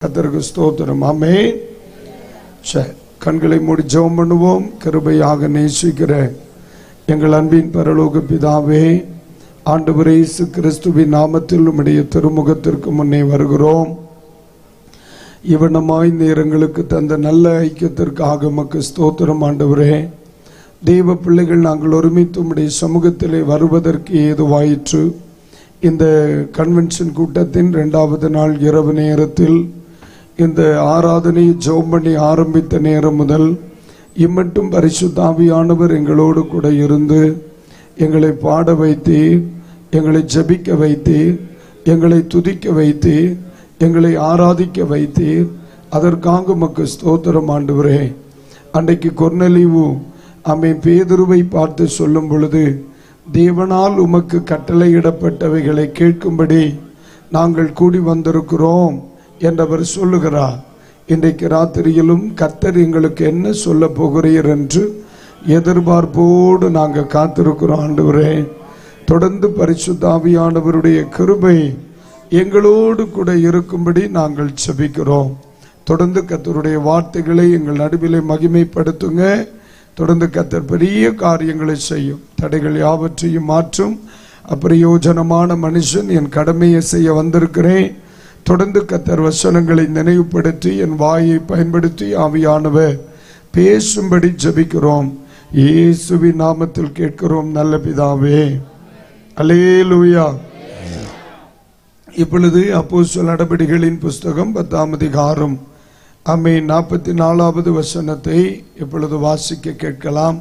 கத்தருக்கு ஸ்தோத்திரம் ஆமே சரி கண்களை மூடி ஜெபம் பண்ணுவோம் கிருபையாக நேசிக்கிற எங்கள் அன்பின் பரலோக பிதாவே ஆண்டவரே இயேசு கிறிஸ்துவின் நாமத்தில் உம்முடைய திருமுகத்திற்கு முன்னே வருகிறோம் இவனமாய் நேரங்களுக்கு தந்த நல்ல ஐக்கியத்திற்காக மக்கு ஸ்தோத்திரம் ஆண்டவரே தெய்வ பிள்ளைகள் நாங்கள் ஒருமித்து உம்முடைய சமூகத்திலே வருவதற்கு ஏதுவாயிற்று இந்த கன்வென்ஷன் கூட்டத்தின் இரண்டாவது நாள் இரவு நேரத்தில் இந்த ஆராதனை ஜெபம் பண்ணி ஆரம்பித்த நேரம் முதல் இம்மட்டும் பரிசுத்தாவியானவர் எங்களோடு கூட இருந்து எங்களை பாட வைத்தீர் எங்களை ஜெபிக்க வைத்தீர் எங்களை துதிக்க வைத்தீர் எங்களை ஆராதிக்க வைத்தீர் அதற்காக உமக்கு ஸ்தோத்திரம் ஆண்டவரே அன்றைக்கு கொர்னலிவு அம்மை பேதுருவை பார்த்து சொல்லும் பொழுது தேவனால் உமக்கு கட்டளையிடப்பட்டவைகளை கேட்கும்படி நாங்கள் கூடி வந்திருக்கிறோம் என்றவர் சொல்லுகிறார் இன்றைக்கு ராத்திரியிலும் கத்தர் எங்களுக்கு என்ன சொல்ல போகிறீர் என்று எதிர்பார்ப்போடு நாங்கள் காத்திருக்கிறோம் ஆண்டவரே தொடர்ந்து பரிசுத்தாவியானவருடைய கிருபை எங்களோடு கூட இருக்கும்படி நாங்கள் செபிக்கிறோம் தொடர்ந்து கத்தருடைய வார்த்தைகளை எங்கள் நடுவிலே மகிமைப்படுத்துங்க தொடர்ந்து கத்தர் பெரிய காரியங்களை செய்யும் தடைகள் யாவற்றையும் மாற்றும் அப்பிரயோஜனமான மனுஷன் என் கடமையை செய்ய வந்திருக்கிறேன் தொடர்ந்து கத்தர் வசனங்களை நினைவுபடுத்தி என் வாயை பயன்படுத்தி ஆவியானவர் பேசும்படி ஜெபிக்கிறோம் இயேசுவின் நாமத்தில் கேட்கிறோம் நல்ல பிதாவே அலேலுயா இப்பொழுது அப்போஸ்தல நடபடிகளின் புஸ்தகம் பத்தாம் அதிகாரம் அம்மே நாற்பத்தி நாலாவது வசனத்தை இப்பொழுது வாசிக்க கேட்கலாம்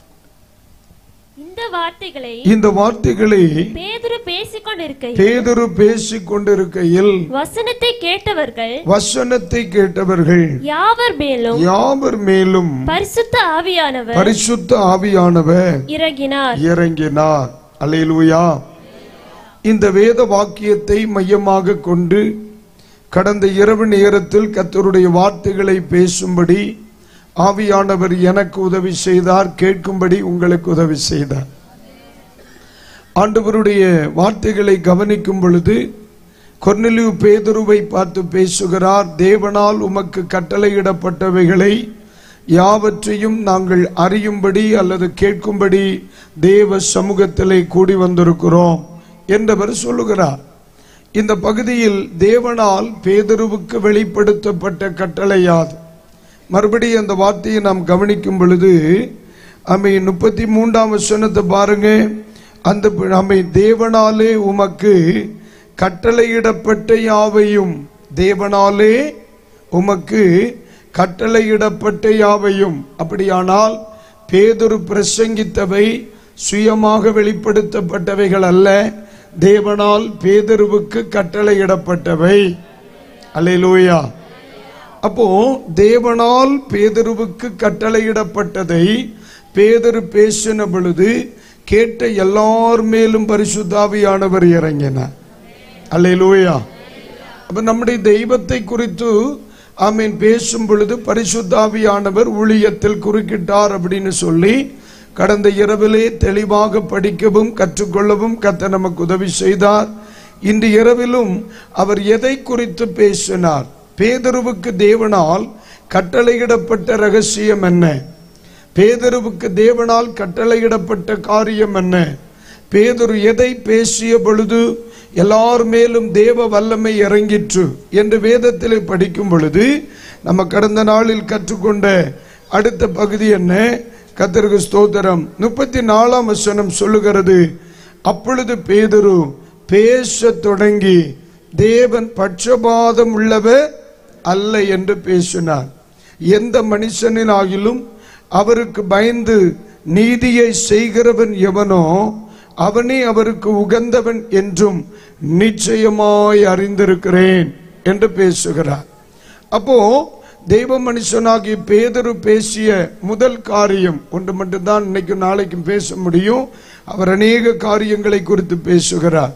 இந்த வார்த்தைகளை இந்த வார்த்தைகளை பேதுரு பேசிக் கொண்டிருக்கையில் பேதுரு பேசிக் கொண்டிருக்கையில் வசனத்தை கேட்டவர்கள் வசனத்தை கேட்டவர்கள் யாவர் மேலும் யாவர் மேலும் பரிசுத்த ஆவியானவர் பரிசுத்த ஆவியானவர் இறங்கினார் இறங்கினார் அல்லேலூயா இந்த வேத வாக்கியத்தை மையமாக கொண்டு கடந்த இரவு நேரத்தில் கர்த்தருடைய வார்த்தைகளை பேசும்படி ஆவியானவர் எனக்கு உதவி செய்தார் கேட்கும்படி உங்களுக்கு உதவி செய்தார் ஆண்டவருடைய வார்த்தைகளை கவனிக்கும் பொழுது கொர்னெலியு பேதுருவை பார்த்து பேசுகிறார் தேவனால் உமக்கு கட்டளையிடப்பட்டவைகளை யாவற்றையும் நாங்கள் அறியும்படி அல்லது கேட்கும்படி தேவ சமூகத்திலே கூடி வந்திருக்கிறோம் என்றவர் சொல்லுகிறார் இந்த பகுதியில் தேவனால் பேதுருவுக்கு வெளிப்படுத்தப்பட்ட கட்டளை யாது மறுபடியும் அந்த வார்த்தையை நாம் கவனிக்கும் பொழுது அமை முப்பத்தி மூன்றாம் வசனத்தை பாருங்க அந்த அமை தேவனாலே உமக்கு கட்டளையிடப்பட்ட யாவையும் தேவனாலே உமக்கு கட்டளையிடப்பட்ட யாவையும் அப்படியானால் பேதுரு பிரசங்கித்தவை சுயமாக வெளிப்படுத்தப்பட்டவைகள் அல்ல தேவனால் பேதுருவுக்கு கட்டளையிடப்பட்டவை அல்லேலூயா அப்போ தேவனால் பேதருவுக்கு கட்டளையிடப்பட்டதை பேதரு பேசின பொழுது கேட்ட எல்லார் மேலும் பரிசுத்தாவியானவர் இறங்கினார் அல்லேலூயா அப்ப நம்முடைய தெய்வத்தை குறித்து ஆமீன் பேசும் பொழுது பரிசுத்தாவியானவர் ஊழியத்தில் குறுக்கிட்டார் அப்படின்னு சொல்லி கடந்த இரவிலே தெளிவாக படிக்கவும் கற்றுக்கொள்ளவும் கத்த நமக்கு உதவி செய்தார் இன்று இரவிலும் அவர் எதை குறித்து பேசினார் பேதருவுக்கு தேவனால் கட்டளையிடப்பட்ட ரகசியம் என்ன பேதருவுக்கு தேவனால் கட்டளையிடப்பட்ட காரியம் என்ன பேதரு எதை பேசிய பொழுது எல்லார் மேலும் தேவ வல்லமை இறங்கிற்று என்று வேதத்திலே படிக்கும் பொழுது நம்ம கடந்த நாளில் கற்றுக்கொண்ட அடுத்த பகுதி என்ன கத்தருக்கு ஸ்தோத்திரம் முப்பத்தி நாலாம் வசனம் சொல்லுகிறது அப்பொழுது பேதுரு பேசத் தொடங்கி தேவன் பட்சபாதம் உள்ளவர் அல்ல என்று பேசினார் எந்த மனுஷனிலாகிலும் அவருக்கு பயந்து நீதியை செய்கிறவன் எவனோ அவனே அவருக்கு உகந்தவன் என்றும் நிச்சயமாய் அறிந்திருக்கிறேன் என்று பேசுகிறார் அப்போ தெய்வ மனுஷனாகிய பேதரு பேசிய முதல் காரியம் ஒன்று மட்டும்தான் இன்னைக்கு நாளைக்கும் பேச முடியும் அவர் அநேக காரியங்களை குறித்து பேசுகிறார்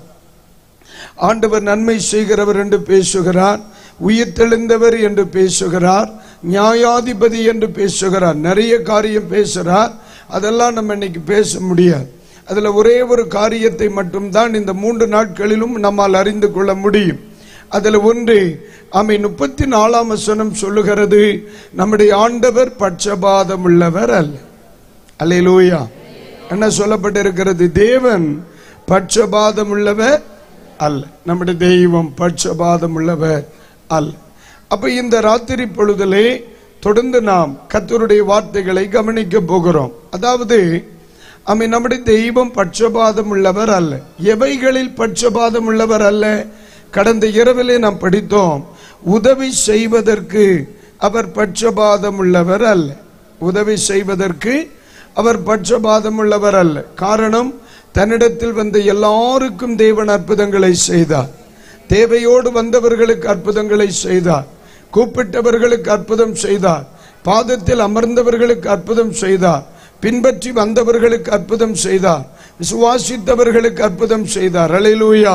ஆண்டவர் நன்மை செய்கிறவர் என்று பேசுகிறார் உயிர் தெளிந்தவர் என்று பேசுகிறார் நியாயாதிபதி என்று பேசுகிறார் நிறைய காரியம் பேசுகிறார் அதெல்லாம் நம்ம இன்னைக்கு பேச முடியாது அதுல ஒரே ஒரு காரியத்தை மட்டும்தான் இந்த மூன்று நாட்களிலும் நம்மால் அறிந்து கொள்ள முடியும் அதுல ஒன்று ஆமை முப்பத்தி நாலாம் வசனம் சொல்லுகிறது நம்முடைய ஆண்டவர் பட்சபாதம் உள்ளவர் அல்ல அல்லேலூயா என்ன சொல்லப்பட்டிருக்கிறது தேவன் பட்சபாதம் உள்ளவர் அல்ல நம்முடைய தெய்வம் பட்சபாதம் உள்ளவர் அல்ல அப்ப இந்த ராத்திரி பொழுதிலே தொடர்ந்து நாம் கர்த்தருடைய வார்த்தைகளை கவனிக்க போகிறோம் அதாவது அமை நம்முடைய தெய்வம் பட்சபாதம் உள்ளவர் அல்ல எவைகளில் பட்சபாதம் உள்ளவர் அல்ல கடந்த இரவிலே நாம் படித்தோம் உதவி செய்வதற்கு அவர் பட்சபாதம் உள்ளவர் அல்ல உதவி செய்வதற்கு அவர் பட்சபாதம் உள்ளவர் அல்ல காரணம் தன்னிடத்தில் வந்த எல்லாருக்கும் தேவன் அற்புதங்களை செய்தார் தேவையோடு வந்தவர்களுக்கு அற்புதங்களை செய்தார் கூப்பிட்டவர்களுக்கு அற்புதம் செய்தார் பாதத்தில் அமர்ந்தவர்களுக்கு அற்புதம் செய்தார் பின்பற்றி வந்தவர்களுக்கு அற்புதம் செய்தார் விசுவாசித்தவர்களுக்கு அற்புதம் செய்தார் அலையிலூயா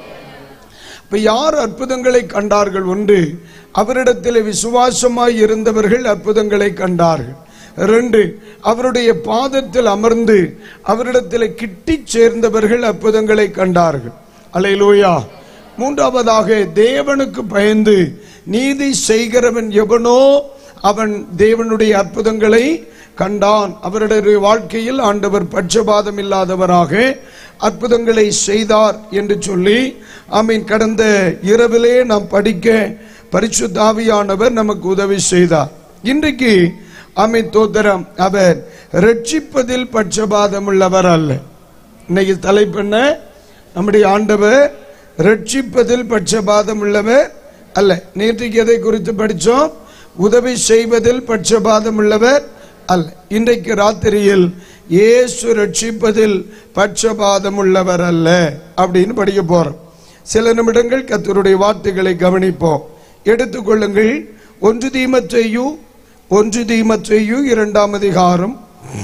இப்ப யார் அற்புதங்களை கண்டார்கள் ஒன்று அவரிடத்தில் விசுவாசமாய் இருந்தவர்கள் அற்புதங்களை கண்டார்கள் ரெண்டு அவருடைய பாதத்தில் அமர்ந்து அவரிடத்தில் கிட்டி சேர்ந்தவர்கள் அற்புதங்களை கண்டார்கள் அலையிலூயா மூன்றாவதாக தேவனுக்கு பயந்து நீதி செய்கிறவன் எவனோ அவன் தேவனுடைய அற்புதங்களை கண்டான் அவருடைய வாழ்க்கையில் ஆண்டவர் பட்சபாதம் இல்லாதவராக அற்புதங்களை செய்தார் என்று சொல்லி ஆமீன் கடந்த இரவிலே நாம் படிக்க பரிசுத்தாவியானவர் நமக்கு உதவி செய்தார் இன்றைக்கு ஆமீன் தோத்திரம் அவர் ரட்சிப்பதில் பட்சபாதம் உள்ளவர் அல்ல இன்னைக்கு தலைப்பெண்ண நம்முடைய ஆண்டவர் ரட்சிப்பதில் பட்சபாதம் உள்ளவர் அல்ல நேற்றைக்கு எதை குறித்து படிச்சோம் உதவி செய்வதில் பட்சபாதம் உள்ளவர் அல்ல இன்றைக்கு ராத்திரியில் இயேசு ரட்சிப்பதில் பட்சபாதம் உள்ளவர் அல்ல அப்படின்னு படிக்க போறோம் சில நிமிடங்கள் கத்தருடைய வார்த்தைகளை கவனிப்போம் எடுத்துக்கொள்ளுங்கள் ஒன்று தீமத்தையு ஒன்று தீமத்தையு இரண்டாம் அதிகாரம்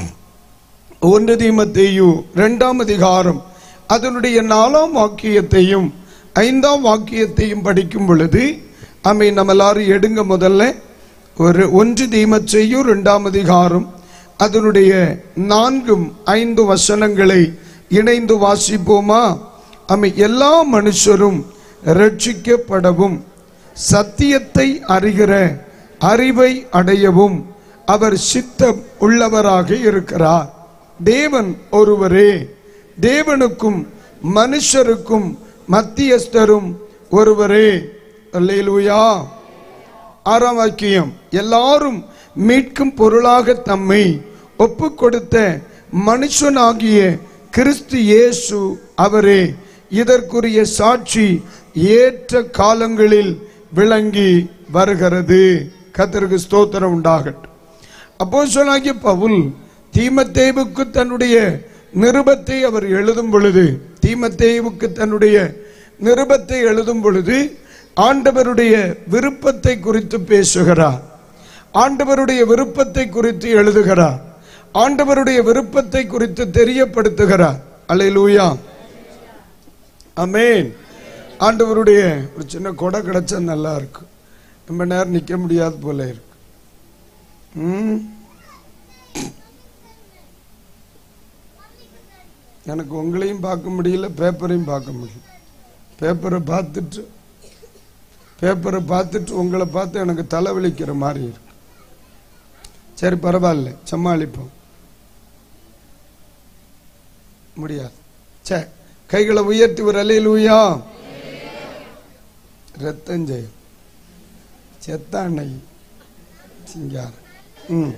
ஒன்று தீமத்தையு இரண்டாம் அதிகாரம் அதனுடைய நாலாம் வாக்கியத்தையும் ஐந்தாம் வாக்கியத்தையும் படிக்கும் பொழுது அமை நம்ம எல்லாரும் எடுங்க முதல்ல ஒரு ஒன்று தீமச்செய்யும் இரண்டாம் அதிகாரம் அதனுடைய நான்கும் ஐந்து வசனங்களை இணைந்து வாசிப்போமா அமை எல்லா மனுஷரும் ரட்சிக்கப்படவும் சத்தியத்தை அறிகிற அறிவை அடையவும் அவர் சித்தம் உள்ளவராக இருக்கிறார் தேவன் ஒருவரே தேவனுக்கும் மனுஷருக்கும் மத்தியஸ்தரும் ஒருவரே அல்லேலூயா ஆறாம் வாக்கியம் எல்லாரும் மீட்கும் பொருளாக தம்மை ஒப்பு கொடுத்த மனுஷனாகிய கிறிஸ்து இயேசு அவரே இதற்குரிய சாட்சி ஏற்ற காலங்களில் விளங்கி வருகிறது கத்தருக்கு ஸ்தோத்திரம் உண்டாகட்டும் அப்போ சொல்லாகிய பவுல் தீமத்தேவுக்கு தன்னுடைய நிருபத்தை அவர் எழுதும் பொழுது தீமத்தேவுக்கு தன்னுடைய நிருபத்தை எழுதும் பொழுது ஆண்டவருடைய விருப்பத்தை குறித்து பேசுகிறார் ஆண்டவருடைய விருப்பத்தை குறித்து எழுதுகிறார் ஆண்டவருடைய விருப்பத்தை குறித்து தெரியப்படுத்துகிறார் அல்லேலூயா அமேன் ஆண்டவருடைய ஒரு சின்ன கொடை கிடைச்சா நல்லா இருக்கும் ரொம்ப நேரம் நிக்க முடியாது போல இருக்கு ம். எனக்கு உங்களையும் பார்க்க முடியல பேப்பரையும் பார்க்க முடியல பேப்பரை பார்த்துட்டு பேப்பரை பார்த்துட்டு உங்களை பார்த்து எனக்கு தலைவலிக்கிற மாதிரி இருக்கு சரி பரவாயில்ல சமாளிப்போம் முடியாது சரி கைகளை உயர்த்தி ஒரு அலையிலூயா ரத்தம் ஜெயம் செத்தாண்ணை சிங்கார ம்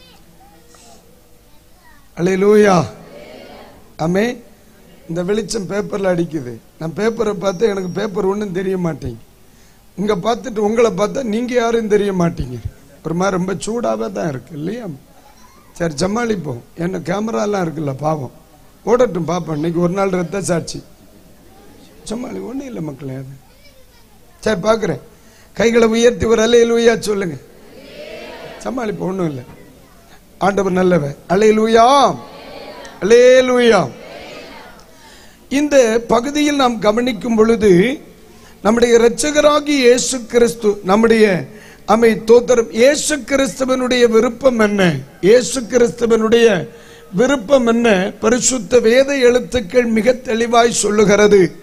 அலையிலூயா அமே இந்த வெளிச்சம் பேப்பர்ல அடிக்குது நான் பேப்பரை பார்த்து எனக்கு பேப்பர் ஒன்றும் தெரிய மாட்டேங்குது இங்க பார்த்துட்டு உங்களை பார்த்தா நீங்க யாரும் தெரிய மாட்டீங்க ஒரு மாதிரி ரொம்ப சூடாவே தான் இருக்கு இல்லையா சரி சமாளிப்போம் என்ன கேமராலாம் இருக்குல்ல பாவம் ஓடட்டும் பாப்போம் இன்னைக்கு ஒரு நாள் ரத்த சாட்சி சமாளி ஒன்றும் இல்லை மக்களே அது சரி பார்க்குறேன் கைகளை உயர்த்தி ஒரு அலையில் உயா சொல்லுங்க சமாளிப்போம் ஒன்றும் இல்லை ஆண்டவர் நல்லவன் அலையிலூயா அலேலூயா இந்த பகுதியில் நாம் கவனிக்கும் பொழுது நம்முடைய இரட்சகராகி இயேசு கிறிஸ்து நம்முடைய அமை தோத்திரம் இயேசு கிறிஸ்துவனுடைய விருப்பம் என்ன இயேசு கிறிஸ்துவனுடைய விருப்பம் என்ன பரிசுத்த வேத எழுத்துக்கள் மிக தெளிவாய் சொல்லுகிறது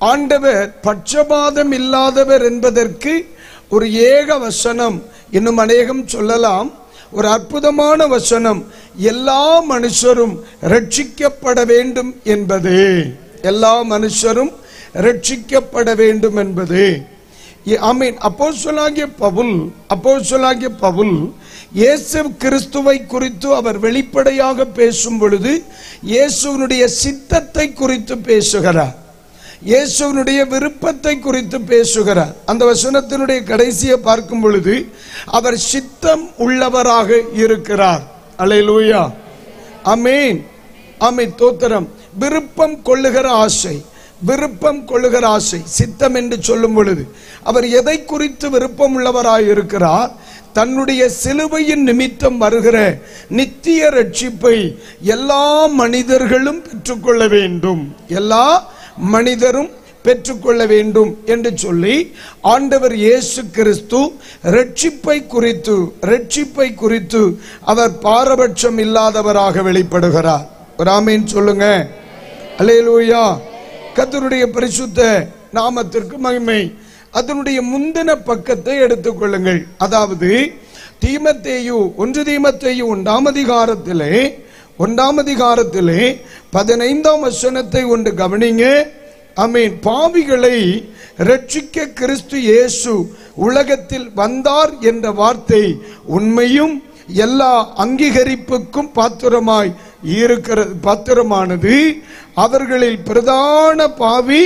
ஆண்டவர் பட்சபாதம் இல்லாதவர் என்பதற்கு ஒரு ஏக வசனம் இன்னும் அநேகம் சொல்லலாம் ஒரு அற்புதமான வசனம் எல்லா மனுஷரும் ரட்சிக்கப்பட வேண்டும் என்பது எல்லா மனுஷரும் ரட்சிக்கப்பட வேண்டும் என்பது ஆமீன் அப்போஸ்தலனாகிய பவுல் அப்போஸ்தலனாகிய பவுல் இயேசு கிறிஸ்துவை குறித்து அவர் வெளிப்படையாக பேசும் பொழுது இயேசுவினுடைய சித்தத்தை குறித்து பேசுகிறார் இயேசுவினுடைய விருப்பத்தை குறித்து பேசுகிறார் அந்த வசனத்தினுடைய கடைசியை பார்க்கும் பொழுது அவர் சித்தம் உள்ளவராக இருக்கிறார் அல்லேலூயா அமேன் ஆமை தோத்திரம் விருப்பம் கொள்ளுகிற ஆசை விருப்பம் கொள்ளுகிற ஆசை சித்தம் என்று சொல்லும் பொழுது அவர் எதை குறித்து விருப்பம் உள்ளவராய் இருக்கிறார் தன்னுடைய சிலுவையின் நிமித்தம் வருகிற நித்திய ரட்சிப்பை எல்லா மனிதர்களும் பெற்றுக்கொள்ள வேண்டும் எல்லா மனிதரும் பெற்றுக்கொள்ள வேண்டும் என்று சொல்லி ஆண்டவர் இயேசு கிறிஸ்து ரட்சிப்பை குறித்து ரட்சிப்பை குறித்து அவர் பாரபட்சம் இல்லாதவராக வெளிப்படுகிறார் ஒரு ஆமீன் சொல்லுங்க அல்லேலூயா கர்த்தருடைய பரிசுத்த நாமத்திற்கு மகிமை அதனுடைய முந்தின பக்கத்தை எடுத்துக்கொள்ளுங்கள் அதாவது தீமத்தேயு ஒன்று தீமத்தேயு ஒன்றாம் அதிகாரத்திலே ஒன்றாம் அதிகாரத்திலே பதினைந்தாம் வசனத்தை ஒன்று கவனிங்க அமீன் பாவிகளை ரட்சிக்க கிறிஸ்து இயேசு உலகத்தில் வந்தார் என்ற வார்த்தை உண்மையும் எல்லா அங்கீகரிப்புக்கும் பாத்திரமாய் இருக்கிறது பாத்திரமானது அவர்களில் பிரதான பாவி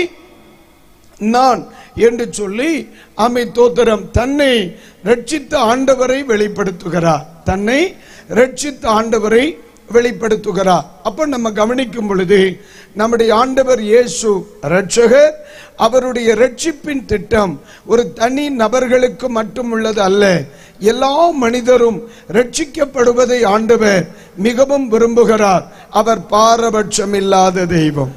நான் என்று சொல்லி அமை தோத்திரம் தன்னை ரட்சித்த ஆண்டவரை வெளிப்படுத்துகிறார் தன்னை ரட்சித்த ஆண்டவரை வெளிப்படுத்துகிறார் அப்ப நம்ம கவனிக்கும் பொழுது நம்முடைய ஆண்டவர் இயேசு ரட்சகர் அவருடைய ரட்சிப்பின் திட்டம் ஒரு தனி நபர்களுக்கு மட்டும் உள்ளது அல்ல எல்லா மனிதரும் ரட்சிக்கப்படுவதை ஆண்டவர் மிகவும் விரும்புகிறார் அவர் பாரபட்சம் இல்லாத தெய்வம்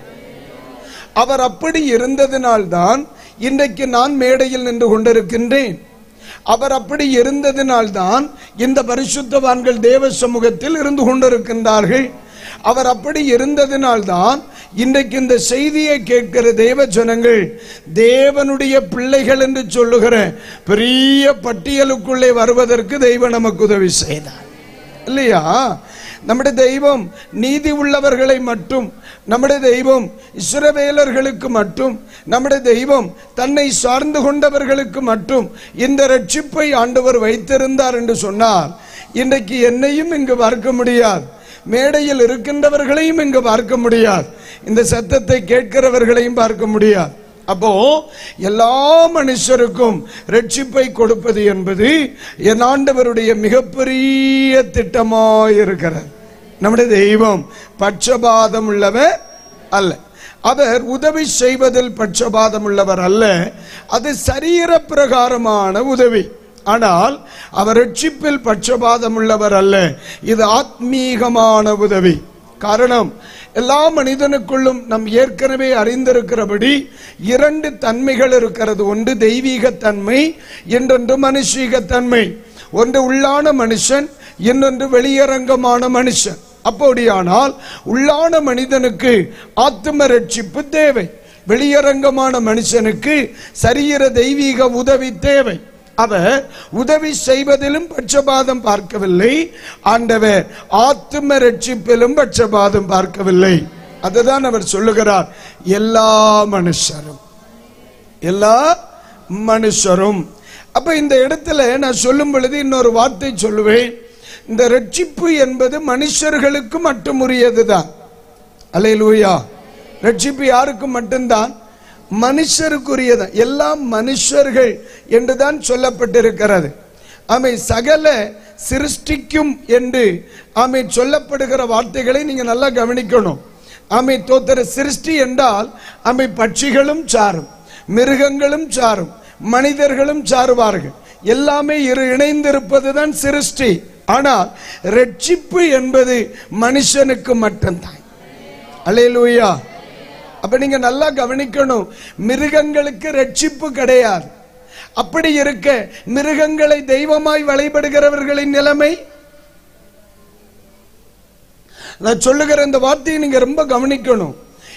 அவர் அப்படி இருந்ததினால்தான் இன்றைக்கு நான் மேடையில் நின்று கொண்டிருக்கின்றேன் அவர் அப்படி இருந்ததினால்தான் இந்த பரிசுத்தவான்கள் தேவ சமூகத்தில் இருந்து கொண்டிருக்கின்றார்கள் அவர் அப்படி இருந்ததினால்தான் இன்றைக்கு இந்த செய்தியை கேட்கிற தேவ ஜனங்கள் தேவனுடைய பிள்ளைகள் என்று சொல்லுகிற பெரிய பட்டியலுக்குள்ளே வருவதற்கு தெய்வம் நமக்கு உதவி செய்தார் இல்லையா நம்முடைய தெய்வம் நீதி உள்ளவர்களை மட்டும் நம்முடைய தெய்வம் இஸ்ரவேலர்களுக்கு மட்டும் நம்முடைய தெய்வம் தன்னை சார்ந்து கொண்டவர்களுக்கு மட்டும் இந்த ரட்சிப்பை ஆண்டவர் வைத்திருந்தார் என்று சொன்னார் இன்றைக்கு என்னையும் இங்கு பார்க்க முடியாது மேடையில் இருக்கின்றவர்களையும் இங்கு பார்க்க முடியாது இந்த சத்தத்தை கேட்கிறவர்களையும் பார்க்க முடியாது அப்போ எல்லா மனுஷருக்கும் ரட்சிப்பை கொடுப்பது என்பது என் ஆண்டவருடைய மிகப்பெரிய திட்டமாய் இருக்கிறது நம்முடைய தெய்வம் பட்சபாதம் உள்ளவர் அல்ல அவர் உதவி செய்வதில் பட்சபாதம் உள்ளவர் அல்ல அது சரீர பிரகாரமான உதவி ஆனால் அவர் ரட்சிப்பில் பட்சபாதம் உள்ளவர் அல்ல இது ஆத்மீகமான உதவி காரணம் எல்லா மனிதனுக்குள்ளும் நம் ஏற்கனவே அறிந்திருக்கிறபடி இரண்டு தன்மைகள் இருக்கிறது ஒன்று தெய்வீக தன்மை இன்னொன்று மனுஷீக தன்மை ஒன்று உள்ளான மனுஷன் இன்னொன்று வெளியரங்கமான மனுஷன் அப்படியானால் உள்ளான மனிதனுக்கு ஆத்ம ரட்சிப்பு தேவை வெளியரங்கமான மனுஷனுக்கு சரீர தெய்வீக உதவி தேவை அவர் உதவி செய்வதிலும் பட்சபாதம் பார்க்கவில்லை ஆண்டவர் ஆத்ம ரட்சிப்பிலும் பட்சபாதம் பார்க்கவில்லை அதுதான் அவர் சொல்லுகிறார் எல்லா மனுஷரும் எல்லா மனுஷரும் அப்ப இந்த இடத்துல நான் சொல்லும் பொழுது இன்னொரு வார்த்தை சொல்லுவேன் இந்த ரட்சிப்பு என்பது மனுஷர்களுக்கு மட்டும் உரியதுதான் அலையலூயா ரட்சிப்பு யாருக்கு மட்டும்தான் மனுஷருக்குரியது எல்லாம் மனுஷர்கள் என்றுதான் சொல்லப்பட்டிருக்கிறது ஆமை சகல சிருஷ்டிக்கும் என்று ஆமை சொல்லப்படுகிற வார்த்தைகளை நீங்க நல்லா கவனிக்கணும் ஆமை தோத்தர சிருஷ்டி என்றால் ஆமை பட்சிகளும் சாரும் மிருகங்களும் சாரும் மனிதர்களும் சாருவார்கள் எல்லாமே இரு இணைந்திருப்பதுதான் சிருஷ்டி ஆனால் ரட்சிப்பு என்பது மனுஷனுக்கு மட்டும்தான் அலையலூயா அப்ப நீங்க நல்லா கவனிக்கணும் மிருகங்களுக்கு ரட்சிப்பு கிடையாது அப்படி இருக்க மிருகங்களை தெய்வமாய் வழிபடுகிறவர்களின் நிலைமை நான் சொல்லுகிற இந்த வார்த்தையை நீங்க ரொம்ப கவனிக்கணும்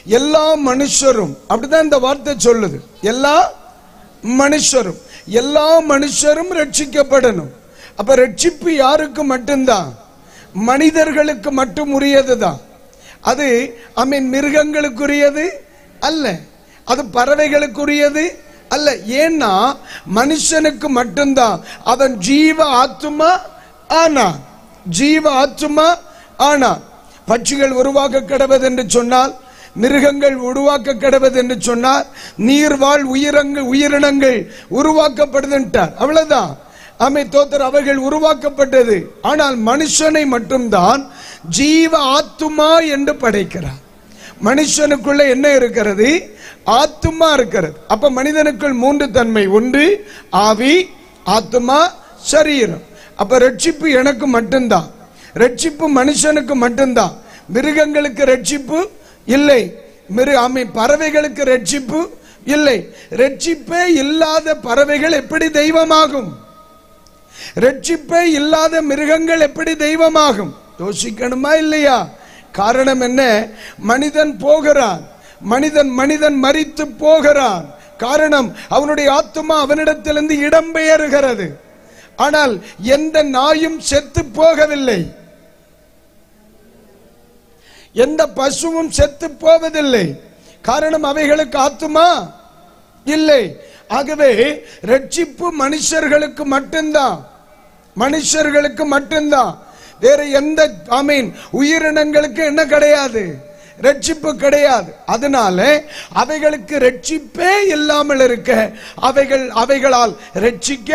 எல்லா மனுஷரும் அப்படிதான் இந்த வார்த்தை சொல்லுது எல்லா மனுஷரும் எல்லா மனுஷரும் ரட்சிக்கப்படணும் அப்ப ரட்சிப்பு யாருக்கு மட்டும்தான் மனிதர்களுக்கு மட்டும் உரியதுதான் அது ஐ மீன் மிருகங்களுக்குரியது அல்ல அது பறவைகளுக்குரியது அல்ல ஏன்னா மனுஷனுக்கு மட்டும்தான் அவன் ஜீவ ஆத்துமா ஆனான் ஜீவ ஆத்துமா ஆனான் பட்சிகள் உருவாக்க கிடவது என்று சொன்னால் மிருகங்கள் உருவாக்க கிடவது என்று சொன்னால் நீர்வாழ் உயிரங்கள் உயிரினங்கள் உருவாக்கப்படுதுன்ட்டார் அவ்வளவுதான் அமை தோத்தர் அவைகள் உருவாக்கப்பட்டது ஆனால் மனுஷனை மட்டும்தான் ஜீவ ஆத்துமா என்று படைக்கிறார் மனுஷனுக்குள்ள என்ன இருக்கிறது ஆத்துமா இருக்கிறது அப்ப மனிதனுக்குள் மூன்று தன்மை ஒன்று ஆவி ஆத்துமா சரீரம் அப்ப ரட்சிப்பு எனக்கு மட்டும்தான் ரட்சிப்பு மனுஷனுக்கு மட்டும்தான் மிருகங்களுக்கு ரட்சிப்பு இல்லை மிரு ஆமை பறவைகளுக்கு ரட்சிப்பு இல்லை ரட்சிப்பே இல்லாத பறவைகள் எப்படி தெய்வமாகும் ரட்சிப்பே இல்லாத மிருகங்கள் எப்படி தெய்வமாகும் யோசிக்கணுமா இல்லையா காரணம் என்ன மனிதன் போகிறான் மனிதன் மனிதன் மரித்து போகிறான் காரணம் அவனுடைய ஆத்துமா அவனிடத்திலிருந்து இடம்பெயர்கிறது ஆனால் எந்த நாயும் செத்து போகவில்லை எந்த பசுவும் செத்து போவதில்லை காரணம் அவைகளுக்கு ஆத்துமா இல்லை ஆகவே ரட்சிப்பு மனுஷர்களுக்கு மட்டும்தான் மனுஷர்களுக்கு மட்டும்தான் வேற எந்த ஆமீன் உயிரினங்களுக்கு என்ன கிடையாது ரட்சிப்பு கிடையாது அதனால அவைகளுக்கு ரட்சிப்பே இல்லாமல் இருக்க அவைகள் அவைகளால் ரட்சிக்க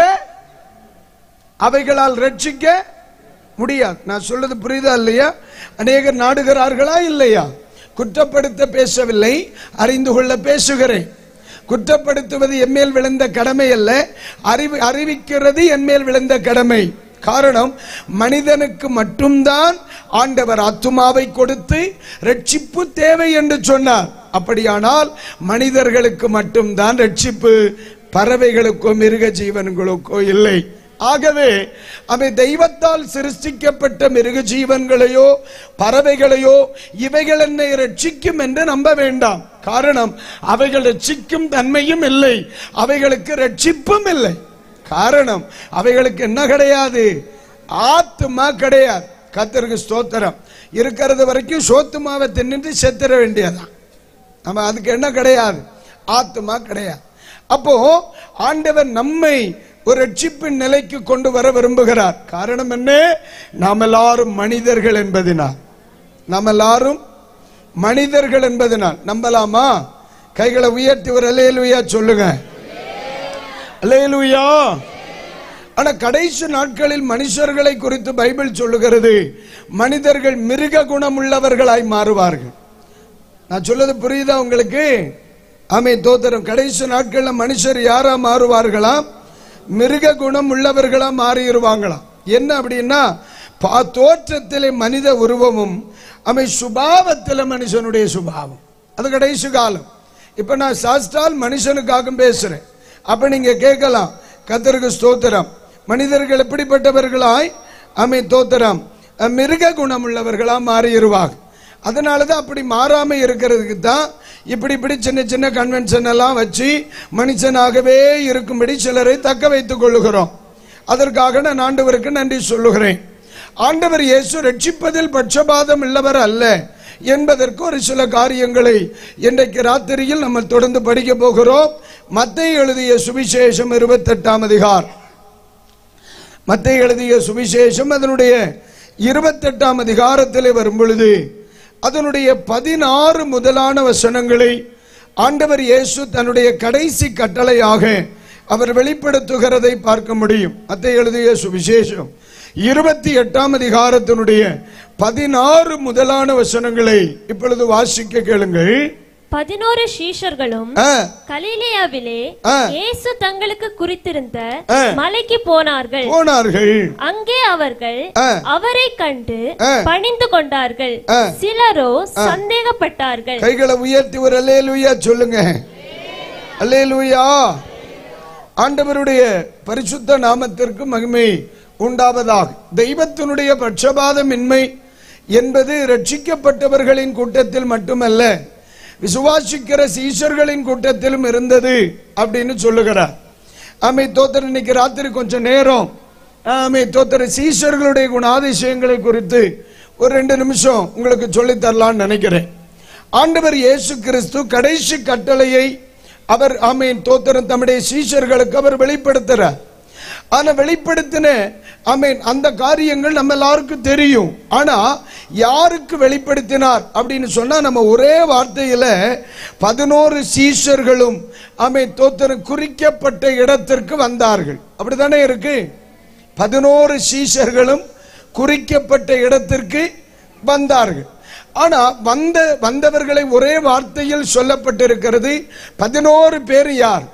அவைகளால் ரட்சிக்க முடியாது நான் சொல்றது புரியுதா இல்லையா அநேகர் நாடுகிறார்களா இல்லையா குற்றப்படுத்த பேசவில்லை அறிந்து கொள்ள பேசுகிறேன் குற்றப்படுத்துவது என்மேல் விழுந்த கடமை அல்ல அறிவி அறிவிக்கிறது என்மேல் விழுந்த கடமை காரணம் மனிதனுக்கு மட்டும்தான் ஆண்டவர் ஆத்துமாவை கொடுத்து ரட்சிப்பு தேவை என்று சொன்னார் அப்படியானால் மனிதர்களுக்கு மட்டும்தான் ரட்சிப்பு பறவைகளுக்கோ மிருக ஜீவன்களுக்கோ இல்லை ஆகவே அவை தெய்வத்தால் சிருஷ்டிக்கப்பட்ட மிருக ஜீவன்களையோ பறவைகளையோ இவைகள் என்னை ரட்சிக்கும் என்று நம்ப வேண்டாம் காரணம் அவைகள் ரட்சிக்கும் தன்மையும் இல்லை அவைகளுக்கு ரட்சிப்பும் இல்லை காரணம் அவைகளுக்கு என்ன கிடையாது ஆத்துமா கிடையாது கத்தருக்கு ஸ்தோத்திரம் இருக்கிறது வரைக்கும் சோத்துமாவை தின்னுட்டு செத்துற வேண்டியதான் நம்ம அதுக்கு என்ன கிடையாது ஆத்துமா கிடையாது அப்போ ஆண்டவர் நம்மை ஒரு ரட்சிப்பின் நிலைக்கு கொண்டு வர விரும்புகிறார் காரணம் என்ன நாம் எல்லாரும் மனிதர்கள் என்பதினால் நாம் எல்லாரும் மனிதர்கள் என்பதனால் நம்பலாமா கைகளை உயர்த்தி ஒரு அலேலுயா சொல்லுங்க அலேலுயா ஆனா கடைசி நாட்களில் மனுஷர்களை குறித்து பைபிள் சொல்லுகிறது மனிதர்கள் மிருக குணமுள்ளவர்களாய் மாறுவார்கள் நான் சொல்றது புரியுதா உங்களுக்கு ஆமை தோத்திரம் கடைசி நாட்கள்ல மனுஷர் யாரா மாறுவார்களாம் மிருக குணம் உள்ளவர்களா மாறிடுவாங்களாம் என்ன அப்படின்னா பா தோற்றத்திலே மனித உருவமும் அவை சுபாவத்தில மனுஷனுடைய சுபாவம் அது கடைசி காலம் இப்ப நான் சாஸ்தால் மனுஷனுக்காக பேசுறேன் அப்ப நீங்க கேட்கலாம் கத்தருக்கு ஸ்தோத்திரம் மனிதர்கள் எப்படிப்பட்டவர்களாய் அமை தோத்திரம் மிருக குணம் உள்ளவர்களா மாறிடுவாங்க அதனாலதான் அப்படி மாறாம இருக்கிறதுக்கு தான் இப்படி இப்படி சின்ன சின்ன கன்வென்ஷன் எல்லாம் வச்சு மனுஷனாகவே இருக்கும்படி சிலரை தக்க வைத்துக் கொள்ளுகிறோம் அதற்காக நான் ஆண்டவருக்கு நன்றி சொல்லுகிறேன் ஆண்டவர் இயேசு ரட்சிப்பதில் பட்சபாதம் உள்ளவர் அல்ல என்பதற்கு ஒரு சில காரியங்களை இன்றைக்கு ராத்திரியில் நம்ம தொடர்ந்து படிக்க போகிறோம் மத்திய எழுதிய சுவிசேஷம் இருபத்தெட்டாம் அதிகார் மத்திய எழுதிய சுவிசேஷம் அதனுடைய இருபத்தெட்டாம் அதிகாரத்திலே வரும் பொழுது அதனுடைய பதினாறு முதலான வசனங்களை ஆண்டவர் இயேசு தன்னுடைய கடைசி கட்டளையாக அவர் வெளிப்படுத்துகிறதை பார்க்க முடியும் மத்திய எழுதிய சுவிசேஷம் இருபத்தி எட்டாம் அதிகாரத்தினுடைய பதினாறு முதலான வசனங்களை இப்பொழுது வாசிக்க கேளுங்கள் பதினோரு சீஷர்களும் ஆ, கலிலேயாவிலே ஆ. இயேசு தங்களுக்கு குறித்திருந்த ஆ. மலைக்கு போனார்கள் போனார்கள் அங்கே அவர்கள் ஆ. அவரை கண்டு ஆ. பணிந்து கொண்டார்கள் ஆ. சிலரோ சந்தேகப்பட்டார்கள் கைகளை உயர்த்தி ஒரு அல்லேலூயா சொல்லுங்க அல்லேலூயா ஆண்டவருடைய பரிசுத்த நாமத்திற்கு மகிமை உண்டாவதாக தெய்வத்தினுடைய பட்சபாதமின்மை என்பது ரட்சிக்கப்பட்டவர்களின் கூட்டத்தில் மட்டுமல்ல விசுவாசிக்கிற சீஷர்களின் கூட்டத்திலும் இருந்தது அப்படின்னு சொல்லுகிறார் ஆமை தோத்தர் இன்னைக்கு ராத்திரி கொஞ்சம் நேரம் ஆமை தோத்தர் சீஷர்களுடைய குணாதிசயங்களை குறித்து ஒரு ரெண்டு நிமிஷம் உங்களுக்கு சொல்லித் தரலாம்னு நினைக்கிறேன் ஆண்டவர் இயேசு கிறிஸ்து கடைசி கட்டளையை அவர் ஆமீன் தோத்திரம் தம்முடைய சீஷர்களுக்கு அவர் வெளிப்படுத்துறார் ஆனா வெளிப்படுத்தின ஆமீன் அந்த காரியங்கள் நம்ம எல்லாருக்கும் தெரியும் ஆனா யாருக்கு வெளிப்படுத்தினார் அப்படின்னு சொன்னா நம்ம ஒரே வார்த்தையில பதினோரு சீஷர்களும் ஆமீன் தோத்திரம் குறிக்கப்பட்ட இடத்திற்கு வந்தார்கள் அப்படித்தானே இருக்கு பதினோரு சீஷர்களும் குறிக்கப்பட்ட இடத்திற்கு வந்தார்கள் ஆனா வந்த வந்தவர்களை ஒரே வார்த்தையில் சொல்லப்பட்டிருக்கிறது பதினோரு பேர் யார்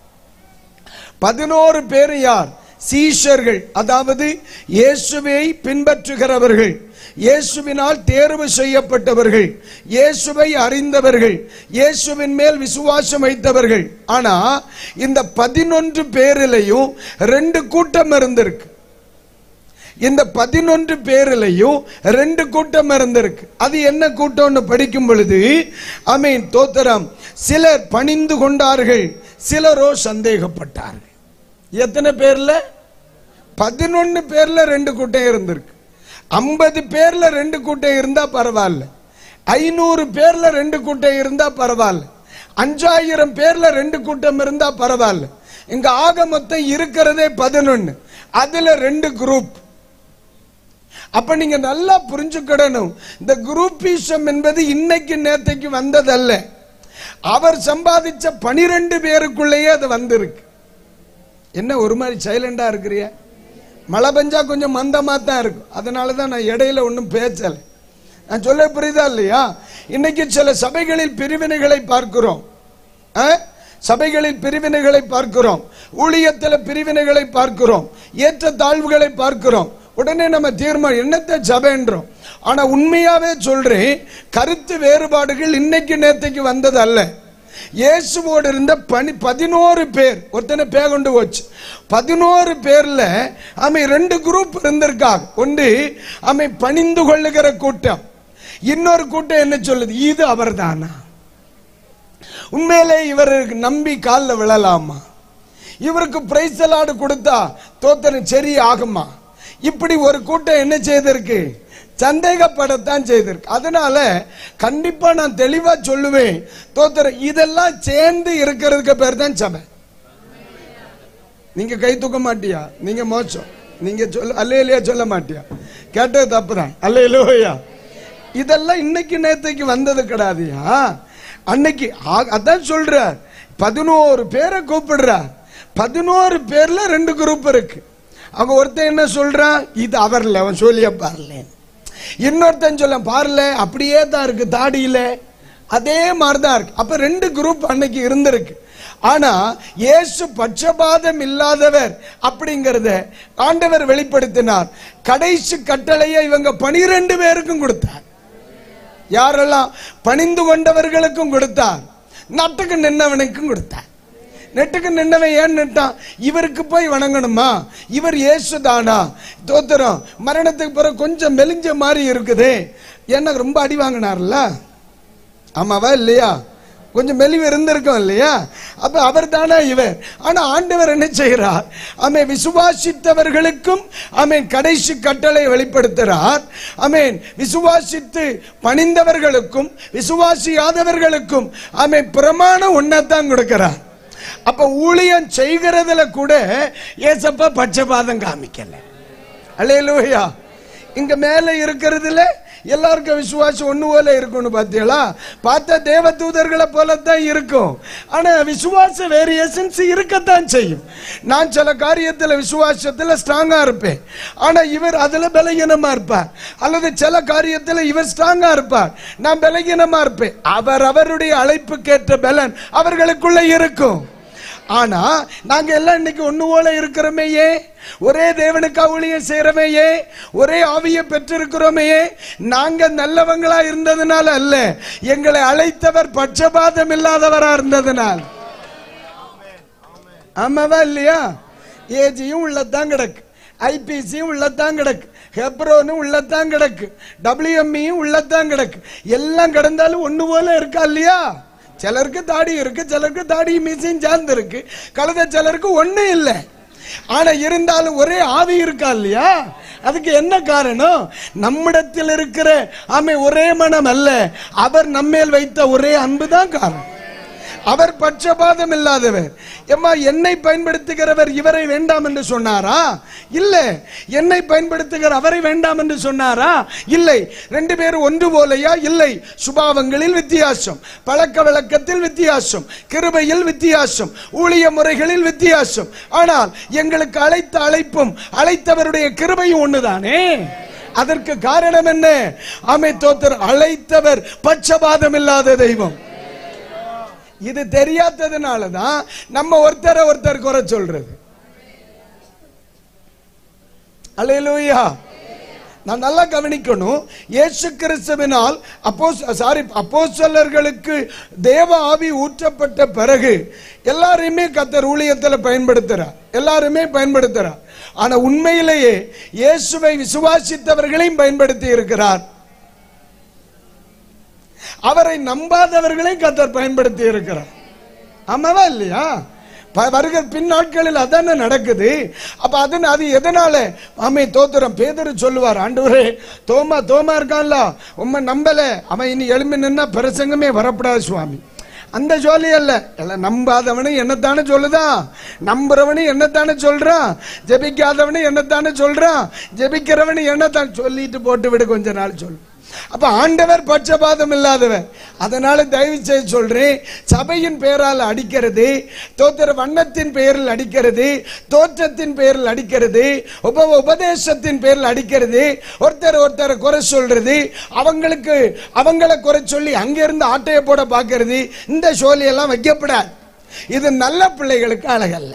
பதினோரு பேர் யார் சீஷர்கள் அதாவது இயேசுவை பின்பற்றுகிறவர்கள் இயேசுவினால் தேர்வு செய்யப்பட்டவர்கள் இயேசுவை அறிந்தவர்கள் இயேசுவின் மேல் விசுவாசம் வைத்தவர்கள் ஆனா இந்த பதினொன்று பேரிலையும் ரெண்டு கூட்டம் இருந்திருக்கு இந்த பதினொன்று பேரிலையும் ரெண்டு கூட்டம் இருந்திருக்கு அது என்ன கூட்டம்னு படிக்கும் பொழுது அமீன் தோத்திரம் சிலர் பணிந்து கொண்டார்கள் சிலரோ சந்தேகப்பட்டார்கள் எத்தனை பேர்ல பதினொன்னு பேர்ல ரெண்டு கூட்டம் இருந்திருக்கு ஐம்பது பேர்ல ரெண்டு கூட்டம் இருந்தா பரவாயில்ல ஐநூறு பேர்ல ரெண்டு கூட்டம் இருந்தா பரவாயில்ல அஞ்சாயிரம் பேர்ல ரெண்டு கூட்டம் இருந்தா பரவாயில்ல இங்க ஆக மொத்தம் இருக்கிறதே பதினொன்னு அதுல ரெண்டு குரூப் அப்ப நீங்க நல்லா புரிஞ்சுக்கிடணும் இந்த குரூப்பிசம் என்பது இன்னைக்கு நேத்தைக்கு வந்ததல்ல அவர் சம்பாதிச்ச பனிரெண்டு பேருக்குள்ளேயே அது வந்திருக்கு என்ன ஒரு மாதிரி சைலண்டா இருக்கிறிய மழை பெஞ்சா கொஞ்சம் மந்தமா தான் இருக்கும் அதனால தான் நான் இடையில ஒன்றும் பேசல நான் சொல்ல புரியுதா இல்லையா இன்னைக்கு சில சபைகளில் பிரிவினைகளை பார்க்கிறோம் ஆ? சபைகளில் பிரிவினைகளை பார்க்கிறோம் ஊழியத்தில் பிரிவினைகளை பார்க்கிறோம் ஏற்ற தாழ்வுகளை பார்க்கிறோம் உடனே நம்ம தீர்மானம் என்னத்தை சபைன்றோம் ஆனா உண்மையாவே சொல்றேன் கருத்து வேறுபாடுகள் இன்னைக்கு நேத்தைக்கு வந்தது அல்ல இயேசுவோடு இருந்த பனி பதினோரு பேர் ஒருத்தனை பே கொண்டு போச்சு பதினோரு பேர்ல அமை ரெண்டு குரூப் இருந்திருக்காங்க ஒன்று அமை பணிந்து கொள்ளுகிற கூட்டம் இன்னொரு கூட்டம் என்ன சொல்லுது இது அவர்தானா உண்மையிலே இவருக்கு நம்பி காலில் விழலாமா இவருக்கு பிரைஸ் அலாடு கொடுத்தா தோத்தனம் சரி ஆகுமா இப்படி ஒரு கூட்டம் என்ன செய்திருக்கு சந்தேகப்படத்தான் செய்திருக்கு அதனால கண்டிப்பா நான் தெளிவா சொல்லுவேன் தோத்தர இதெல்லாம் சேர்ந்து இருக்கிறதுக்கு பேர் தான் சபை நீங்க கை தூக்க மாட்டியா நீங்க மோசம் நீங்க சொல்ல அல்லையிலையா சொல்ல மாட்டியா கேட்டது தப்புதான் அல்லையிலோயா இதெல்லாம் இன்னைக்கு நேத்தைக்கு வந்தது கிடையாதுயா அன்னைக்கு ஆ- அதான் சொல்றார் பதினோரு பேரை கூப்பிடுறார் பதினோரு பேர்ல ரெண்டு குரூப் இருக்கு அவங்க ஒருத்தன் என்ன சொல்றான் இது அவர்ல அவன் சொல்லிய பாருல இன்னொருத்தன் சொல்ல பாருல அப்படியே தான் இருக்கு தாடியில அதே மாதிரி தான் இருக்கு அப்ப ரெண்டு குரூப் அன்னைக்கு இருந்திருக்கு ஆனா இயேசு பட்சபாதம் இல்லாதவர் அப்படிங்கறத ஆண்டவர் வெளிப்படுத்தினார் கடைசி கட்டளையை இவங்க பனிரெண்டு பேருக்கும் கொடுத்தார் யாரெல்லாம் பணிந்து கொண்டவர்களுக்கும் கொடுத்தார் நட்டுக்கு நின்னவனுக்கும் கொடுத்தார் நெட்டுக்கு நின்னவன் ஏன் நிட்டான் இவருக்கு போய் வணங்கணுமா இவர் இயேசுதானா தோத்திரம் மரணத்துக்கு பிறகு கொஞ்சம் மெலிஞ்ச மாதிரி இருக்குதே ஏன்னா ரொம்ப அடி வாங்கினார்ல ஆமாவா இல்லையா கொஞ்சம் மெலிவு இருந்திருக்கும் இல்லையா அப்ப அவர் தானே இவர் ஆனா ஆண்டவர் என்ன செய்கிறார் ஆமே விசுவாசித்தவர்களுக்கும் ஆமேன் கடைசி கட்டளை வெளிப்படுத்துகிறார் ஆமேன் விசுவாசித்து பணிந்தவர்களுக்கும் விசுவாசியாதவர்களுக்கும் ஆமே பிரமாணம் ஒன்னதான் கொடுக்கிறார் அப்ப ஊழியம் செய்கிறதுல கூட ஏசப்பா பட்சபாதம் காமிக்கல அல்லேலூயா இங்க மேல இருக்கிறதுல எல்லாருக்கும் விசுவாசம் ஒண்ணு போல இருக்கும்னு பார்த்தீங்களா பார்த்தா தேவ தூதர்களை போலத்தான் இருக்கும் ஆனா விசுவாச வேரியேஷன்ஸ் இருக்கத்தான் செய்யும் நான் சில காரியத்துல விசுவாசத்துல ஸ்ட்ராங்கா இருப்பேன் ஆனா இவர் அதுல பலகீனமா இருப்பார் அல்லது சில காரியத்துல இவர் ஸ்ட்ராங்கா இருப்பார் நான் பலகீனமா இருப்பேன் அவர் அவருடைய அழைப்புக்கேற்ற பலன் அவர்களுக்குள்ள இருக்கும் ஆனா நாங்க எல்லாம் இன்னைக்கு ஒண்ணு போல இருக்கிறோமே ஏன் ஒரே தேவனுக்கு ஊழியம் செய்யறோமே ஏன் ஒரே ஆவியை பெற்றிருக்கிறோமே ஏன் நாங்க நல்லவங்களா இருந்ததுனால அல்ல எங்களை அழைத்தவர் பட்சபாதம் இல்லாதவரா இருந்ததுனால் ஆமாவா இல்லையா ஏஜியும் உள்ளதான் கிடக்கு ஐபிசியும் உள்ளத்தான் கிடக்கு ஹெப்ரோனும் உள்ளத்தான் கிடக்கு டபிள்யூஎம்இயும் உள்ளத்தான் கிடக்கு எல்லாம் கிடந்தாலும் ஒண்ணு போல இருக்கா இல்லையா சிலருக்கு தாடி இருக்கு சிலருக்கு தாடி மீசையும் சேர்ந்து இருக்கு கழுத சிலருக்கு ஒண்ணும் இல்லை ஆனா இருந்தாலும் ஒரே ஆவி இருக்கா இல்லையா அதுக்கு என்ன காரணம் நம்மிடத்தில் இருக்கிற ஆமை ஒரே மனம் அல்ல அவர் நம்மேல் வைத்த ஒரே அன்பு தான் காரணம் அவர் பட்சபாதம் இல்லாதவர் எம்மா என்னை பயன்படுத்துகிறவர் இவரை வேண்டாம் என்று சொன்னாரா இல்ல என்னை பயன்படுத்துகிற அவரை வேண்டாம் என்று சொன்னாரா இல்லை ரெண்டு பேரும் ஒன்று போலையா இல்லை சுபாவங்களில் வித்தியாசம் பழக்க வழக்கத்தில் வித்தியாசம் கிருபையில் வித்தியாசம் ஊழிய முறைகளில் வித்தியாசம் ஆனால் எங்களுக்கு அழைத்த அழைப்பும் அழைத்தவருடைய கிருபையும் ஒண்ணுதானே அதற்கு காரணம் என்ன ஆமை தோத்தர் அழைத்தவர் பட்சபாதம் இல்லாத தெய்வம் இது தெரியாததுனால தான் நம்ம ஒருத்தரை ஒருத்தர் குறை சொல்றது அல்லேலூயா நான் நல்லா கவனிக்கணும் இயேசு கிறிஸ்துவினால் அப்போ சாரி அப்போஸ்தலர்களுக்கு தேவ ஆவி ஊற்றப்பட்ட பிறகு எல்லாரையுமே கத்தர் ஊழியத்தில் பயன்படுத்துறார் எல்லாருமே பயன்படுத்துறார் ஆனா உண்மையிலேயே இயேசுவை விசுவாசித்தவர்களையும் பயன்படுத்தி இருக்கிறார் அவரை நம்பாதவர்களையும் கத்தர் பயன்படுத்தி இருக்கிறார் ஆமாவா இல்லையா ப- வருகிற பின் நாட்களில் அதானே நடக்குது அப்ப அதன் அது எதனால ஆமை தோத்திரம் பேதரு சொல்லுவார் ஆண்டவரே தோமா தோமா இருக்கான்ல உம்மை நம்பல அவன் இனி எழும்பி நின்னா பிரசங்கமே வரப்படாது சுவாமி அந்த ஜோலி அல்ல எல்லாம் நம்பாதவனும் என்னத்தானே சொல்லுதான் நம்புறவனும் என்னத்தானே சொல்றான் ஜெபிக்காதவனும் என்னத்தானே சொல்றான் ஜெபிக்கிறவனும் என்னத்தான் சொல்லிட்டு போட்டு விடு கொஞ்ச நாள் சொல்லு அப்ப ஆண்டவர் பட்சபாதம் இல்லாதவர் அதனால தயவு செய்து சொல்றேன் சபையின் பெயரால் அடிக்கிறது தோத்திர வண்ணத்தின் பெயரில் அடிக்கிறது தோற்றத்தின் பெயரில் அடிக்கிறது உப உபதேசத்தின் பெயரில் அடிக்கிறது ஒருத்தர் ஒருத்தரை குறை சொல்றது அவங்களுக்கு அவங்கள குறை சொல்லி அங்கிருந்து ஆட்டையை போட பார்க்கிறது இந்த சோழி எல்லாம் வைக்கப்படாது இது நல்ல பிள்ளைகளுக்கு அழகல்ல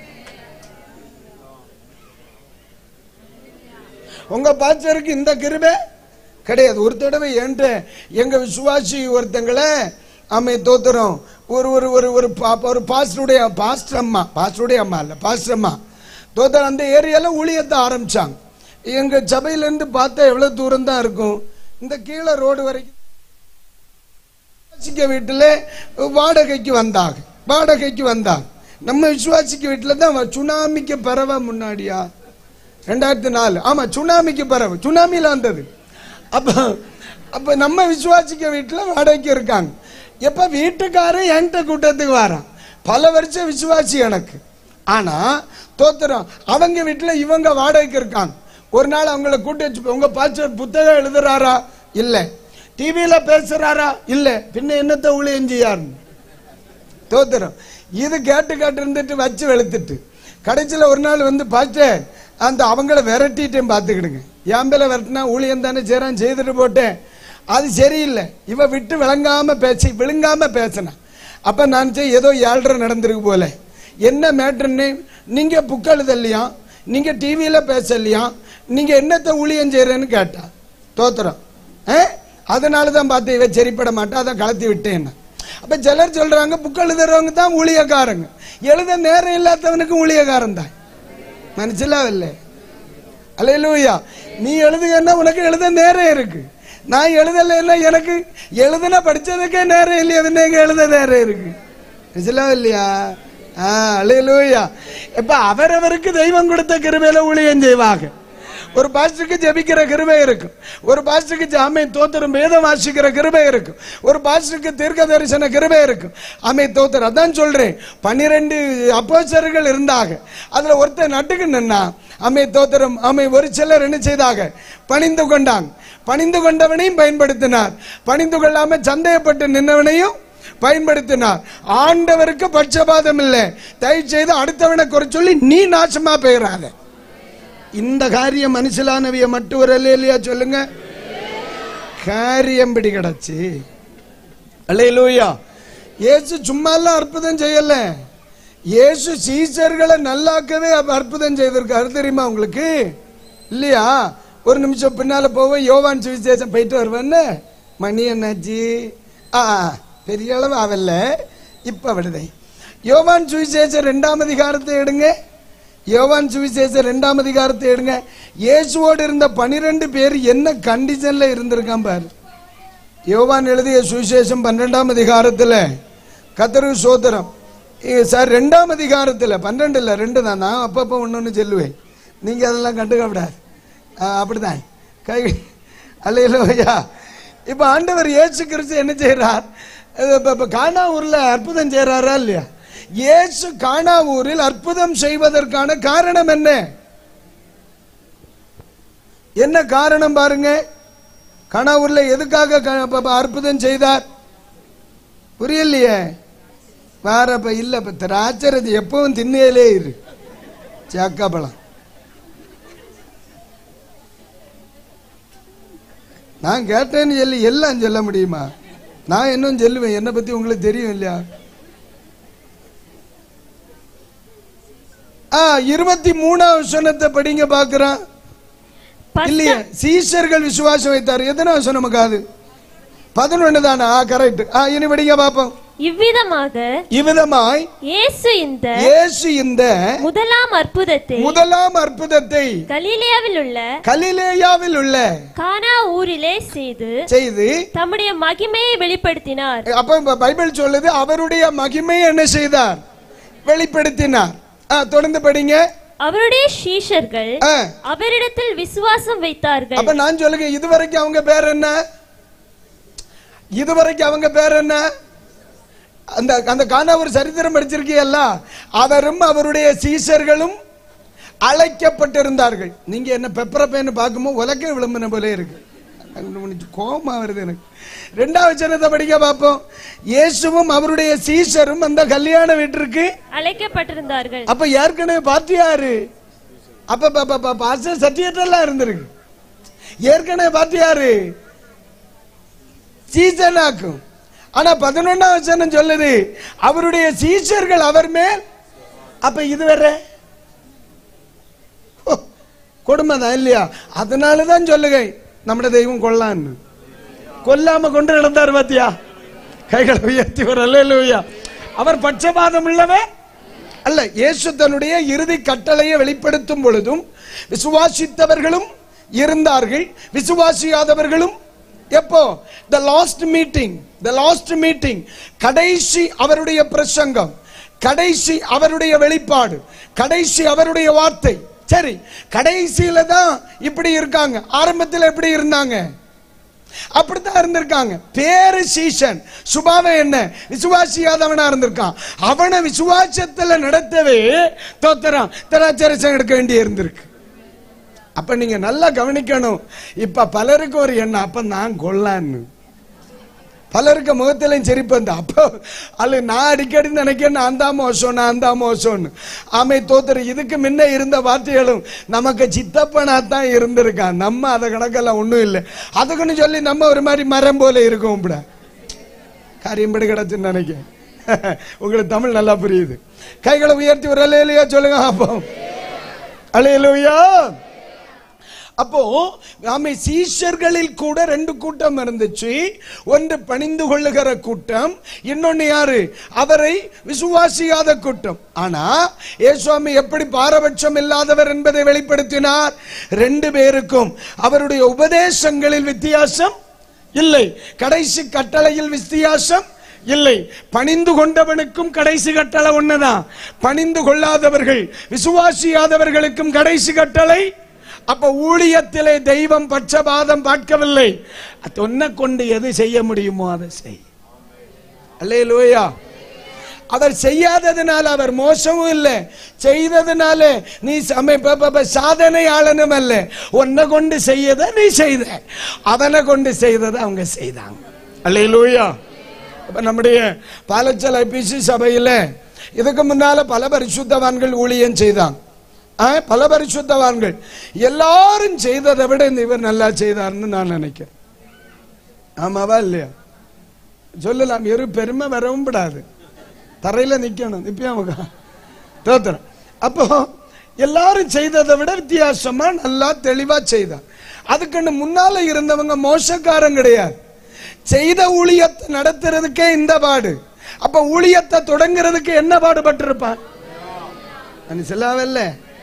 உங்க பாச்சருக்கு இந்த கிருபை கிடையாது ஒரு தடவை என்கிட்ட எங்க விசுவாசி ஒருத்தங்களை அம்மை தோத்துறோம் ஒரு ஒரு ஒரு ஒரு பா- ஒரு பாஸ்டருடைய பாஸ்டர் அம்மா பாஸ்டருடைய அம்மா இல்ல பாஸ்டர் அம்மா தோத்தர் அந்த ஏரியால ஊழியத்தை ஆரம்பிச்சாங்க எங்க சபையில இருந்து பார்த்தா எவ்வளவு தூரம் தான் இருக்கும் இந்த கீழே ரோடு வரைக்கும் விசுவாசிக்க வீட்டுல வாடகைக்கு வந்தாங்க வாடகைக்கு வந்தாங்க நம்ம விசுவாசிக்க வீட்டுல தான் சுனாமிக்கு பரவ முன்னாடியா ரெண்டாயிரத்தி நாலு ஆமா சுனாமிக்கு பரவ சுனாமியில வந்தது அப்ப அப்ப நம்ம விசுவாசிக்க வீட்டுல வாடகைக்கு இருக்காங்க எப்ப வீட்டுக்காரன் என்கிட்ட கூட்டத்துக்கு வரான் பல வருஷம் விசுவாசி எனக்கு ஆனா தோத்துறோம் அவங்க வீட்டுல இவங்க வாடகைக்கு இருக்காங்க ஒரு நாள் அவங்கள கூட்டி வச்சு உங்க பாஸ்டர் புத்தகம் எழுதுறாரா இல்ல டிவியில பேசுறாரா இல்ல பின்ன என்னத்த ஊழியம் செய்யாருன்னு தோத்துறோம் இது கேட்டு கேட்டு இருந்துட்டு வச்சு வெளுத்துட்டு கடைசியில் ஒரு நாள் வந்து பாஸ்டர் அந்த அவங்கள விரட்டிட்டேன் பார்த்துக்கிடுங்க என் பேல விரட்டினா ஊழியம் தானே செய்றான் செய்துட்டு போட்டேன் அது சரியில்லை இவ விட்டு விளங்காம பேசி விழுங்காம பேசினான் அப்ப நான் சரி ஏதோ ஏழ்ரை நடந்திருக்கு போல என்ன மேட்ருன்னு நீங்க புக் எழுதலையா நீங்க டிவியில பேசலையா நீங்க என்னத்த ஊழியம் செய்யறேன்னு கேட்டா தோத்துறோம் அதனால தான் பார்த்து இவ சரிப்பட மாட்டா அதை கலத்தி விட்டேன் அப்ப சிலர் சொல்றாங்க புக் எழுதுறவங்க தான் ஊழியக்காரங்க எழுத நேரம் இல்லாதவனுக்கு ஊழியக்காரன் தான் മനസ്സിലാവല്ലേ அல்லேலூயா நீ எழுதுங்கன்னா உனக்கு எழுத நேரம் இருக்கு நான் எழுதலைன்னா எனக்கு எழுதுன படிச்சதுக்கே நேரம் இல்லையா என்ன எங்க எழுத நேரம் இருக்கு മനസ്സിലാവില്ലயா ஆ அல்லேலூயா இப்ப அவரவருக்கு தெய்வம் கொடுத்த கிருபையில ஊழியம் செய்வாங்க ஒரு பாஸ்டருக்கு ஜெபிக்கிற கிருபை இருக்கும் ஒரு பாஸ்டருக்கு ஜாமை தோத்திரம் வேதம் வாசிக்கிற கிருபை இருக்கும் ஒரு பாஸ்டருக்கு தீர்க்க தரிசன கிருபை இருக்கும் அமை தோத்திரம் அதான் சொல்றேன் பன்னிரெண்டு அப்போசர்கள் இருந்தாங்க அதுல ஒருத்தர் நட்டுக்கு நின்னா அமை தோத்திரம் அமை ஒரு சிலர் என்ன செய்தாக பணிந்து கொண்டாங்க பணிந்து கொண்டவனையும் பயன்படுத்தினார் பணிந்து கொள்ளாம சந்தேகப்பட்டு நின்னவனையும் பயன்படுத்தினார் ஆண்டவருக்கு பட்சபாதம் இல்லை தயவு செய்து அடுத்தவனை குறை சொல்லி நீ நாசமா போயிடாத இந்த காரியம் மனுஷலானவிய மட்டும் ஒரு இல்லையா சொல்லுங்க காரியம் பிடி கிடச்சி அல்லையிலூயா இயேசு சும்மா எல்லாம் அற்புதம் செய்யல இயேசு சீசர்களை நல்லாக்கவே அப்ப அற்புதம் செய்திருக்காரு தெரியுமா உங்களுக்கு இல்லையா ஒரு நிமிஷம் பின்னால போவோம் யோவான் சுவிசேஷம் போயிட்டு வருவேன்னு மணி என்னாச்சு ஆ பெரிய அளவு ஆவல்ல இப்ப விடுதை யோவான் சுவிசேஷம் ரெண்டாம் அதிகாரத்தை எடுங்க யோவான் சுவிசேஷம் ரெண்டாம் அதிகாரத்தை எடுங்க இயேசுவோடு இருந்த பனிரெண்டு பேர் என்ன கண்டிஷன்ல இருந்திருக்கான் பாரு யோவான் எழுதிய சுவிசேஷம் பன்னெண்டாம் அதிகாரத்தில் கத்தரு சோதரம் ஏ, சார் ரெண்டாம் அதிகாரத்தில் பன்னெண்டு இல்லை ரெண்டு தான் நான் அப்பப்போ ஒன்று ஒன்று சொல்லுவேன் நீங்கள் அதெல்லாம் கண்டுக்கப்படாது ஆ, அப்படிதான் கை அல்லையா இப்போ ஆண்டவர் இயேசு கிறிஸ்து என்ன செய்கிறார் இப்போ கானா ஊரில் அற்புதம் செய்கிறாரா இல்லையா இயேசு கானா ஊரில் அற்புதம் செய்வதற்கான காரணம் என்ன என்ன காரணம் பாருங்க கணவூர்ல எதுக்காக க- ப- ப- அற்புதம் செய்தார் புரியலையே வேற இப்ப இல்ல இப்ப திராட்சரது எப்பவும் திண்ணையிலே இரு சாக்காப்பழம் நான் கேட்டேன்னு சொல்லி எல்லாம் சொல்ல முடியுமா நான் இன்னும் சொல்லுவேன் என்னை பத்தி உங்களுக்கு தெரியும் இல்லையா ஆ இருபத்தி மூணாவது வசனத்தை படிங்க பாக்குறான் இல்லையே சீஷர்கள் விசுவாசம் வைத்தார் எத்தனை வருஷம் நமக்கு அது பதினொன்னு தானே ஆ கரெக்ட் ஆ இனி படிங்க பாப்போம் இவ்விதமாக இவ்விதமாய் இயேசு இந்த இயேசு இந்த முதலாம் அற்புதத்தை முதலாம் அற்புதத்தை கலிலேயாவில் உள்ள கலிலேயாவில் உள்ள கானா ஊரிலே செய்து செய்து தம்முடைய மகிமையை வெளிப்படுத்தினார் அப்ப இப்ப பைபிள் சொல்லுது அவருடைய மகிமை என்ன செய்தார் வெளிப்படுத்தினார் ஆ, தொடர்ந்து படிங்க அவருடைய சீஷர்கள் ஆ, அவரிடத்தில் விசுவாசம் வைத்தார்கள் அப்ப நான் சொல்லுங்க இதுவரைக்கும் அவங்க பேர் என்ன இதுவரைக்கும் அவங்க பேர் என்ன அந்த அந்த காண ஒரு சரித்திரம் படிச்சிருக்கீல்ல அவரும் அவருடைய சீசர்களும் அழைக்கப்பட்டிருந்தார்கள் நீங்க என்ன பெப்பரப்பேன்னு பார்க்கும்போது உலக்க விளம்பின போல இருக்கு எனக்கு கோபமா வருது எனக்கு ரெண்டாவது வசனத்தை படிக்க பார்ப்போம் இயேசுவும் அவருடைய சீசரும் அந்த கல்யாண வீட்டிற்கு அழைக்கப்பட்டிருந்தார்கள் அப்ப ஏற்கனவே பாத்தியாரு அப்ப பாஸ்டர் சர்டிபிகேட் எல்லாம் இருந்திருக்கு ஏற்கனவே பாத்தியாரு சீசனாக்கும் ஆனா பதினொன்னாம் வசனம் சொல்லுது அவருடைய சீஷர்கள் அவர் மேல் அப்ப இது வேற ஓ, கொடுமைதான் இல்லையா அதனாலதான் சொல்லுங்க நம்முடைய தெய்வம் கொல்லான்னு கொல்லாம கொண்டு நடந்தார் பாத்தியா கைகளை உயர்த்தி ஒரு அல்லேலூயா அவர் பட்சபாதம் உள்ளவன் அல்ல இயேசு தன்னுடைய இறுதி கட்டளையை வெளிப்படுத்தும் பொழுதும் விசுவாசித்தவர்களும் இருந்தார்கள் விசுவாசியாதவர்களும் எப்போ the last meeting the last meeting கடைசி அவருடைய பிரசங்கம் கடைசி அவருடைய வெளிப்பாடு கடைசி அவருடைய வார்த்தை சரி கடைசியில தான் இப்படி இருக்காங்க ஆரம்பத்தில் எப்படி இருந்தாங்க அப்படித்தான் இருந்திருக்காங்க பேரு சீசன் சுபாவம் என்ன விசுவாசியாதவனா இருந்திருக்கான் அவனை விசுவாசத்துல நடத்தவே தோத்தரான் திராட்சரசம் எடுக்க வேண்டி இருந்திருக்கு அப்ப நீங்க நல்லா கவனிக்கணும் இப்ப பலருக்கு ஒரு எண்ணம் அப்ப நான் கொல்லான்னு பலருக்கு முகத்திலையும் சிரிப்பு வந்து அப்போ அல்ல நான் அடிக்கடி நினைக்கிறேன் நான் தான் மோசம் நான் தான் மோசம்னு ஆமை தோத்துற இதுக்கு முன்ன இருந்த வார்த்தைகளும் நமக்கு சித்தப்பனா தான் இருந்திருக்கான் நம்ம அதை கணக்கெல்லாம் ஒன்றும் இல்லை அதுக்குன்னு சொல்லி நம்ம ஒரு மாதிரி மரம் போல இருக்கோம் இப்பட காரியம்படி கிடச்சுன்னு நினைக்கிறேன் உங்களுக்கு தமிழ் நல்லா புரியுது கைகளை உயர்த்தி ஒரு அலையிலையா சொல்லுங்க அப்போ அலையிலையா அப்போ ஆமை சீஷர்களில் கூட ரெண்டு கூட்டம் இருந்துச்சு ஒன்று பணிந்து கொள்ளுகிற கூட்டம் இன்னொன்னு யாரு அவரை விசுவாசியாத கூட்டம் ஆனா ஏசுவாமி எப்படி பாரபட்சம் இல்லாதவர் என்பதை வெளிப்படுத்தினார் ரெண்டு பேருக்கும் அவருடைய உபதேசங்களில் வித்தியாசம் இல்லை கடைசி கட்டளையில் வித்தியாசம் இல்லை பணிந்து கொண்டவனுக்கும் கடைசி கட்டளை ஒண்ணுதான் பணிந்து கொள்ளாதவர்கள் விசுவாசியாதவர்களுக்கும் கடைசி கட்டளை அப்ப ஊழியத்திலே தெய்வம் பட்சபாதம் பார்க்கவில்லை தொன்ன கொண்டு எது செய்ய முடியுமோ அதை செய் அல்லேலூயா அவர் செய்யாததுனால அவர் மோசமும் இல்லை செய்ததுனால நீ சமை ப- ப- ப- சாதனையாளனும் அல்ல உன்னை கொண்டு செய்யத நீ செய்த அவனை கொண்டு செய்ததை அவங்க செய்தாங்க அல்லேலூயா அப்ப நம்முடைய பாலச்சல் ஐபிசி சபையில இதுக்கு முன்னால பல பரிசுத்தவான்கள் ஊழியம் செய்தாங்க ஆ, பல பரிசுத்தவான்கள் எல்லாரும் செய்ததை விட இந்த இவர் நல்லா செய்தார்னு நான் நினைக்கிறேன் ஆமாவா இல்லையா சொல்லலாம் இரு பெருமை வரவும் விடாது தரையில நிக்கணும் நிப்பியாமுக தோத்திரம் அப்போ எல்லாரும் செய்ததை விட வித்தியாசமா நல்லா தெளிவா செய்தார் அதுக்குன்னு முன்னால இருந்தவங்க மோசக்காரன் கிடையாது செய்த ஊழியத்தை நடத்துறதுக்கே இந்த பாடு அப்ப ஊழியத்தை தொடங்குறதுக்கு என்ன பாடுபட்டிருப்பான் நான் சொல்லாவல்ல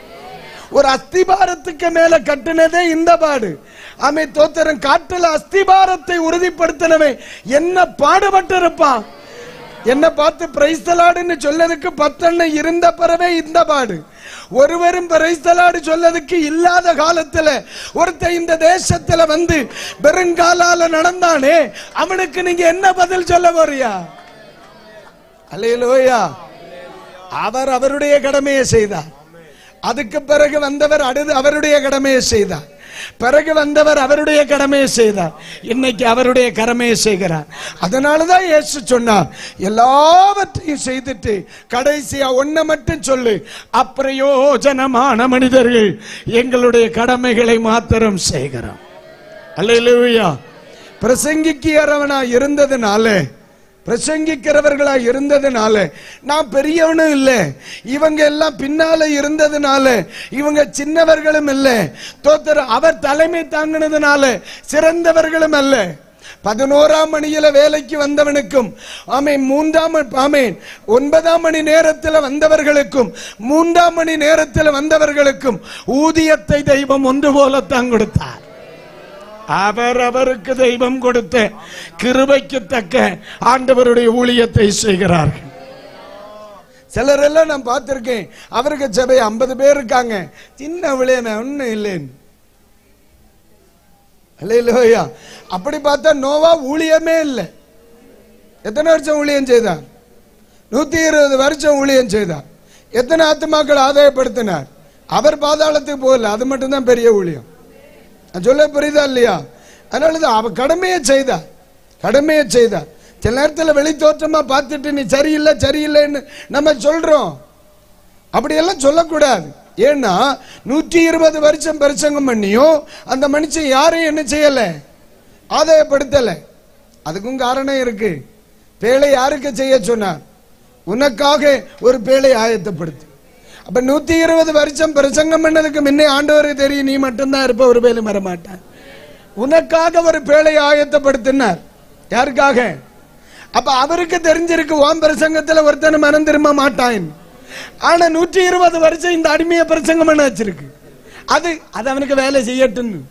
ஒரு அஸ்திபாரத்துக்கு மேல கட்டினதே இந்த பாடு ஆமே தோத்திரம் காட்டுல அஸ்திபாரத்தை உறுதிப்படுத்தினவன் என்ன பாடுபட்டு இருப்பான் என்ன பார்த்து பிரைஸ்தலாடுன்னு சொல்லதுக்கு பத்தெண்ணெய் இருந்த பிறவே இந்த பாடு ஒருவரும் பிரைஸ்தலாடு சொல்லதுக்கு இல்லாத காலத்துல ஒருத்தன் இந்த தேசத்துல வந்து பெருங்காலால நடந்தானே அவனுக்கு நீங்க என்ன பதில் சொல்ல போறியா அல்லேலூயா அவர் அவருடைய கடமையை செய்தார் அதுக்கு பிறகு வந்தவர் அடுத்து அவருடைய கடமையை செய்தார் பிறகு வந்தவர் அவருடைய கடமையை செய்தார் இன்னைக்கு அவருடைய கடமையை செய்கிறார் அதனாலதான் இயேசு சொன்னார் எல்லாவற்றையும் செய்துட்டு கடைசியா ஒன்ன மட்டும் சொல்லு அப்பிரயோஜனமான மனிதர்கள் எங்களுடைய கடமைகளை மாத்திரம் செய்கிறோம் அல்லேலூயா பிரசங்கிக்கிறவனா இருந்ததுனால பிரசங்கிக்கிறவர்களா இருந்ததுனால நான் பெரியவனும் இல்லை இவங்க எல்லாம் பின்னால இருந்ததுனால இவங்க சின்னவர்களும் இல்லை தோத்தர் அவர் தலைமை தாங்கினதுனால சிறந்தவர்களும் அல்ல பதினோராம் மணியில வேலைக்கு வந்தவனுக்கும் ஆமேன் மூன்றாம் ஆமேன் ஒன்பதாம் மணி நேரத்தில் வந்தவர்களுக்கும் மூன்றாம் மணி நேரத்தில் வந்தவர்களுக்கும் ஊதியத்தை தெய்வம் ஒன்று போலத்தான் கொடுத்தார் அவர் அவருக்கு தெய்வம் கொடுத்த கிருபைக்கு தக்க ஆண்டவருடைய ஊழியத்தை செய்கிறார்கள் சிலர் எல்லாம் நான் பார்த்திருக்கேன் அவருக்கு சபை ஐம்பது பேர் இருக்காங்க சின்ன விளையாட ஒன்னும் இல்லைன்னு இல்லையா அப்படி பார்த்தா நோவா ஊழியமே இல்லை எத்தனை வருஷம் ஊழியம் செய்தார் நூத்தி இருபது வருஷம் ஊழியம் செய்தார் எத்தனை ஆத்துமாக்கள் ஆதாயப்படுத்தினார் அவர் பாதாளத்துக்கு போகல அது மட்டும்தான் பெரிய ஊழியம் நான் சொல்ல புரியுதா இல்லையா அதனால தான் அவ கடமையை செய்தார் கடமையை செய்தார் சில நேரத்தில் வெளி தோற்றமா பார்த்துட்டு நீ சரியில்லை சரியில்லைன்னு நம்ம சொல்றோம் அப்படியெல்லாம் சொல்லக்கூடாது ஏன்னா நூற்றி இருபது வருஷம் பிரசங்கம் பண்ணியும் அந்த மனுஷன் யாரையும் என்ன செய்யல ஆதாயப்படுத்தல அதுக்கும் காரணம் இருக்கு பேழை யாருக்கு செய்ய சொன்னார் உனக்காக ஒரு பேழை ஆயத்தப்படுத்து அப்ப நூத்தி இருபது வருஷம் பிரசங்கம் பண்ணதுக்கு முன்னே ஆண்டவருக்கு தெரியும் நீ மட்டும்தான் இருப்ப ஒரு பேலும் வரமாட்டான் உனக்காக ஒரு பேழை ஆயத்தப்படுத்தினார் யாருக்காக அப்ப அவருக்கு தெரிஞ்சிருக்கு ஓம் பிரசங்கத்துல ஒருத்தன் மனம் திரும்ப மாட்டான் ஆனா நூற்றி இருபது வருஷம் இந்த அடிமைய பிரசங்கம் பண்ண வச்சிருக்கு அது அது அவனுக்கு வேலை செய்யட்டுன்னு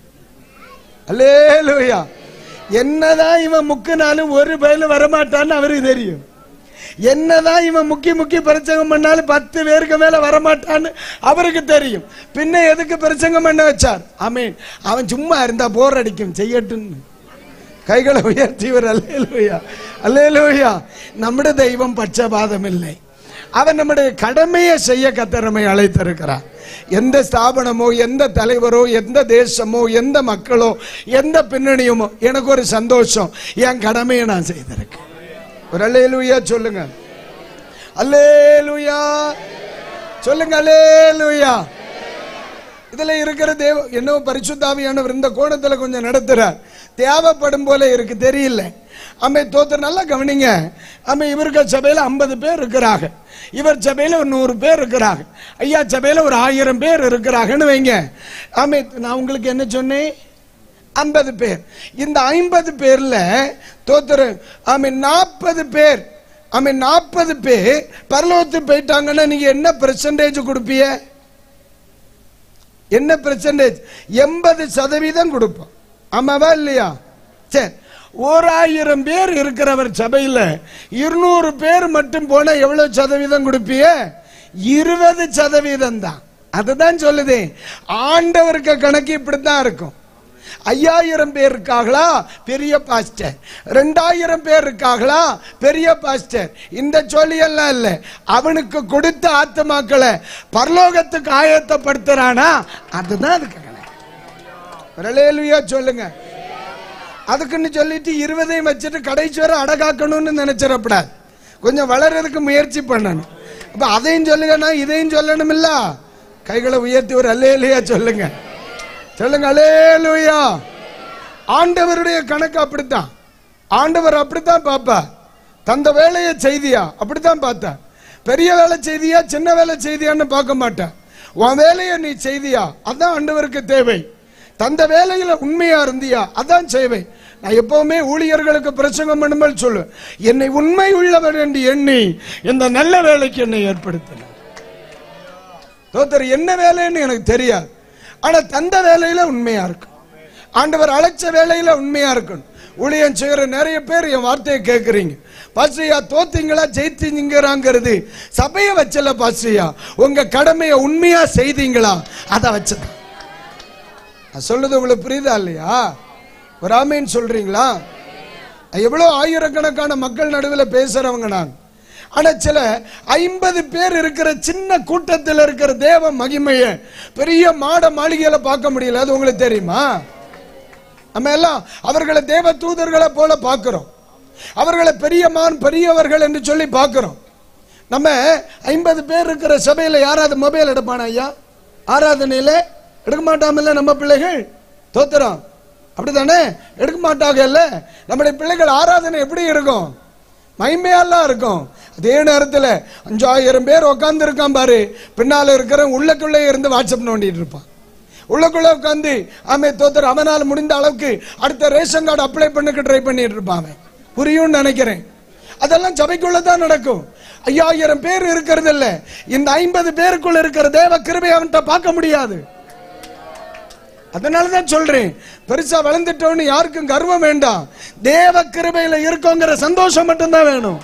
அல்லேலூயா என்னதான் இவன் முக்குனாலும் ஒரு பயில வரமாட்டான்னு அவருக்கு தெரியும் என்னதான் இவன் முக்கி முக்கி பிரசங்கம் பண்ணாலும் பத்து பேருக்கு மேல வரமாட்டான்னு அவருக்கு தெரியும் பின்ன எதுக்கு பிரசங்கம் பண்ண வச்சார் ஆமீன் அவன் சும்மா இருந்தா போர் அடிக்கும் செய்யட்டுன்னு கைகளை உயர்த்திவர் அல்லேலூயா அல்லேலூயா நம்முடைய தெய்வம் பட்சபாதம் இல்லை அவன் நம்முடைய கடமையை செய்ய கத்தரமை அழைத்திருக்கிறார் எந்த ஸ்தாபனமோ எந்த தலைவரோ எந்த தேசமோ எந்த மக்களோ எந்த பின்னணியுமோ எனக்கு ஒரு சந்தோஷம் என் கடமையை நான் செய்திருக்கேன் ஒரு அல்லேலூயா சொல்லுங்க அல்லேலூயா சொல்லுங்க அல்லேலூயா இதுல இருக்கிற தேவ என்னவோ பரிசுத்தாவியானவர் இந்த கோணத்துல கொஞ்சம் நடத்துறார் தேவைப்படும் போல இருக்கு தெரியல அம்மை தோத்தர் நல்லா கவனிங்க அம்மை இவருக்கு சபையில ஐம்பது பேர் இருக்கிறாங்க இவர் சபையில ஒரு நூறு பேர் இருக்கிறாங்க ஐயா சபையில ஒரு ஆயிரம் பேர் இருக்கிறாங்கன்னு வைங்க அம்மை நான் உங்களுக்கு என்ன சொன்னேன் ஐம்பது பேர் இந்த ஐம்பது பேர்ல தோத்தர் ஆமை நாற்பது பேர் ஆமை நாற்பது பேர் பரலோகத்துக்கு போயிட்டாங்கன்னா நீங்க என்ன பெர்சன்டேஜ் கொடுப்பீங்க என்ன பெர்சன்டேஜ் எண்பது சதவீதம் கொடுப்போம் ஆமாவா இல்லையா சரி ஓர் ஆயிரம் பேர் இருக்கிறவர் சபையில் இருநூறு பேர் மட்டும் போனா எவ்வளவு சதவீதம் கொடுப்பிய இருபது சதவீதம் தான் அதுதான் சொல்லுதே ஆண்டவருக்கு கணக்கு இப்படித்தான் இருக்கும் ஐயாயிரம் பேர் இருக்காங்களா பெரிய பாஸ்டர் ரெண்டாயிரம் பேர் இருக்காங்களா பெரிய பாஸ்டர் இந்த சொல்லியெல்லாம் இல்ல அவனுக்கு கொடுத்த ஆத்மாக்களை பரலோகத்துக்கு ஆயத்தப்படுத்துறானா அதுதான் அதுக்கு கணக்கு சொல்லுங்க அதுக்குன்னு சொல்லிட்டு இருபதையும் வச்சுட்டு கடைசி வரை அடகாக்கணும்னு நினைச்சிடப்படாது கொஞ்சம் வளர்றதுக்கு முயற்சி பண்ணணும் அப்ப அதையும் சொல்லுங்கன்னா இதையும் சொல்லணும் இல்ல கைகளை உயர்த்தி ஒரு அல்லையா சொல்லுங்க சொல்லுங்க அலேலுயா ஆண்டவருடைய கணக்கு அப்படித்தான் ஆண்டவர் அப்படித்தான் பாப்பா தந்த வேலையை செய்தியா அப்படித்தான் பார்த்தா பெரிய வேலை செய்தியா சின்ன வேலை செய்தியான்னு பார்க்க மாட்டேன் உன் வேலையை நீ செய்தியா அதான் ஆண்டவருக்கு தேவை தந்த வேலையில உண்மையா இருந்தியா அதான் செய்வேன் நான் எப்பவுமே ஊழியர்களுக்கு பிரசங்கம் பண்ணும்போது சொல்லு என்னை உண்மை உள்ளவர் என்று எண்ணி இந்த நல்ல வேலைக்கு என்னை ஏற்படுத்தினார் ஒருத்தர் என்ன வேலைன்னு எனக்கு தெரியாது ஆனா தந்த வேலையில உண்மையா இருக்கும் ஆண்டவர் அழைச்ச வேலையில உண்மையா இருக்கணும் ஊழியம் செய்யற நிறைய பேர் என் வார்த்தையை கேட்குறீங்க பாஸ்ரியா தோத்தீங்களா ஜெயித்தீங்கிறாங்கிறது சபையை வச்சல பாஸ்ரியா உங்க கடமையை உண்மையா செய்தீங்களா அதை வச்சதான் நான் சொல்றது உங்களுக்கு புரியுதா இல்லையா ஒரு ஆமேன்னு சொல்றீங்களா எவ்வளவு ஆயிரக்கணக்கான மக்கள் நடுவில் பேசுறவங்க நான் ஆனா சில ஐம்பது பேர் இருக்கிற சின்ன கூட்டத்தில் இருக்கிற தேவ மகிமைய பெரிய மாட மாளிகையில பார்க்க முடியல அது உங்களுக்கு தெரியுமா நம்ம எல்லாம் அவர்களை தேவ தூதர்களை போல பார்க்கிறோம் அவர்களை பெரியமான் பெரியவர்கள் என்று சொல்லி பார்க்கிறோம் நம்ம ஐம்பது பேர் இருக்கிற சபையில யாராவது மொபைல் எடுப்பானா ஐயா ஆராதனையில எடுக்க மாட்டாமல்ல நம்ம பிள்ளைகள் தோத்துறோம் அப்படிதானே எடுக்க மாட்டாங்க இல்ல நம்முடைய பிள்ளைகள் ஆராதனை எப்படி இருக்கும் மகிமையெல்லாம் இருக்கும் அதே நேரத்தில் அஞ்சாயிரம் பேர் உட்கார்ந்து இருக்கான் பாரு பின்னால இருக்கிற உள்ளக்குள்ளே இருந்து வாட்ஸ்அப் நோண்டிட்டு இருப்பான் உள்ளக்குள்ள உட்காந்து ஆமே தோத்தர் அவனால் முடிந்த அளவுக்கு அடுத்த ரேஷன் கார்டு அப்ளை பண்ணக்கு ட்ரை பண்ணிட்டு இருப்பான் அவன் புரியும்னு நினைக்கிறேன் அதெல்லாம் சபைக்குள்ள தான் நடக்கும் ஐயாயிரம் பேர் இருக்கிறது இல்ல இந்த ஐம்பது பேருக்குள்ள இருக்கிற தேவ கிருபை அவன்கிட்ட பார்க்க முடியாது அதனாலதான் சொல்றேன் பெருசா வளர்ந்துட்டோன்னு யாருக்கும் கர்வம் வேண்டாம் தேவ கிருபையில இருக்கோங்கிற சந்தோஷம் மட்டும்தான் வேணும்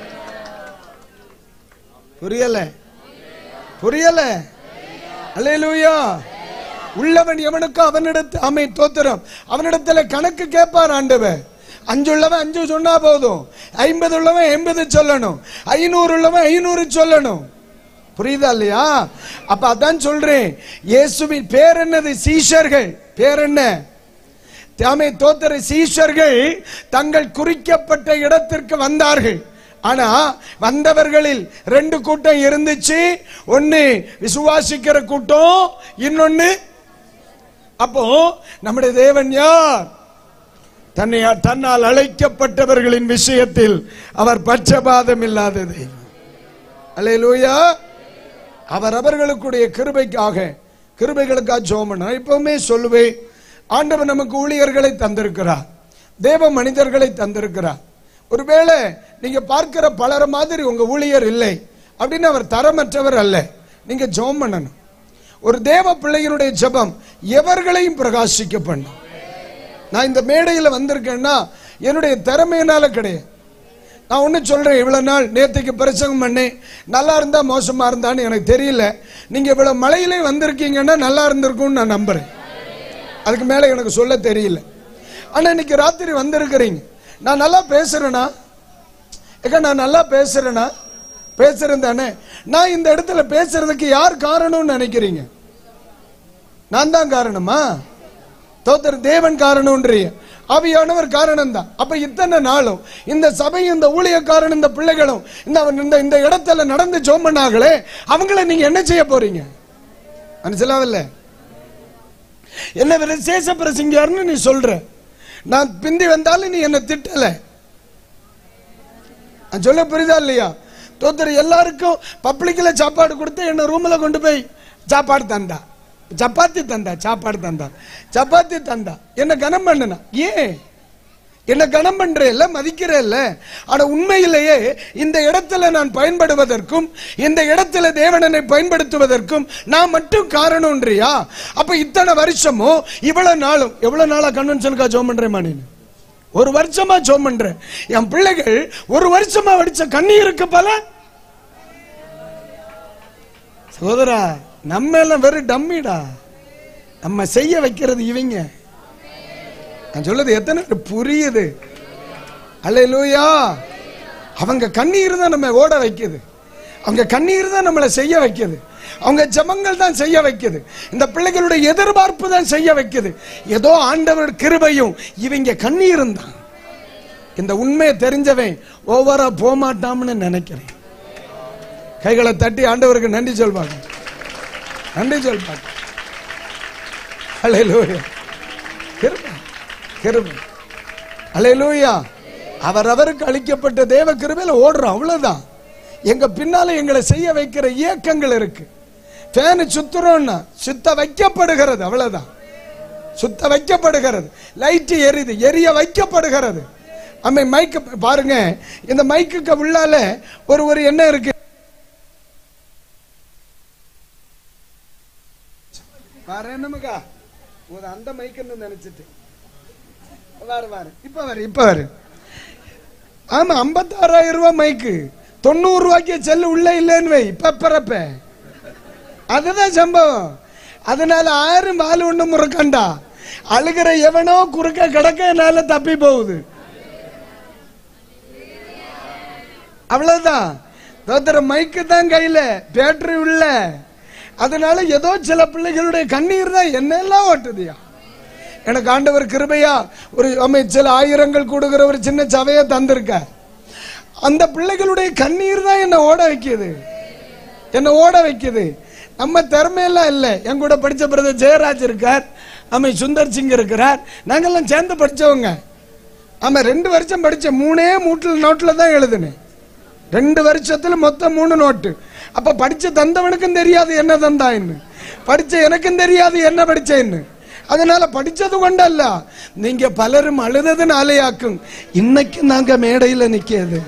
புரியல புரியல அல்லேலூயா உள்ளவன் எவனுக்கு அவனிடத்து அமை தோத்திரம் அவனிடத்துல கணக்கு கேட்பார் ஆண்டவர் அஞ்சு உள்ளவன் அஞ்சு சொன்னா போதும் ஐம்பது உள்ளவன் எண்பது சொல்லணும் ஐநூறு உள்ளவன் ஐநூறு சொல்லணும் புரியுதா இல்லையா அப்ப அதான் சொல்றேன் இயேசுவின் பேர் என்னது சீஷர்கள் பேர் என்ன தாமே தோத்தர சீஷர்கள் தங்கள் குறிக்கப்பட்ட இடத்திற்கு வந்தார்கள் ஆனா வந்தவர்களில் ரெண்டு கூட்டம் இருந்துச்சு ஒன்னு விசுவாசிக்கிற கூட்டம் இன்னொன்னு அப்போ நம்முடைய தேவன் யார் தன்னை தன்னால் அழைக்கப்பட்டவர்களின் விஷயத்தில் அவர் பட்சபாதம் இல்லாத தெய்வம் அல்லேலூயா அவர் அவர்களுக்குடைய கிருபைக்காக கிருபைகளுக்காக ஜோமன் எப்பவுமே சொல்லுவேன் ஆண்டவர் நமக்கு ஊழியர்களை தந்திருக்கிறார் தேவ மனிதர்களை தந்திருக்கிறார் ஒருவேளை நீங்க பார்க்கிற பலர மாதிரி உங்க ஊழியர் இல்லை அப்படின்னு அவர் தரமற்றவர் அல்ல நீங்க ஜெபம் பண்ணணும் ஒரு தேவ பிள்ளையினுடைய ஜெபம் எவர்களையும் பிரகாசிக்க பண்ணும் நான் இந்த மேடையில் வந்திருக்கேன்னா என்னுடைய திறமையினால கிடையாது நான் ஒன்று சொல்கிறேன் இவ்வளோ நாள் நேற்றுக்கு பிரசங்கம் பண்ணேன் நல்லா இருந்தா மோசமாக இருந்தான்னு எனக்கு தெரியல நீங்கள் இவ்வளோ மழையிலே வந்திருக்கீங்கன்னா நல்லா இருந்திருக்கும்னு நான் நம்புகிறேன் அதுக்கு மேலே எனக்கு சொல்ல தெரியல ஆனால் இன்னைக்கு ராத்திரி வந்திருக்கிறீங்க நான் நல்லா பேசுகிறேனா ஏக்கா நான் நல்லா பேசுகிறேனா பேசுகிறேன் தானே நான் இந்த இடத்துல பேசுறதுக்கு யார் காரணம்னு நினைக்கிறீங்க நான் தான் காரணமா தோத்தர் தேவன் காரணம்ன்றிய ஆவியானவர் காரணம் தான் அப்ப இத்தனை நாளும் இந்த சபை இந்த ஊழியக்காரன் இந்த பிள்ளைகளும் இந்த இந்த இந்த இடத்துல நடந்து ஜோமனாகளே அவங்கள நீங்க என்ன செய்ய போறீங்க மனசிலாவில்ல என்ன விசேஷ பிரசங்கியார்னு நீ சொல்ற நான் பிந்தி வந்தாலும் நீ என்ன திட்டல நான் சொல்ல புரியுதா இல்லையா தோத்தர் எல்லாருக்கும் பப்ளிக்ல சாப்பாடு கொடுத்து என்ன ரூம்ல கொண்டு போய் சாப்பாடு தந்தா சப்பாத்தி தந்தா சாப்பாடு தந்தா சப்பாத்தி தந்தா என்ன கனம் பண்ணனா ஏன் என்ன கனம் பண்றேல்ல மதிக்கிறேல்ல ஆனா உண்மையிலேயே இந்த இடத்துல நான் பயன்படுவதற்கும் இந்த இடத்துல தேவனனை பயன்படுத்துவதற்கும் நான் மட்டும் காரணம்ன்றியா அப்ப இத்தனை வருஷமும் இவ்வளவு நாளும் எவ்வளவு நாளா கன்வென்ஷனுக்கா ஜோம் பண்றேன் நீ ஒரு வருஷமா ஜோம் பண்றேன் என் பிள்ளைகள் ஒரு வருஷமா வடிச்ச கண்ணீருக்கு பல சகோதரா நம்ம எல்லாம் வெறும் டம்மிடா நம்ம செய்ய வைக்கிறது இவங்க நான் சொல்றது எத்தனை பேர் புரியுது அல்லேலூயா அவங்க கண்ணீர் தான் நம்ம ஓட வைக்குது அவங்க கண்ணீர் தான் நம்மளை செய்ய வைக்குது அவங்க ஜெபங்கள் தான் செய்ய வைக்குது இந்த பிள்ளைகளுடைய எதிர்பார்ப்பு தான் செய்ய வைக்குது ஏதோ ஆண்டவர் கிருபையும் இவங்க கண்ணீரும் தான் இந்த உண்மையை தெரிஞ்சவன் ஓவரா போமாட்டாம்னு நினைக்கிறேன் கைகளை தட்டி ஆண்டவருக்கு நன்றி சொல்வாங்க நன்றி சொல்வாங்க அல்லேலூயா கிருபை கிருபை அல்லேலூயா அவர் அவருக்கு அளிக்கப்பட்ட தேவ கிருபையில ஓடுறோம் அவ்வளவுதான் எங்க பின்னால எங்களை செய்ய வைக்கிற இயக்கங்கள் இருக்கு ஃபேனு சுத்துறோம்னா சுத்த வைக்கப்படுகிறது அவ்வளவுதான் சுத்த வைக்கப்படுகிறது லைட் எரியுது எரிய வைக்கப்படுகிறது அம்மை மைக்கு பாருங்க இந்த மைக்குக்கு உள்ளால ஒரு ஒரு என்ன இருக்கு வரேன் நமக்கா ஒரு அந்த மைக்குன்னு நினைச்சிட்டு வாரு வாரு இப்ப வரு இப்ப வரு ஆமா ஐம்பத்தாறாயிரம் ரூபாய் மைக்கு தொண்ணூறு ரூபாய்க்கு செல்லு உள்ள இல்லைன்னு வை இப்ப பிறப்ப அதுதான் சம்பவம் அதனால ஆயிரம் வால் ஒண்ணு முறுக்கண்டா அழுகிற எவனோ குறுக்க கிடக்க என்னால தப்பி போகுது அவ்வளவுதான் தோத்திர மைக்கு தான் கையில பேட்டரி உள்ள அதனால ஏதோ சில பிள்ளைகளுடைய கண்ணீர் தான் என்னெல்லாம் ஓட்டுதியா எனக்கு ஆண்டவர் கிருபையா ஒரு அமை சில ஆயிரங்கள் கூடுகிற ஒரு சின்ன சபையை தந்திருக்க அந்த பிள்ளைகளுடைய கண்ணீர் தான் என்ன ஓட வைக்குது என்ன ஓட வைக்குது நம்ம திறமையெல்லாம் இல்லை என் கூட படிச்ச பிரதர் ஜெயராஜ் இருக்கார் அமை சுந்தர் சிங் இருக்கிறார் நாங்கெல்லாம் சேர்ந்து படிச்சவங்க ஆமா ரெண்டு வருஷம் படிச்ச மூணே மூட்டில் நோட்ல தான் எழுதுனேன் ரெண்டு வருஷத்துல மொத்தம் மூணு நோட்டு அப்ப படிச்ச தந்தவனுக்கும் தெரியாது என்ன தந்தான்னு படிச்ச எனக்கும் தெரியாது என்ன படிச்சேன்னு அதனால படிச்சது கொண்டல்ல நீங்க பலரும் அழுததுனாலேயாக்கும் இன்னைக்கு நாங்க மேடையில நிக்கிறது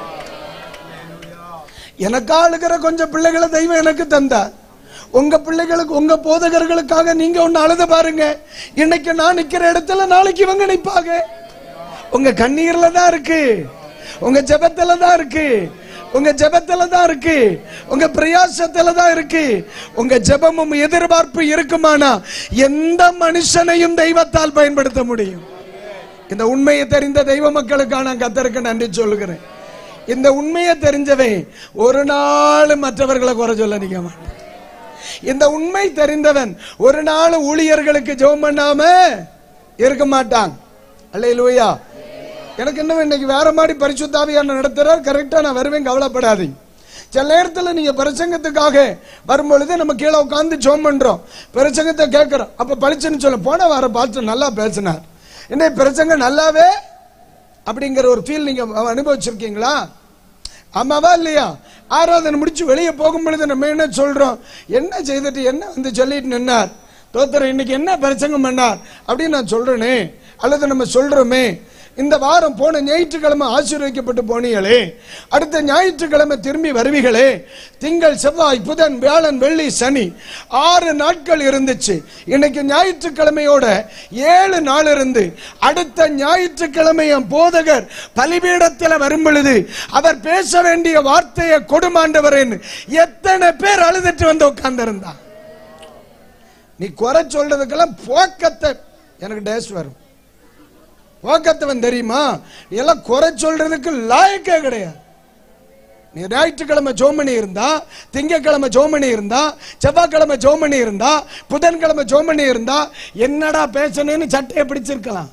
எனக்கா அழுகிற கொஞ்சம் பிள்ளைகளை தெய்வம் எனக்கு தந்தார் உங்க பிள்ளைகளுக்கு உங்க போதகர்களுக்காக நீங்க ஒண்ணு அழுத பாருங்க இன்னைக்கு நான் நிக்கிற இடத்துல நாளைக்கு இவங்க நிப்பாங்க உங்க கண்ணீர்ல தான் இருக்கு உங்க ஜெபத்துல தான் இருக்கு உங்க ஜெபத்துல தான் இருக்கு உங்க பிரயாசத்துல தான் இருக்கு உங்க ஜெபமும் எதிர்பார்ப்பு இருக்குமானா எந்த மனுஷனையும் தெய்வத்தால் பயன்படுத்த முடியும் இந்த உண்மையை தெரிந்த தெய்வ மக்களுக்காக நான் கத்தருக்கு நன்றி சொல்லுகிறேன் இந்த உண்மையை தெரிஞ்சவன் ஒரு நாள் மற்றவர்களை குறை சொல்ல நிக்க மாட்டான் இந்த உண்மை தெரிந்தவன் ஒரு நாள் ஊழியர்களுக்கு ஜெபம் பண்ணாம இருக்க மாட்டான் அல்லையிலூயா எனக்கு என்ன இன்னைக்கு வேற மாதிரி பரிசுத்தாவியான நடத்துறார் கரெக்டா நான் வருவேன் கவலைப்படாதீங்க சில நேரத்தில் நீங்க பிரசங்கத்துக்காக வரும்பொழுது நம்ம கீழே உட்காந்து ஜோம் பண்றோம் பிரசங்கத்தை கேட்கிறோம் அப்ப பளிச்சுன்னு சொல்ல போன வார பார்த்து நல்லா பேசினார் என்ன பிரசங்கம் நல்லாவே அப்படிங்கிற ஒரு ஃபீல் நீங்க அனுபவிச்சிருக்கீங்களா ஆமாவா இல்லையா ஆராதனை முடிச்சு வெளியே போகும் பொழுது நம்ம என்ன சொல்றோம் என்ன செய்துட்டு என்ன வந்து சொல்லிட்டு நின்னார் தோத்தர் இன்னைக்கு என்ன பிரசங்கம் பண்ணார் அப்படின்னு நான் சொல்றேனே அல்லது நம்ம சொல்றோமே இந்த வாரம் போன ஞாயிற்றுக்கிழமை ஆசீர்வதிக்கப்பட்டு போனீங்களே அடுத்த ஞாயிற்றுக்கிழமை திரும்பி வருவீங்களே திங்கள் செவ்வாய் புதன் வியாழன் வெள்ளி சனி ஆறு நாட்கள் இருந்துச்சு இன்னைக்கு ஞாயிற்றுக்கிழமையோட ஏழு நாள் இருந்து அடுத்த ஞாயிற்றுக்கிழமை என் போதகர் பலிபீடத்தில் வரும் பொழுது அவர் பேச வேண்டிய வார்த்தையை கொடுமாண்டவரேன்னு எத்தனை பேர் அழுதுட்டு வந்து உட்கார்ந்திருந்தா நீ குறை சொல்றதுக்கெல்லாம் போக்கத்தை எனக்கு டேஸ் வரும் போக்கத்தவன் தெரியுமா நீ எல்லாம் குறை சொல்றதுக்கு லாயக்கே கிடையாது நீ ஞாயிற்றுக்கிழமை ஜோமணி இருந்தா திங்கக்கிழமை ஜோமணி இருந்தா செவ்வாய்க்கிழமை ஜோமணி இருந்தா புதன்கிழமை ஜோமணி இருந்தா என்னடா பேசணும்னு சட்டையை பிடிச்சிருக்கலாம்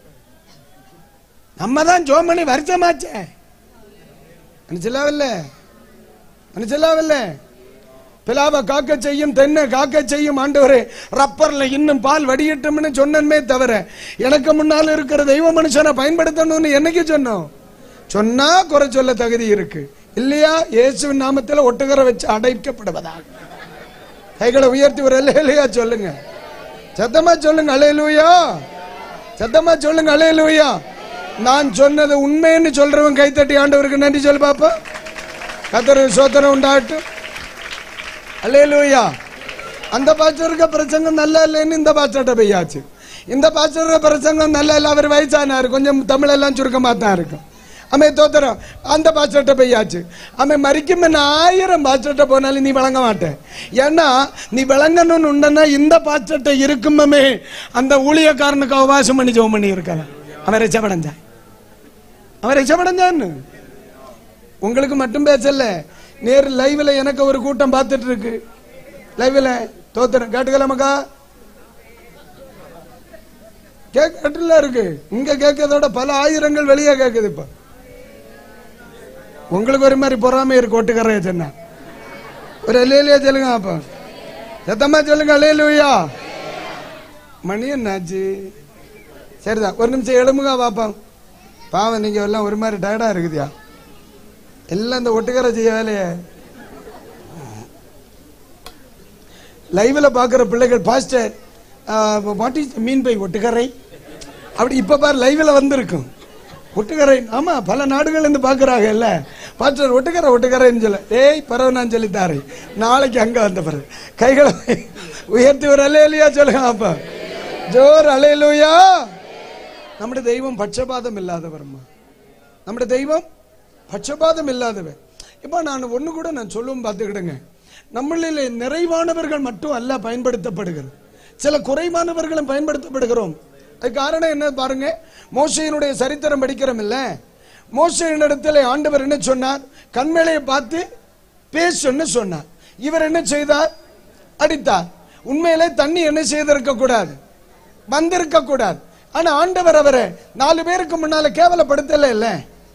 நம்ம தான் ஜோமணி வருஷமாச்சே மனுஷலாவில்ல மனுஷலாவில்ல பிலாவை காக்க செய்யும் தென்னை காக்க செய்யும் ஆண்டவரே ரப்பர்ல இன்னும் பால் வடியட்டும்னு சொன்னமே தவிர எனக்கு முன்னால் இருக்கிற தெய்வ மனுஷனை பயன்படுத்தணும்னு என்னைக்கு சொன்னோம் சொன்னா குறை சொல்ல தகுதி இருக்கு இல்லையா இயேசுவின் நாமத்தில் ஒட்டுகிற வச்சு அடைக்கப்படுவதாக கைகளை உயர்த்தி ஒரு இல்லையா சொல்லுங்க சத்தமா சொல்லுங்க அலையலூயா சத்தமா சொல்லுங்க அலையலூயா நான் சொன்னது உண்மைன்னு சொல்றவன் கைத்தட்டி ஆண்டவருக்கு நன்றி சொல்லு பாப்பா கத்தர் சோதனை உண்டாகட்டும் அல்லேலூயா அந்த பாச்சருக்கு பிரசங்கம் நல்லா இல்லைன்னு இந்த பாச்சர்கிட்ட போயாச்சு இந்த பாச்சர பிரசங்கம் நல்லா இல்லை அவர் வயசானாரு கொஞ்சம் தமிழ் எல்லாம் சுருக்கமாக தான் இருக்கும் அமை தோத்திரம் அந்த பாச்சர்கிட்ட போயாச்சு அமை மறிக்கும் என்ன ஆயிரம் பாச்சர்கிட்ட போனாலும் நீ வழங்க மாட்டேன் ஏன்னா நீ விளங்கணும்னு உண்டனா இந்த பாச்சர்கிட்ட இருக்குமே அந்த ஊழியக்காரனுக்கு அவகாசம் பண்ணி ஜோம் பண்ணி இருக்கலாம் அவன் ரச்சப்படைஞ்சான் அவன் ரச்சப்படைஞ்சான்னு உங்களுக்கு மட்டும் பேசல நேர் லைவ்ல எனக்கு ஒரு கூட்டம் பார்த்துட்டு இருக்கு லைவ்ல தோத்துறேன் கேட்டுக்கலாமக்கா கேட்கல இருக்கு இங்க கேட்கறதோட பல ஆயிரங்கள் வெளியே கேக்குது இப்ப உங்களுக்கு ஒரு மாதிரி பொறாமை இருக்கு ஒட்டுக்கறைய சொன்ன ஒரு அலையிலையா சொல்லுங்க அப்ப சத்தமா சொல்லுங்க அலையிலுயா மணி என்னாச்சு சரிதான் ஒரு நிமிஷம் எழுமுக பாப்போம் பாவம் நீங்க எல்லாம் ஒரு மாதிரி டயர்டா இருக்குதியா எல்லாம் இந்த ஒட்டுக்கரை செய்ய வேலைய லைவ்ல பாக்குற பிள்ளைகள் pastor what is mean by ஒட்டுக்கரை அப்படி இப்ப பாரு லைவ்ல வந்திருக்கும் ஒட்டுக்கரை ஆமா பல நாடுகள் இருந்து பாக்குறாங்க இல்ல பாஸ்டர் ஒட்டுக்கரை ஒட்டுக்கரைன்னு சொல்ல ஏய் பரவ நான் சொல்லி தாரேன் நாளைக்கு அங்க வந்த பிறகு கைகளை உயர்த்தி ஒரு அலையலுயா சொல்லுங்க அப்ப ஜோர் அலையலுயா നമ്മുടെ ദൈവം പക്ഷപാതം ഇല്ലാത്തവർമ്മ നമ്മുടെ ദൈവം പക്ഷപാതம் இல்லாதவர் இப்போ நான் ஒன்று கூட நான் சொல்லுவோம் பார்த்துக்கிடுங்க நம்மளில் நிறைவானவர்கள் மட்டும் அல்ல பயன்படுத்தப்படுகிறது சில குறைவானவர்களும் பயன்படுத்தப்படுகிறோம் அது காரணம் என்ன பாருங்க மோசையினுடைய சரித்திரம் படிக்கிறோம் இல்ல மோசையினிடத்தில் ஆண்டவர் என்ன சொன்னார் கண்மேலையை பார்த்து பேசுன்னு சொன்னார் இவர் என்ன செய்தார் அடித்தார் உண்மையிலே தண்ணி என்ன செய்திருக்க கூடாது வந்திருக்க கூடாது ஆனா ஆண்டவர் அவரை நாலு பேருக்கு முன்னால கேவலப்படுத்தல இல்ல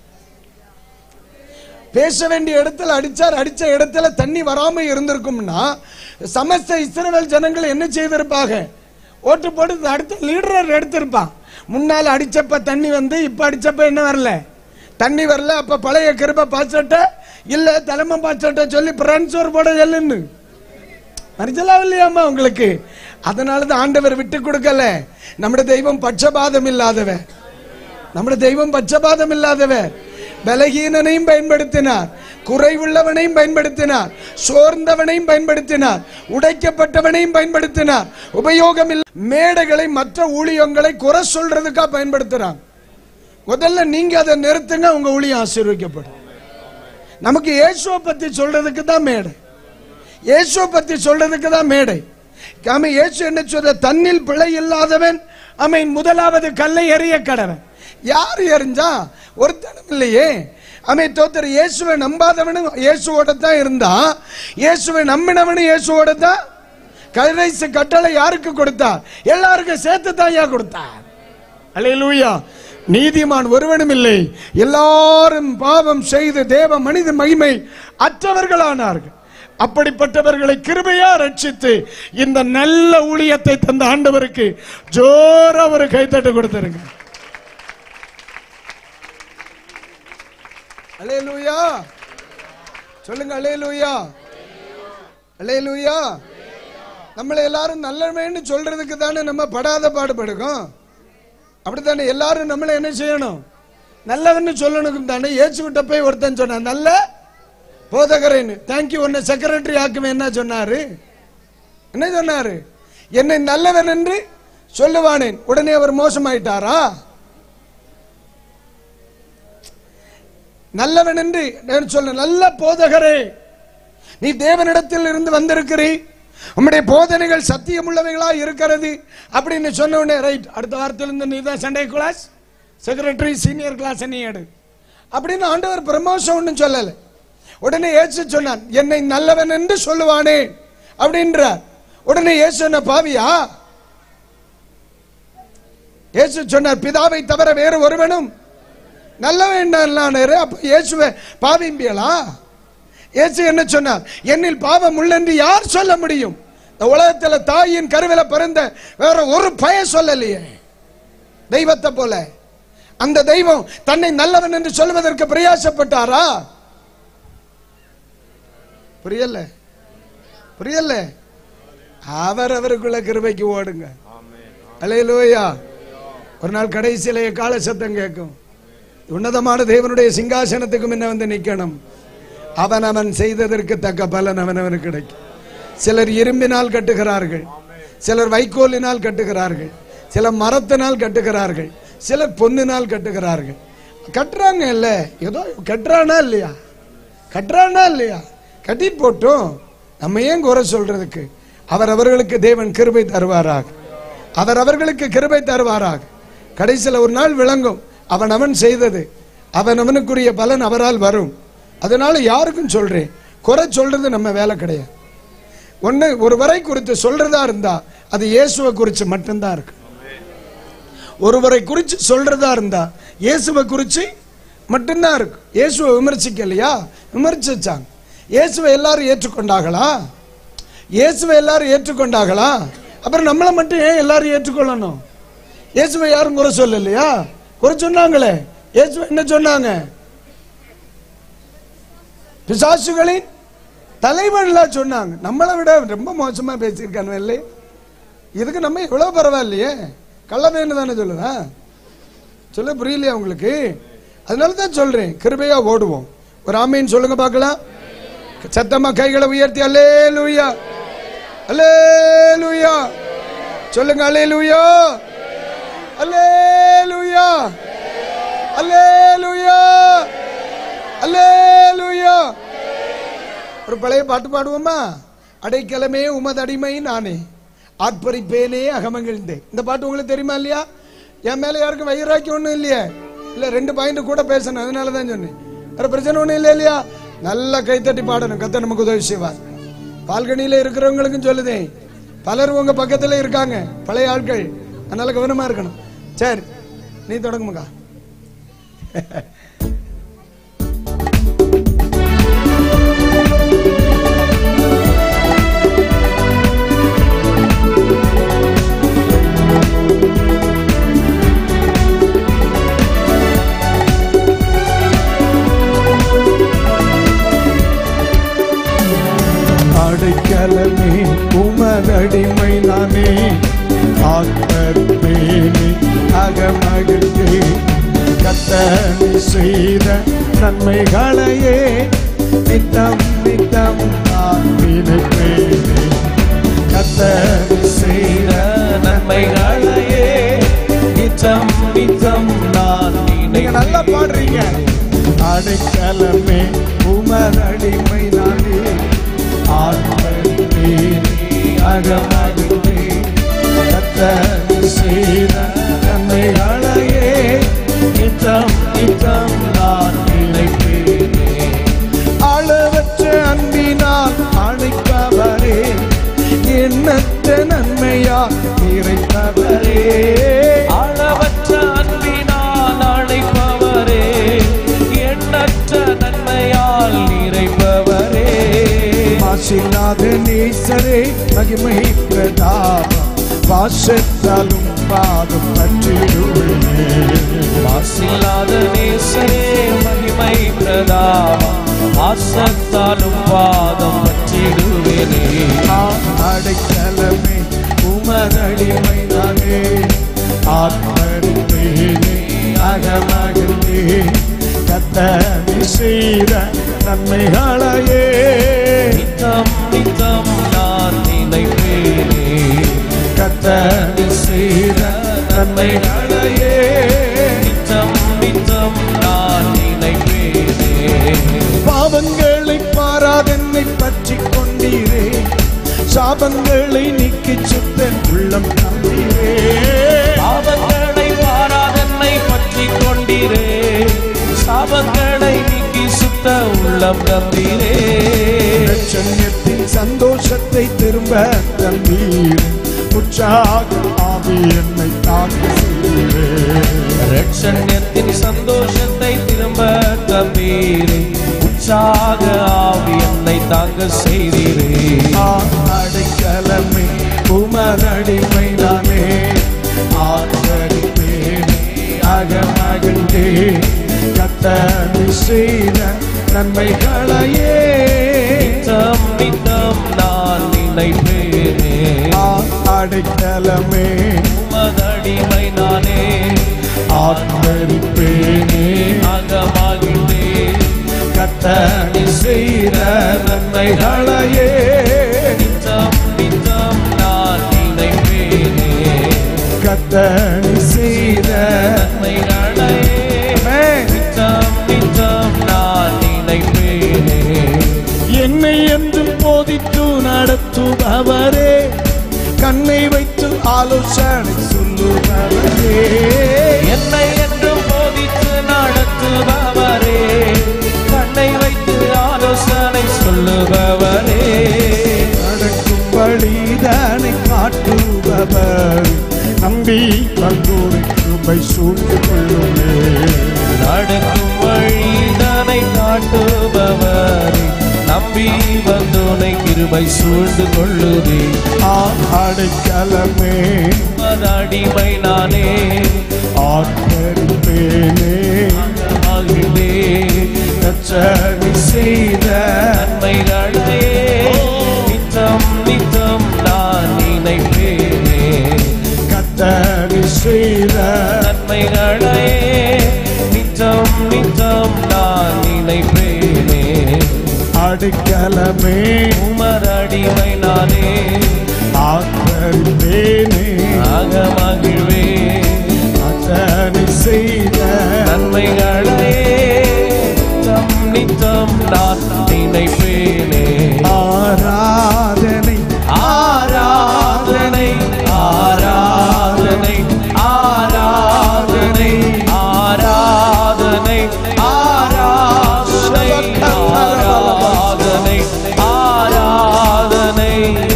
பேச வேண்டிய இடத்துல அடிச்சார் அடிச்ச இடத்துல தண்ணி வராம இருந்திருக்கும்னா சமஸ்த இஸ்ரவேல் ஜனங்கள் என்ன செய்திருப்பாங்க ஓட்டு போட்டு அடுத்த லீடர் எடுத்திருப்பான் முன்னால அடிச்சப்ப தண்ணி வந்து இப்ப அடிச்சப்ப என்ன வரல தண்ணி வரல அப்ப பழைய கிருப பாச்சட்ட இல்ல தலைமை பாச்சட்ட சொல்லி பிரான்சோர் போட சொல்லுன்னு மறிச்சலாம் இல்லையாமா உங்களுக்கு அதனாலதான் ஆண்டவர் விட்டு கொடுக்கல നമ്മുടെ ദൈവം പക്ഷപാതം ഇല്ലാதവർ നമ്മുടെ ദൈവം പക്ഷപാതം ഇല്ലാதவர் பலகீனனையும் பயன்படுத்தினார் குறைவுள்ளவனையும் பயன்படுத்தினார் சோர்ந்தவனையும் பயன்படுத்தினார் உடைக்கப்பட்டவனையும் பயன்படுத்தினார் உபயோகம் மேடைகளை மற்ற ஊழியங்களை குறை சொல்றதுக்கா பயன்படுத்துறாங்க முதல்ல நீங்க அதை நிறுத்துங்க உங்க ஊழியம் ஆசீர்வதிக்கப்படும் நமக்கு இயேசுவை பத்தி சொல்றதுக்கு தான் மேடை இயேசுவை பத்தி சொல்றதுக்கு தான் மேடை ஆமை இயேசு என்ன சொல்ற தன்னில் பிழை இல்லாதவன் அமை முதலாவது கல்லை எறிய கடவன் யார் எறிஞ்சா ஒருத்தனும் இல்லையே அமை தோத்தர் இயேசுவை நம்பாதவனும் இயேசுவோட தான் இருந்தா இயேசுவை நம்பினவனும் இயேசுவோட தான் கடைசி கட்டளை யாருக்கு கொடுத்தார் எல்லாருக்கும் சேர்த்து தான் ஏன் கொடுத்தார் அல்லேலூயா நீதிமான் ஒருவனும் இல்லை எல்லாரும் பாவம் செய்து தேவ மனித மகிமை அற்றவர்களானார்கள் அப்படிப்பட்டவர்களை கிருபையா ரட்சித்து இந்த நல்ல ஊழியத்தை தந்த ஆண்டவருக்கு ஜோர ஒரு கைத்தட்டு கொடுத்துருங்க அலேலூயா சொல்லுங்க அலேலூயா அலேலூயா நம்மளை எல்லாரும் நல்லவன்னு சொல்றதுக்கு தானே நம்ம படாத பாடுபடுக்கும் அப்படித்தானே எல்லாரும் நம்மளை என்ன செய்யணும் நல்லவன்னு சொல்லணும் தானே ஏச்சு விட்ட போய் ஒருத்தன் சொன்னான் நல்ல போதகரேன்னு தேங்க்யூ உன்னை செக்ரட்டரி ஆக்குவேன் என்ன சொன்னாரு என்ன சொன்னாரு என்னை நல்லவன் என்று சொல்லுவானேன் உடனே அவர் மோசமாயிட்டாரா நல்லவன் என்று நான் சொல்ல நல்ல போதகரே நீ தேவனிடத்தில் இருந்து வந்திருக்கிறீ உம்முடைய போதனைகள் சத்தியமுள்ளவைகளா இருக்கிறது அப்படின்னு சொன்ன உடனே ரைட் அடுத்த வாரத்திலிருந்து நீ தான் Sunday class secretary senior class நீ எடு அப்படின்னு ஆண்டவர் பிரமோஷன் ஒன்றும் சொல்லலை உடனே இயேசு சொன்னான் என்னை நல்லவன் என்று சொல்லுவானே அப்படின்றார் உடனே இயேசு என்ன பாவியா இயேசு சொன்னார் பிதாவை தவிர வேறு ஒருவனும் நல்லவன் நானே அப்ப இயேசுவை பாவிம்பியலா இயேசு என்ன சொன்னார் என்னில் பாவம் உள்ளென்று யார் சொல்ல முடியும் இந்த உலகத்துல தாயின் கருவில பிறந்த வேற ஒரு பய சொல்லலையே தெய்வத்தை போல அந்த தெய்வம் தன்னை நல்லவன் என்று சொல்வதற்கு பிரயாசப்பட்டாரா புரியல புரியல அவர் அவருக்குள்ள கிருபைக்கு ஓடுங்க அலையலோயா ஒரு நாள் கடைசியில கால சத்தம் கேட்கும் உன்னதமான தேவனுடைய சிங்காசனத்துக்கு முன்ன வந்து நிக்கணும் அவன் அவன் செய்ததற்கு தக்க பலன் அவன் அவனுக்கு கிடைக்கும் சிலர் இரும்பினால் கட்டுகிறார்கள் சிலர் வைக்கோலினால் கட்டுகிறார்கள் சிலர் மரத்தினால் கட்டுகிறார்கள் சிலர் பொன்னினால் கட்டுகிறார்கள் கட்டுறாங்க இல்ல ஏதோ கட்டுறானா இல்லையா கட்டுறானா இல்லையா கட்டி போட்டும் நம்ம ஏன் குறை சொல்றதுக்கு அவர் அவர்களுக்கு தேவன் கிருபை தருவாராக அவர் அவர்களுக்கு கிருபை தருவாராக கடைசியில் ஒரு நாள் விளங்கும் அவன் அவன் செய்தது அவன் அவனுக்குரிய பலன் அவரால் வரும் அதனால யாருக்கும் சொல்றேன் குறை சொல்றது நம்ம வேலை கிடையாது ஒண்ணு ஒரு வரை குறித்து சொல்றதா இருந்தா அது இயேசுவை குறித்து மட்டும்தான் இருக்கு ஒருவரை குறித்து சொல்றதா இருந்தா இயேசுவை குறித்து மட்டும்தான் இருக்கு இயேசுவை விமர்சிக்கலையா விமர்சிச்சாங்க இயேசுவை எல்லாரும் ஏற்றுக்கொண்டாங்களா இயேசுவை எல்லாரும் ஏற்றுக்கொண்டாங்களா அப்புறம் நம்மளை மட்டும் ஏன் எல்லாரும் ஏற்றுக்கொள்ளணும் இயேசுவை யாரும் குறை சொல்லலையா குறை சொன்னாங்களே இயேசுவை என்ன சொன்னாங்க பிசாசுகளின் தலைவன்லாம் சொன்னாங்க நம்மளை விட ரொம்ப மோசமா பேசியிருக்காங்க இல்லை இதுக்கு நம்ம எவ்வளவு பரவாயில்லையே கள்ளவேன்னு தானே சொல்லுவேன் சொல்ல புரியலையா உங்களுக்கு அதனால தான் சொல்றேன் கிருபையா ஓடுவோம் ஒரு ஆமீன் சொல்லுங்க பார்க்கலாம் சத்தமா கைகளை உயர்த்தி அல்லே லூயா அல்லேலூயா சொல்லுங்க அல்லேலூயா அல்லேலூயா அல்லேலூயா அல்லேலூயா ஒரு பழைய பாட்டு பாடுவோமா அடைக்கலமே உமது அடிமை நானே ஆட்பறிப்பேனே அகமகிழ்ந்தே இந்த பாட்டு உங்களுக்கு தெரியுமா இல்லையா என் மேல யாருக்கும் வயிறாக்கி ஒண்ணும் இல்லையே இல்ல ரெண்டு பாயிண்ட் கூட பேசணும் அதனால தான் சொன்னேன் வேற பிரச்சனை ஒண்ணும் இல்லை இல்லையா நல்லா கைத்தட்டி பாடணும் கத்த நமக்கு உதவி செய்வார் பால்கனியில இருக்கிறவங்களுக்கும் சொல்லுதேன் பலர் உங்க பக்கத்துல இருக்காங்க பழைய ஆட்கள் அதனால கவனமா இருக்கணும் சரி நீ தொடங்குமுக்கா அடைக்கலமே உமதடிமை நானே ஆத்மேனே அகமகிழ்ந்தே கத்தனி செய்த நன்மைகளையே நித்தம் நித்தம் நான் நினைப்பேனே கத்தனி செய்த நன்மைகளையே நித்தம் நித்தம் நான் நீங்க நல்லா பாடுறீங்க அடைக்கலமே உமதடிமை நானே ஆத்மேனே அகமகிழ்ந்தே கத்தனி செய்த நன்மைகளையே நித்தம் நித்தம் நான் நினைப்பேனே அளவற்ற அன்பினால் அழைப்பவரே எண்ணற்ற நன்மையா நிறைப்பவரே அளவற்ற அன்பினால் அழைப்பவரே எண்ணற்ற நன்மையால் நிறைப்பவரே மாசில்லாத நேசரே மகிமை பிரதாபம் வாசத்தாலும் பாதம் பற்றிடுவே மாசில்லாத நேசரே மகிமை பிரதாபம் ஆசத்தாலும் பாதம் பற்றிடுவேனே அடைக்கலமே உமதடிமை நானே ஆத்மரிப்பேனே அகமகிழ்ந்தே கத்தனி செய்த நன்மைகளையே நித்தம் நித்தம் நான் நினைப்பேனே கத்தனி செய்த நன்மைகளையே நித்தம் நித்தம் நான் நினைப்பேனே பாவங்களை பாராதென்னை பற்றி கொண்டீரே சாபங்களை நீக்கி சுத்தன் உள்ளம் தந்தீரே பாவங்களை பாராதன்னை பற்றி கொண்டீரே சாபங்களை நீக்கி சுத்த உள்ளம் தந்தீரே பிரச்சனையத்தின் சந்தோஷத்தை திரும்ப தந்தீர் உற்சாக ஆவி என்னை தாக்கு செய்தீரே ரட்சண்யத்தின் சந்தோஷத்தை திரும்ப தந்தீரே உற்சாக ஆவி என்னை தாங்க செய்தீரே அடைக்கலமே உமதடிமை நானே ஆதரிப்பேனே அகமகிழ்ந்தே கத்தனி செய்த நன்மைகளையே நித்தம் நித்தம் நான் நினைப்பேனே அடைக்கலமே உமதடிமை நானே ஆத்மரிப்பேனே அகமாகின்றே கத்தனி செய்த நன்மைகளையே நித்தம் நித்தம் நான் நினைப்பேனே கத்தனி செய்த நன்மைகளையே நித்தம் நித்தம் நான் நினைப்பேனே என்னை என்றும் போதித்து நடத்துபவரே கண்ணை வைத்து ஆலோசனை சொல்லுபவரே என்னை என்றும் போதித்து நடத்துபவரே கண்ணை வைத்து ஆலோசனை சொல்லுபவரே நடக்கும் வழிதானை காட்டுபவர் நம்பி வந்தோரை கிருபை சூழ்ந்து கொள்ளுமே நடக்கும் வழிதனை காட்டுபவரே நம்பி வந்தோனை கிருபை சூழ்ந்து கொள்ளுதே அடைக்கலமே அடிமை நானே ஆட்பரிப்பேனே ஆகிலே கச்சடி செய்த நன்மைகளே நித்தம் நித்தம் நான் நினைப்பேனே கத்தடி செய்த நன்மைகளே நித்தம் நித்தம் நான் நினைப்பேனே அடைக்கலமே உமரடிமை நானே ஆத்தரிப்பேனே ஆக மகிழ்வே அத்தனை செய்த நன்மைகளையே நித்தம் நித்தம் நான் நினைப்பேனே ஆராதனை ஆராதனை ஆராதனை ஆராதனை ஆராதனை ஆராதனை ஆராதனை ஆராதனை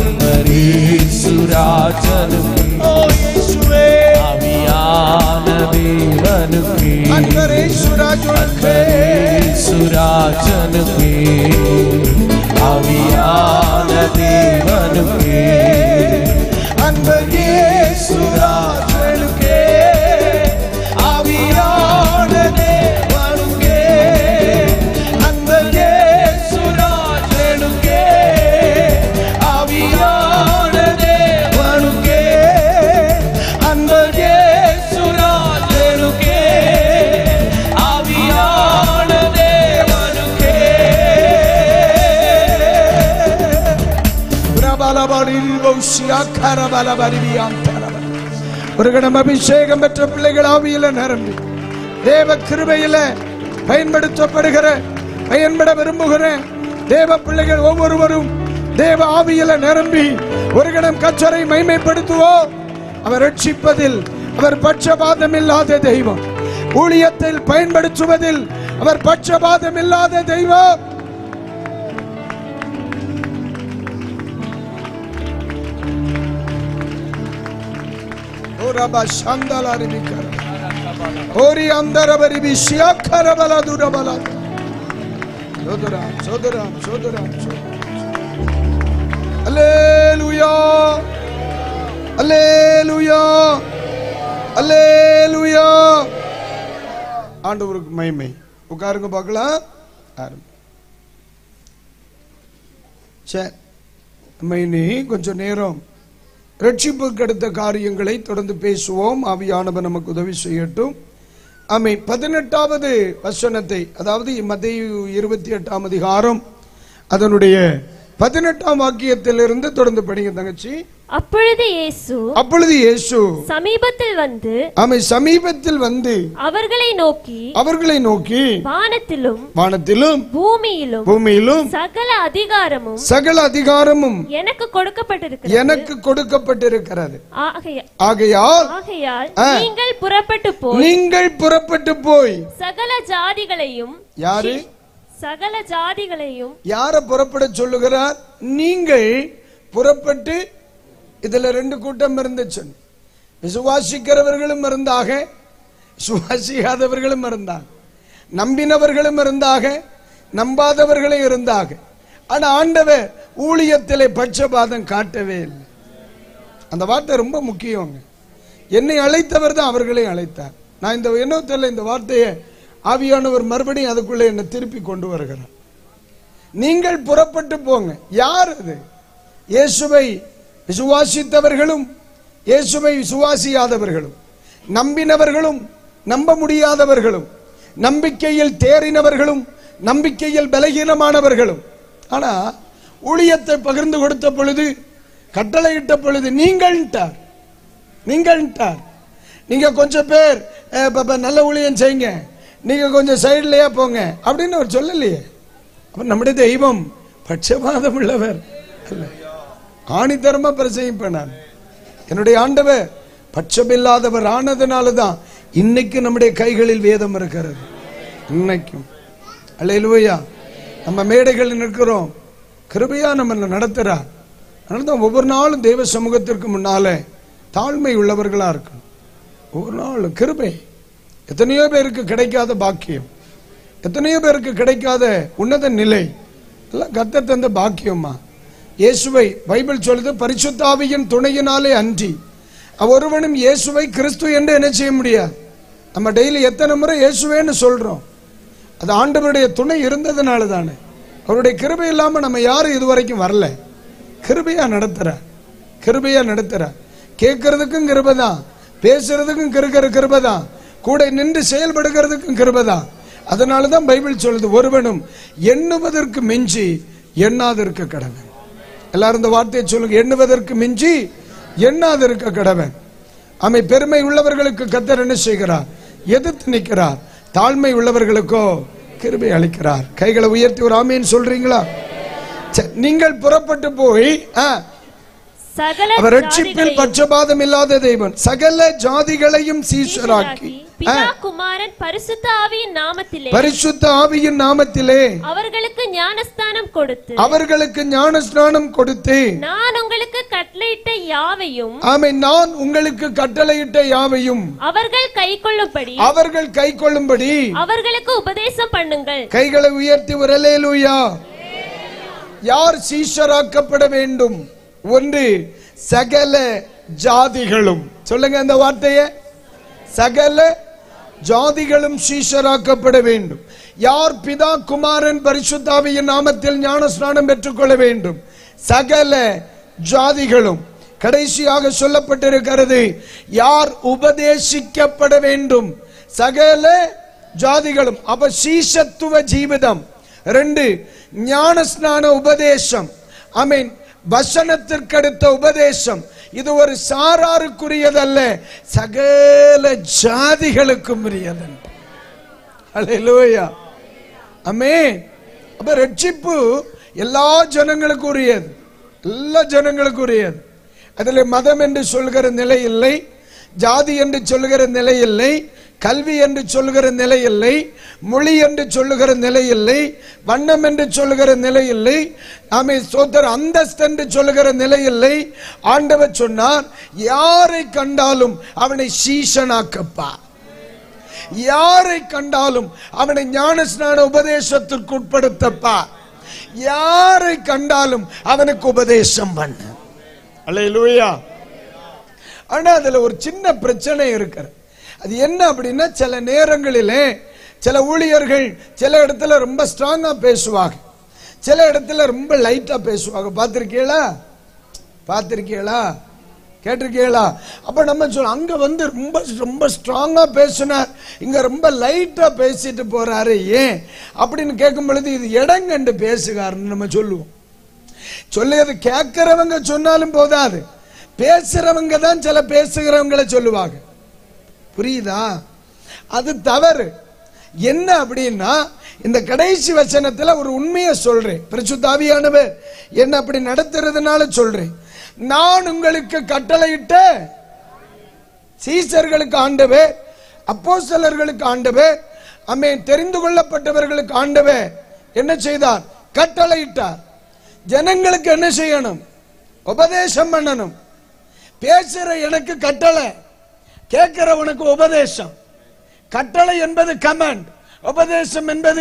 சுராஜனுக்கு ஓ இயேசுவே அவியான தேவனுக்கு அன்பரே சுராஜுக்கு சுராஜனுக்கு அவியான தேவனுக்கு அன்பரே சுராஜனுக்கு ஆவியான தேவனுக்கு அன்பரே சுராஜனுக்கு ஆவியான தேவனுக்கு அன்பரே சுராஜனுக்கு ஆவியான தேவனுக்கு ஒரு கணம் அபிஷேகம் பெற்ற பிள்ளைகள் ஆவியில நிரம்பி தேவ கிருபையில பயன்படுத்தப்படுகிற பயன்பட விரும்புகிற தேவ பிள்ளைகள் ஒவ்வொருவரும் தேவ ஆவியில நிரம்பி ஒரு கணம் கச்சரை மைமைப்படுத்துவோம் அவர் ரட்சிப்பதில் அவர் பட்சபாதம் இல்லாத தெய்வம் ஊழியத்தில் பயன்படுத்துவதில் அவர் பட்சபாதம் இல்லாத தெய்வம் ஓரபா சந்தல அறிவிக்கிற ஓரி அந்தர பரிபி சியாக்கர பல துர பல சோதராம் சோதராம் சோதராம் அல்லேலூயா அல்லேலூயா அல்லேலூயா ஆண்டவருக்கு மகிமை உட்காருங்க பார்க்கலாம் ஆரம்பி சரி நம்ம இனி கொஞ்சம் நேரம் ரட்சிப்புக்கு அடுத்த காரியங்களை தொடர்ந்து பேசுவோம் ஆவியானவர் நமக்கு உதவி செய்யட்டும் ஆமை பதினெட்டாவது வசனத்தை அதாவது மத்திய இருபத்தி எட்டாம் அதிகாரம் அதனுடைய பதினெட்டாம் வாக்கியத்திலிருந்து தொடர்ந்து படிங்க தங்கச்சி அப்பொழுது இயேசு அப்பொழுது இயேசு சமீபத்தில் வந்து ஆமை சமீபத்தில் வந்து அவர்களை நோக்கி அவர்களை நோக்கி வானத்திலும் வானத்திலும் பூமியிலும் பூமியிலும் சகல அதிகாரமும் சகல அதிகாரமும் எனக்கு கொடுக்கப்பட்டிருக்கிறது எனக்கு கொடுக்கப்பட்டிருக்கிறது ஆகைய- ஆகையால் ஆகையால் ஆ. நீங்கள் புறப்பட்டு போய் நீங்கள் புறப்பட்டு போய் சகல ஜாதிகளையும் யாரு சகல ஜாதிகளையும் யார புறப்பட சொல்லுகிறார் நீங்கள் புறப்பட்டு இதுல ரெண்டு கூட்டம் இருந்துச்சு விசுவாசிக்கிறவர்களும் இருந்தாக விசுவாசியாதவர்களும் இருந்தாங்க நம்பினவர்களும் இருந்தாக நம்பாதவர்களும் இருந்தாக ஆனா ஆண்டவர் ஊழியத்திலே பட்சபாதம் காட்டவே இல்லை அந்த வார்த்தை ரொம்ப முக்கியங்க என்னை அழைத்தவர் தான் அவர்களை அழைத்தார் நான் இந்த எண்ணத்தில் இந்த வார்த்தையை ஆவியானவர் மறுபடியும் அதுக்குள்ளே என்னை திருப்பி கொண்டு வருகிறார் நீங்கள் புறப்பட்டு போங்க யார் அது இயேசுவை விசுவாசித்தவர்களும் இயேசுவை விசுவாசியாதவர்களும் நம்பினவர்களும் நம்ப முடியாதவர்களும் நம்பிக்கையில் தேறினவர்களும் நம்பிக்கையில் பலகீனமானவர்களும் ஆனா ஊழியத்தை பகிர்ந்து கொடுத்த பொழுது கட்டளையிட்ட பொழுது நீங்கள்ட்டார் நீங்கள்ட்டார் நீங்க கொஞ்சம் பேர் அஹ், ப- ப- நல்ல ஊழியம் செய்யுங்க நீங்க கொஞ்சம் சைட்லயே போங்க அப்படின்னு அவர் சொல்லலையே அப்ப நம்முடைய தெய்வம் பட்சபாதம் உள்ளவர் அல்ல ஆணித்தரமா பிரசையும் பண்ணார் என்னுடைய ஆண்டவர் பட்சமில்லாதவர் ஆனதுனால தான் இன்னைக்கு நம்முடைய கைகளில் வேதம் இருக்கிறது இன்னைக்கும் அல்லையிலுவையா நம்ம மேடைகளில் நிற்கிறோம் கிருபையா நம்ம நடத்துறார் அதனால தான் ஒவ்வொரு நாளும் தெய்வ சமூகத்திற்கு முன்னாலே தாழ்மை உள்ளவர்களா இருக்கணும் ஒவ்வொரு நாளும் கிருபை எத்தனையோ பேருக்கு கிடைக்காத பாக்கியம் எத்தனையோ பேருக்கு கிடைக்காத உன்னத நிலை எல்லாம் கத்த தந்த பாக்கியம்மா இயேசுவை பைபிள் சொல்லுது பரிசுத்தாவியின் துணையினாலே அன்றி ஒருவனும் இயேசுவை கிறிஸ்து என்று என்ன செய்ய முடியாது நம்ம டெய்லி எத்தனை முறை இயேசுவேன்னு சொல்றோம் அது ஆண்டவருடைய துணை இருந்ததுனால தானே அவருடைய கிருபை இல்லாம நம்ம யாரும் இதுவரைக்கும் வரல கிருபையா நடத்துறார் கிருபையா நடத்துறார் கேட்கறதுக்கும் கிருபை தான் பேசுறதுக்கும் கிருக்கிற கிருபை தான் கூட நின்று செயல்படுகிறதுக்கும் கிருபை தான் அதனாலதான் பைபிள் சொல்லுது ஒருவனும் எண்ணுவதற்கு மிஞ்சி எண்ணாதிருக்க கடவன் எல்லாரும் இந்த வார்த்தையை சொல்லுங்க எண்ணுவதற்கு மிஞ்சி எண்ணாதிருக்க கடவன் அமை பெருமை உள்ளவர்களுக்கு கத்தர் என்ன செய்கிறார் எதிர்த்து நிற்கிறார் தாழ்மை உள்ளவர்களுக்கோ கிருபை அளிக்கிறார் கைகளை உயர்த்தி ஒரு ஆமீன் சொல்றீங்களா சரி, நீங்கள் புறப்பட்டு போய் ஆ, சகல அவர் ரட்சிப்பில் ஜாதிகளையும் பட்சபாதம் இல்லாத தெய்வன் சகல ஜாதிகளையும் சீஷராக்கி பிதா குமாரன் பரிசுத்த ஆவியின் நாமத்திலே பரிசுத்த ஆவியின் நாமத்திலே அவர்களுக்கு ஞானஸ்தானம் கொடுத்து அவர்களுக்கு ஞான ஸ்நானம் கொடுத்து நான் உங்களுக்கு கட்டளையிட்ட யாவையும் ஆமை நான் உங்களுக்கு கட்டளையிட்ட யாவையும் அவர்கள் கைக்கொள்ளும்படி அவர்கள் கை கொள்ளும்படி அவர்களுக்கு உபதேசம் பண்ணுங்கள் கைகளை உயர்த்தி ஒரு அல்லேலூயா யார் சீஷராக்கப்பட வேண்டும் ஒன்று சகல ஜாதிகளும் சொல்லுங்க அந்த வார்த்தைய சகல ஜாதிகளும் சீஷராக்கப்பட வேண்டும் யார் பிதா குமாரன் பரிசுத்தாவியின் நாமத்தில் ஞான ஸ்நானம் பெற்றுக்கொள்ள வேண்டும் சகல ஜாதிகளும் கடைசியாக சொல்லப்பட்டிருக்கிறது யார் உபதேசிக்கப்பட வேண்டும் சகல ஜாதிகளும் அப்ப சீஷத்துவ ஜீவிதம் ரெண்டு ஞான ஸ்நான உபதேசம் ஐ மீன் வசனத்திற்கடுத்த உபதேசம் இது ஒரு சாராருக்குரியதல்ல சகல ஜாதிகளுக்கும் உரியதன் அல்லேலூயா அமே அப்ப ரட்சிப்பு எல்லா ஜனங்களுக்கும் உரியது எல்லா ஜனங்களுக்கும் உரியது அதுல மதம் என்று சொல்கிற நிலை இல்லை ஜாதி என்று சொல்லுகிற நிலை இல்லை கல்வி என்று சொல்லுகிற நிலை இல்லை மொழி என்று சொல்லுகிற நிலை இல்லை வண்ணம் என்று சொல்லுகிற நிலை இல்லை ஆமே சோதர் அந்தஸ்து என்று சொல்லுகிற நிலை இல்லை ஆண்டவர் சொன்னார் யாரை கண்டாலும் அவனை சீசனாக்கப்பா யாரை கண்டாலும் அவனை ஞானஸ்நான உபதேசத்திற்கு உட்படுத்தப்பா யாரை கண்டாலும் அவனுக்கு உபதேசம் பண்ண அல்லேலூயா ஆனா அதுல ஒரு சின்ன பிரச்சனை இருக்கிறது அது என்ன அப்படின்னா சில நேரங்களிலே சில ஊழியர்கள் சில இடத்துல ரொம்ப ஸ்ட்ராங்கா பேசுவாங்க சில இடத்துல ரொம்ப லைட்டா பேசுவாங்க பார்த்திருக்கீங்களா பார்த்திருக்கீங்களா கேட்டிருக்கீங்களா அப்ப நம்ம சொல்ல அங்க வந்து ரொம்ப ரொம்ப ஸ்ட்ராங்கா பேசினார் இங்க ரொம்ப லைட்டா பேசிட்டு போறாரு ஏன் அப்படின்னு கேட்கும் பொழுது இது இடங்கண்டு பேசுகாருன்னு நம்ம சொல்லுவோம் சொல்லி அது கேட்கிறவங்க சொன்னாலும் போதாது பேசுறவங்க தான் சில பேசுகிறவங்களை சொல்லுவாங்க புரியுதா அது தவறு என்ன அப்படின்னா இந்த கடைசி வசனத்துல ஒரு உண்மையை சொல்றேன் பரிசுத்தாவியானவர் என்ன அப்படி நடத்துறதுனால சொல்றேன் நான் உங்களுக்கு கட்டளையிட்ட சீசர்களுக்கு ஆண்டவே அப்போஸ்தலர்களுக்கு ஆண்டவே அம்மே தெரிந்து கொள்ளப்பட்டவர்களுக்கு ஆண்டவே என்ன செய்தார் கட்டளையிட்டார் ஜனங்களுக்கு என்ன செய்யணும் உபதேசம் பண்ணணும் பேசுற எனக்கு கட்டளை கேட்கிறவனுக்கு உபதேசம் கட்டளை என்பது கமாண்ட் உபதேசம் என்பது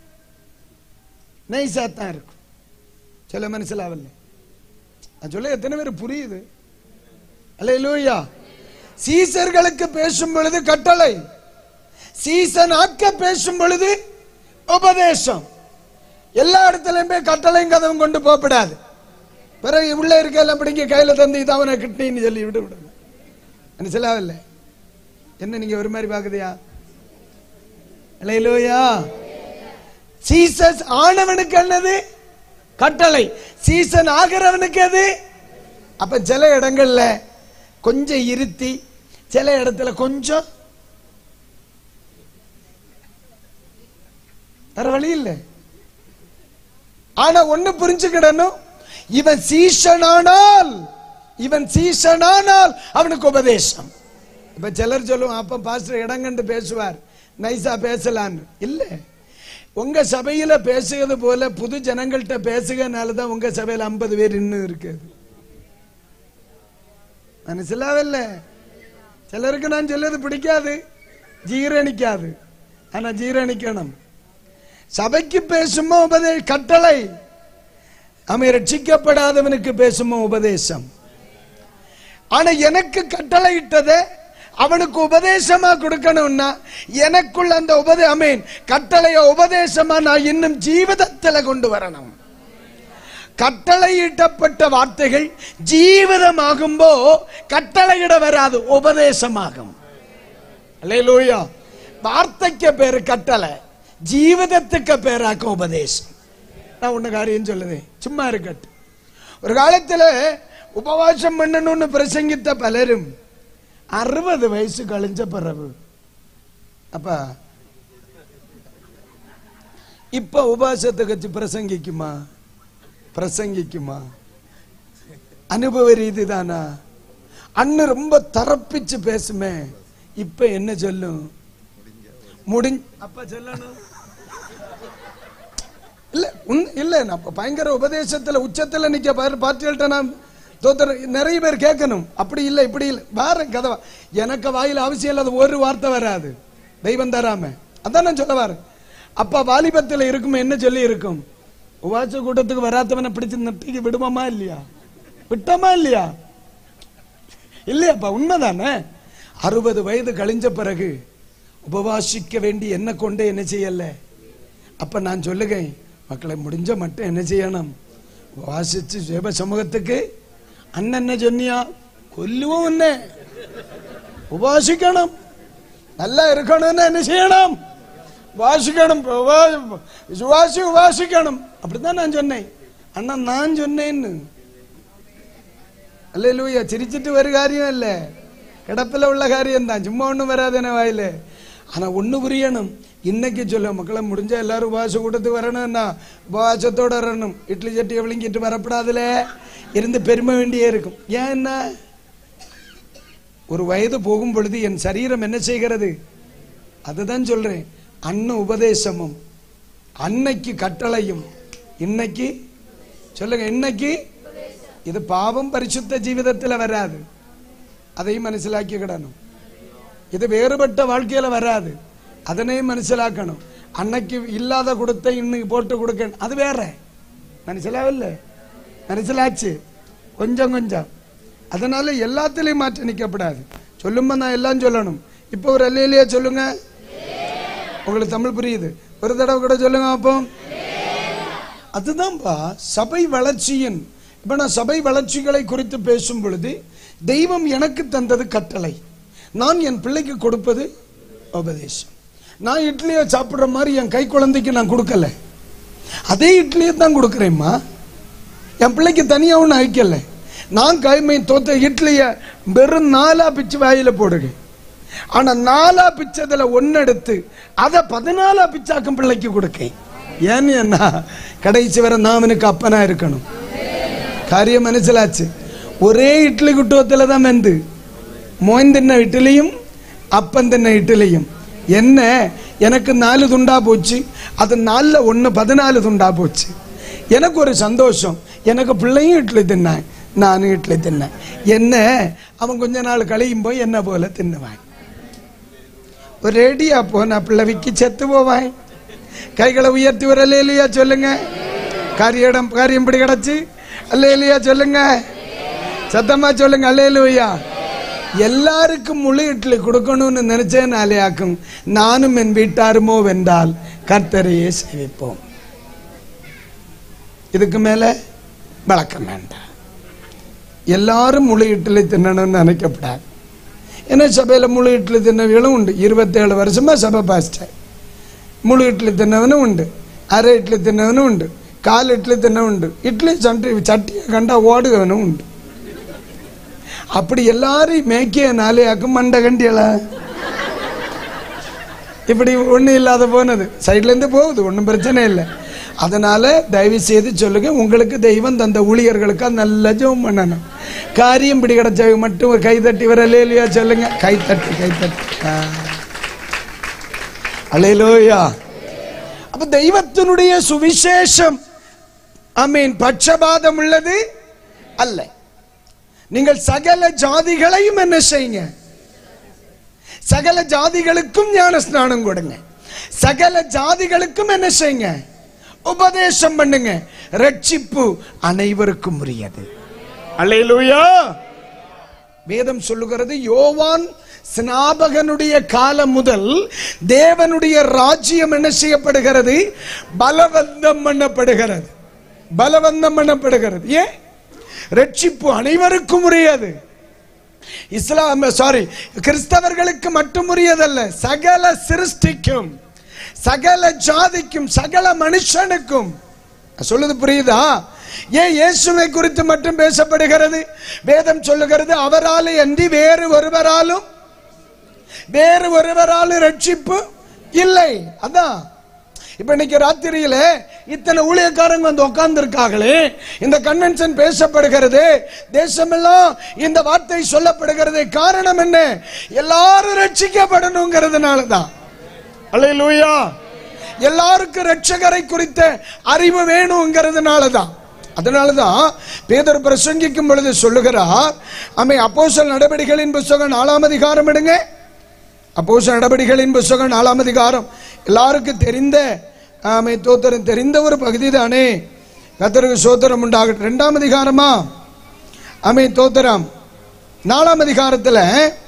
நைஸா தான் இருக்கும் சில மனசிலாவல்ல நான் சொல்ல எத்தனை பேர் புரியுது அல்லேலூயா சீசர்களுக்கு பேசும் பொழுது கட்டளை சீசன் ஆக்க பேசும் பொழுது உபதேசம் எல்லா இடத்துலயும் போய் கட்டளையும் கதவும் கொண்டு போகப்படாது பிறகு உள்ள இருக்கலாம் பிடிங்க கையில தந்து இது அவனை கிட்னின்னு சொல்லி விட்டு விடணும் மனசிலாவில்ல என்ன நீங்க ஒரு மாதிரி பாக்குதியா அல்லேலூயா சீசஸ் ஆனவனுக்கு என்னது கட்டளை சீசன் ஆகிறவனுக்கு அது அப்ப சில இடங்கள்ல கொஞ்சம் இருத்தி சில இடத்துல கொஞ்சம் வேற வழி இல்லை ஆனா ஒண்ணு புரிஞ்சுக்கிடணும் இவன் சீசனானால் இவன் சீசனானால் அவனுக்கு உபதேசம் இப்ப சிலர் சொல்லுவான் அப்ப பாஸ்டர் இடம் கண்டு பேசுவார் நைஸா பேசலான்னு இல்ல உங்க சபையில பேசுகிறது போல புது ஜனங்கள்கிட்ட பேசுகிறதுனால தான் உங்க சபையில ஐம்பது பேர் இன்னும் இருக்குது மனசிலாவில்ல சிலருக்கு நான் சொல்றது பிடிக்காது ஜீரணிக்காது ஆனா ஜீரணிக்கணும் சபைக்கு பேசுமோ உபதே கட்டளை அவன் ரட்சிக்கப்படாதவனுக்கு பேசுமோ உபதேசம் ஆனா எனக்கு கட்டளை இட்டதை அவனுக்கு உபதேசமா கொடுக்கணும்னா எனக்குள்ள அந்த உபதே அமீன் கட்டளைய உபதேசமா நான் இன்னும் ஜீவிதத்துல கொண்டு வரணும் கட்டளையிடப்பட்ட வார்த்தைகள் ஜீவிதமாகும்போ கட்டளையிட வராது உபதேசமாகும் அல்லேலூயா வார்த்தைக்கு பேரு கட்டளை ஜீவிதத்துக்கு பேராக்க உபதேசம் நான் ஒண்ணு காரியம் சொல்லுதேன் சும்மா இருக்கட்டும் ஒரு காலத்துல உபவாசம் பண்ணணும்னு பிரசங்கித்த பலரும் அறுபது வயசு கழிஞ்ச பிறகு அப்ப இப்ப உபவாசத்தை கட்சி பிரசங்கிக்குமா பிரசங்கிக்குமா அனுபவ ரீதி தானா அண்ணு ரொம்ப தரப்பிச்சு பேசுமே இப்ப என்ன சொல்லும் முடிஞ்ச அப்ப சொல்லணும் இல்ல உன் இல்ல நான் இப்ப பயங்கர உபதேசத்துல உச்சத்துல நிக்க பாரு பார்ட்டிகள்ட்ட நான் தோத்தர நிறைய பேர் கேட்கணும் அப்படி இல்ல இப்படி இல்ல வேற கதவா எனக்கு வாயில அவசியம் இல்லாத ஒரு வார்த்தை வராது தெய்வம் தராம அதான் நான் சொல்ல வரேன் அப்ப வாலிபத்துல இருக்கும் என்ன சொல்லி இருக்கும் உபாச கூட்டத்துக்கு வராதவனை பிடிச்சு நட்டிக்கு விடுவோமா இல்லையா விட்டோமா இல்லையா இல்லையாப்பா உண்மைதானே அறுபது வயது கழிஞ்ச பிறகு உபவாசிக்க வேண்டி என்ன கொண்டு என்ன செய்யல அப்ப நான் சொல்லுகேன் மக்களை முடிஞ்ச மட்டும் என்ன செய்யணும் உபவாசிச்சு ஜெப சமூகத்துக்கு அண்ணன் என்ன சொன்னியா கொல்லுவோம் என்ன உபாசிக்கணும் நல்லா இருக்கணும்னு என்ன செய்யணும் வாசிக்கணும் உபா- விசுவாசி உபாசிக்கணும் அப்படிதான் நான் சொன்னேன் அண்ணா நான் சொன்னேன்னு அல்ல லூயா சிரிச்சிட்டு ஒரு காரியம் இல்ல கிடப்பில் உள்ள காரியம் தான் சும்மா ஒண்ணும் வராதுன வாயில ஆனா ஒண்ணு புரியணும் இன்னைக்கு சொல்ல மக்களை முடிஞ்சா எல்லாரும் உபவாச கூட்டத்துக்கு வரணும்னா உபவாசத்தோட வரணும் இட்லி சட்டியை விழுங்கிட்டு வரப்படாதுல இருந்து பெருமை வேண்டியே இருக்கும் ஏன் என்ன ஒரு வயது போகும் பொழுது என் சரீரம் என்ன செய்கிறது அதுதான் சொல்றேன் அன்ன உபதேசமும் அன்னைக்கு கட்டளையும் இன்னைக்கு சொல்லுங்க இன்னைக்கு இது பாவம் பரிசுத்த ஜீவிதத்தில் வராது அதையும் മനസ്സിലാക്കിக்கிடணும் இது வேறுபட்ட வாழ்க்கையில வராது அதனையும் മനസ്സിലാക്കണം அன்னைக்கு இல்லாத கொடுத்த இன்னைக்கு போட்டு கொடுக்க அது வேற മനസ്സിലാവില്ല മനസ്സിലാச்சு கொஞ்சம் கொஞ்சம் அதனால எல்லாத்திலையும் மாற்றி நிக்கப்படாது சொல்லும்போ நான் எல்லாம் சொல்லணும் இப்போ ஒரு அல்லையிலேயே சொல்லுங்க உங்களுக்கு தமிழ் புரியுது ஒரு தடவை கூட சொல்லுங்க அப்போ அதுதான்ப்பா சபை வளர்ச்சியின் இப்ப நான் சபை வளர்ச்சிகளை குறித்து பேசும் பொழுது தெய்வம் எனக்கு தந்தது கட்டளை நான் என் பிள்ளைக்கு கொடுப்பது உபதேசம் நான் இட்லியை சாப்பிடுற மாதிரி என் கை குழந்தைக்கு நான் கொடுக்கல அதே இட்லியை தான் கொடுக்குறேம்மா என் பிள்ளைக்கு தனியா ஒன்றும் அழிக்கல நான் கைமை தோத்த இட்லிய வெறும் நாலா பிச்சு வாயில போடுங்க ஆனா நாலா பிச்சதுல ஒன்னு எடுத்து அதை பதினாலா பிச்சாக்கும் பிள்ளைக்கு கொடுக்கேன் ஏன்னு என்ன கடைசி வரை நான் அவனுக்கு அப்பனா இருக்கணும் കാര്യം മനസ്സിലാച്ച് ഒരേ ഇഡ്ഡലി കുട്ടുവത്തില താൻ വെന്ത് മോൻ തിന്ന ഇഡ്ഡലിയും അപ്പൻ തിന്ന ഇഡ്ഡലിയും என்ன எனக்கு நாலு துண்டா போச்சு அது நாலுல ஒன்று பதினாலு துண்டா போச்சு எனக்கு ஒரு சந்தோஷம் எனக்கு பிள்ளையும் இட்லி தின்னான் நானும் இட்லி தின்னேன் என்ன அவன் கொஞ்ச நாள் கழியும் போய் என்ன போல தின்னுவான் ஒரு ரெடியா போன பிள்ளை விக்கி செத்து போவான் கைகளை உயர்த்தி ஒரு இல்லையா சொல்லுங்க காரியம் காரியம் இப்படி கிடச்சு அல்லையா சொல்லுங்க சத்தமா சொல்லுங்க அல்லையா எல்லாருக்கும் முழு இட்லி கொடுக்கணும்னு நினைச்சேனாலே ஆக்கும் நானும் என் வீட்டாருமோ வென்றால் கர்த்தரையே சேவிப்போம் இதுக்கு மேல வழக்கம் வேண்டாம் எல்லாரும் முழு இட்லி தின்னணும்னு நினைக்கப்படாது ஏன்னா சபையில் முழு இட்லி தின்னவங்களும் உண்டு இருபத்தேழு வருஷமா சபை பாஸ்டர் முழு இட்லி தின்னவனும் உண்டு அரை இட்லி தின்னவனும் உண்டு கால் இட்லி தின்னவன் உண்டு இட்லி சட்டி சட்டியை கண்டா ஓடுகவனும் உண்டு அப்படி எல்லாரையும் மேய்க்கிய நாளையாக்கும் மண்டை கண்டியல இப்படி ஒண்ணும் இல்லாத போனது சைட்ல இருந்து போகுது ஒன்றும் பிரச்சனை இல்லை அதனால தயவு செய்து சொல்லுங்க உங்களுக்கு தெய்வம் தந்த ஊழியர்களுக்கா நல்ல ஜெபம் பண்ணணும் காரியம் பிடி கிடைச்சவங்க மட்டும் ஒரு கை தட்டி வரலே இல்லையா சொல்லுங்க கை தட்டி கை தட்டி அலையிலோயா அப்ப தெய்வத்தினுடைய சுவிசேஷம் அமீன் பட்சபாதம் உள்ளது அல்ல நீங்கள் சகல ஜாதிகளையும் என்ன செய்யுங்க சகல ஜாதிகளுக்கும் ஞான ஸ்நானம் கொடுங்க சகல ஜாதிகளுக்கும் என்ன செய்யுங்க உபதேசம் பண்ணுங்க ரட்சிப்பு அனைவருக்கும் உரியது அல்லேலூயா வேதம் சொல்லுகிறது யோவான் ஸ்நாபகனுடைய காலம் முதல் தேவனுடைய ராஜ்யம் என்ன செய்யப்படுகிறது பலவந்தம் பண்ணப்படுகிறது பலவந்தம் பண்ணப்படுகிறது ஏன் ரட்சிப்பு அனைவருக்கும் உரியது இஸ்லாம் சாரி கிறிஸ்தவர்களுக்கு மட்டும் உரியதல்ல சகல சிருஷ்டிக்கும் சகல ஜாதிக்கும் சகல மனுஷனுக்கும் சொல்லுது புரியுதா ஏன் இயேசுவை குறித்து மட்டும் பேசப்படுகிறது வேதம் சொல்லுகிறது அவராலே அன்றி வேறு ஒருவராலும் வேறு ஒருவராலும் ரட்சிப்பு இல்லை அதான் இப்ப இன்னைக்கு ராத்திரியில இத்தனை ஊழியக்காரங்க வந்து உட்கார்ந்து இருக்காங்களே இந்த கன்வென்ஷன் பேசப்படுகிறது தேசமெல்லாம் இந்த வார்த்தை சொல்லப்படுகிறது காரணம் என்ன எல்லாரும் ரட்சிக்கப்படணுங்கிறதுனால தான் அல்லேலூயா எல்லாருக்கும் ரட்சகரை குறித்த அறிவு வேணுங்கிறதுனால தான் அதனால தான் பேதர் பிரசங்கிக்கும் பொழுது சொல்லுகிறார் அமை அப்போஸ்தலர் நடவடிக்கைகளின் புஸ்தகம் நாலாம் அதிகாரம் எடுங்க அப்போஸ்தலர் நடவடிக்கைகளின் புஸ்தகம் நாலாம் அதிகாரம் எல்லாருக்கும் தெரிந்த ஆமை தோத்திரம் தெரிந்த ஒரு பகுதி தானே கத்தருக்கு சோத்திரம் உண்டாகட்டும் ரெண்டாம் அதிகாரமா அமை தோத்திரம் நாலாம் அதிகாரத்தில்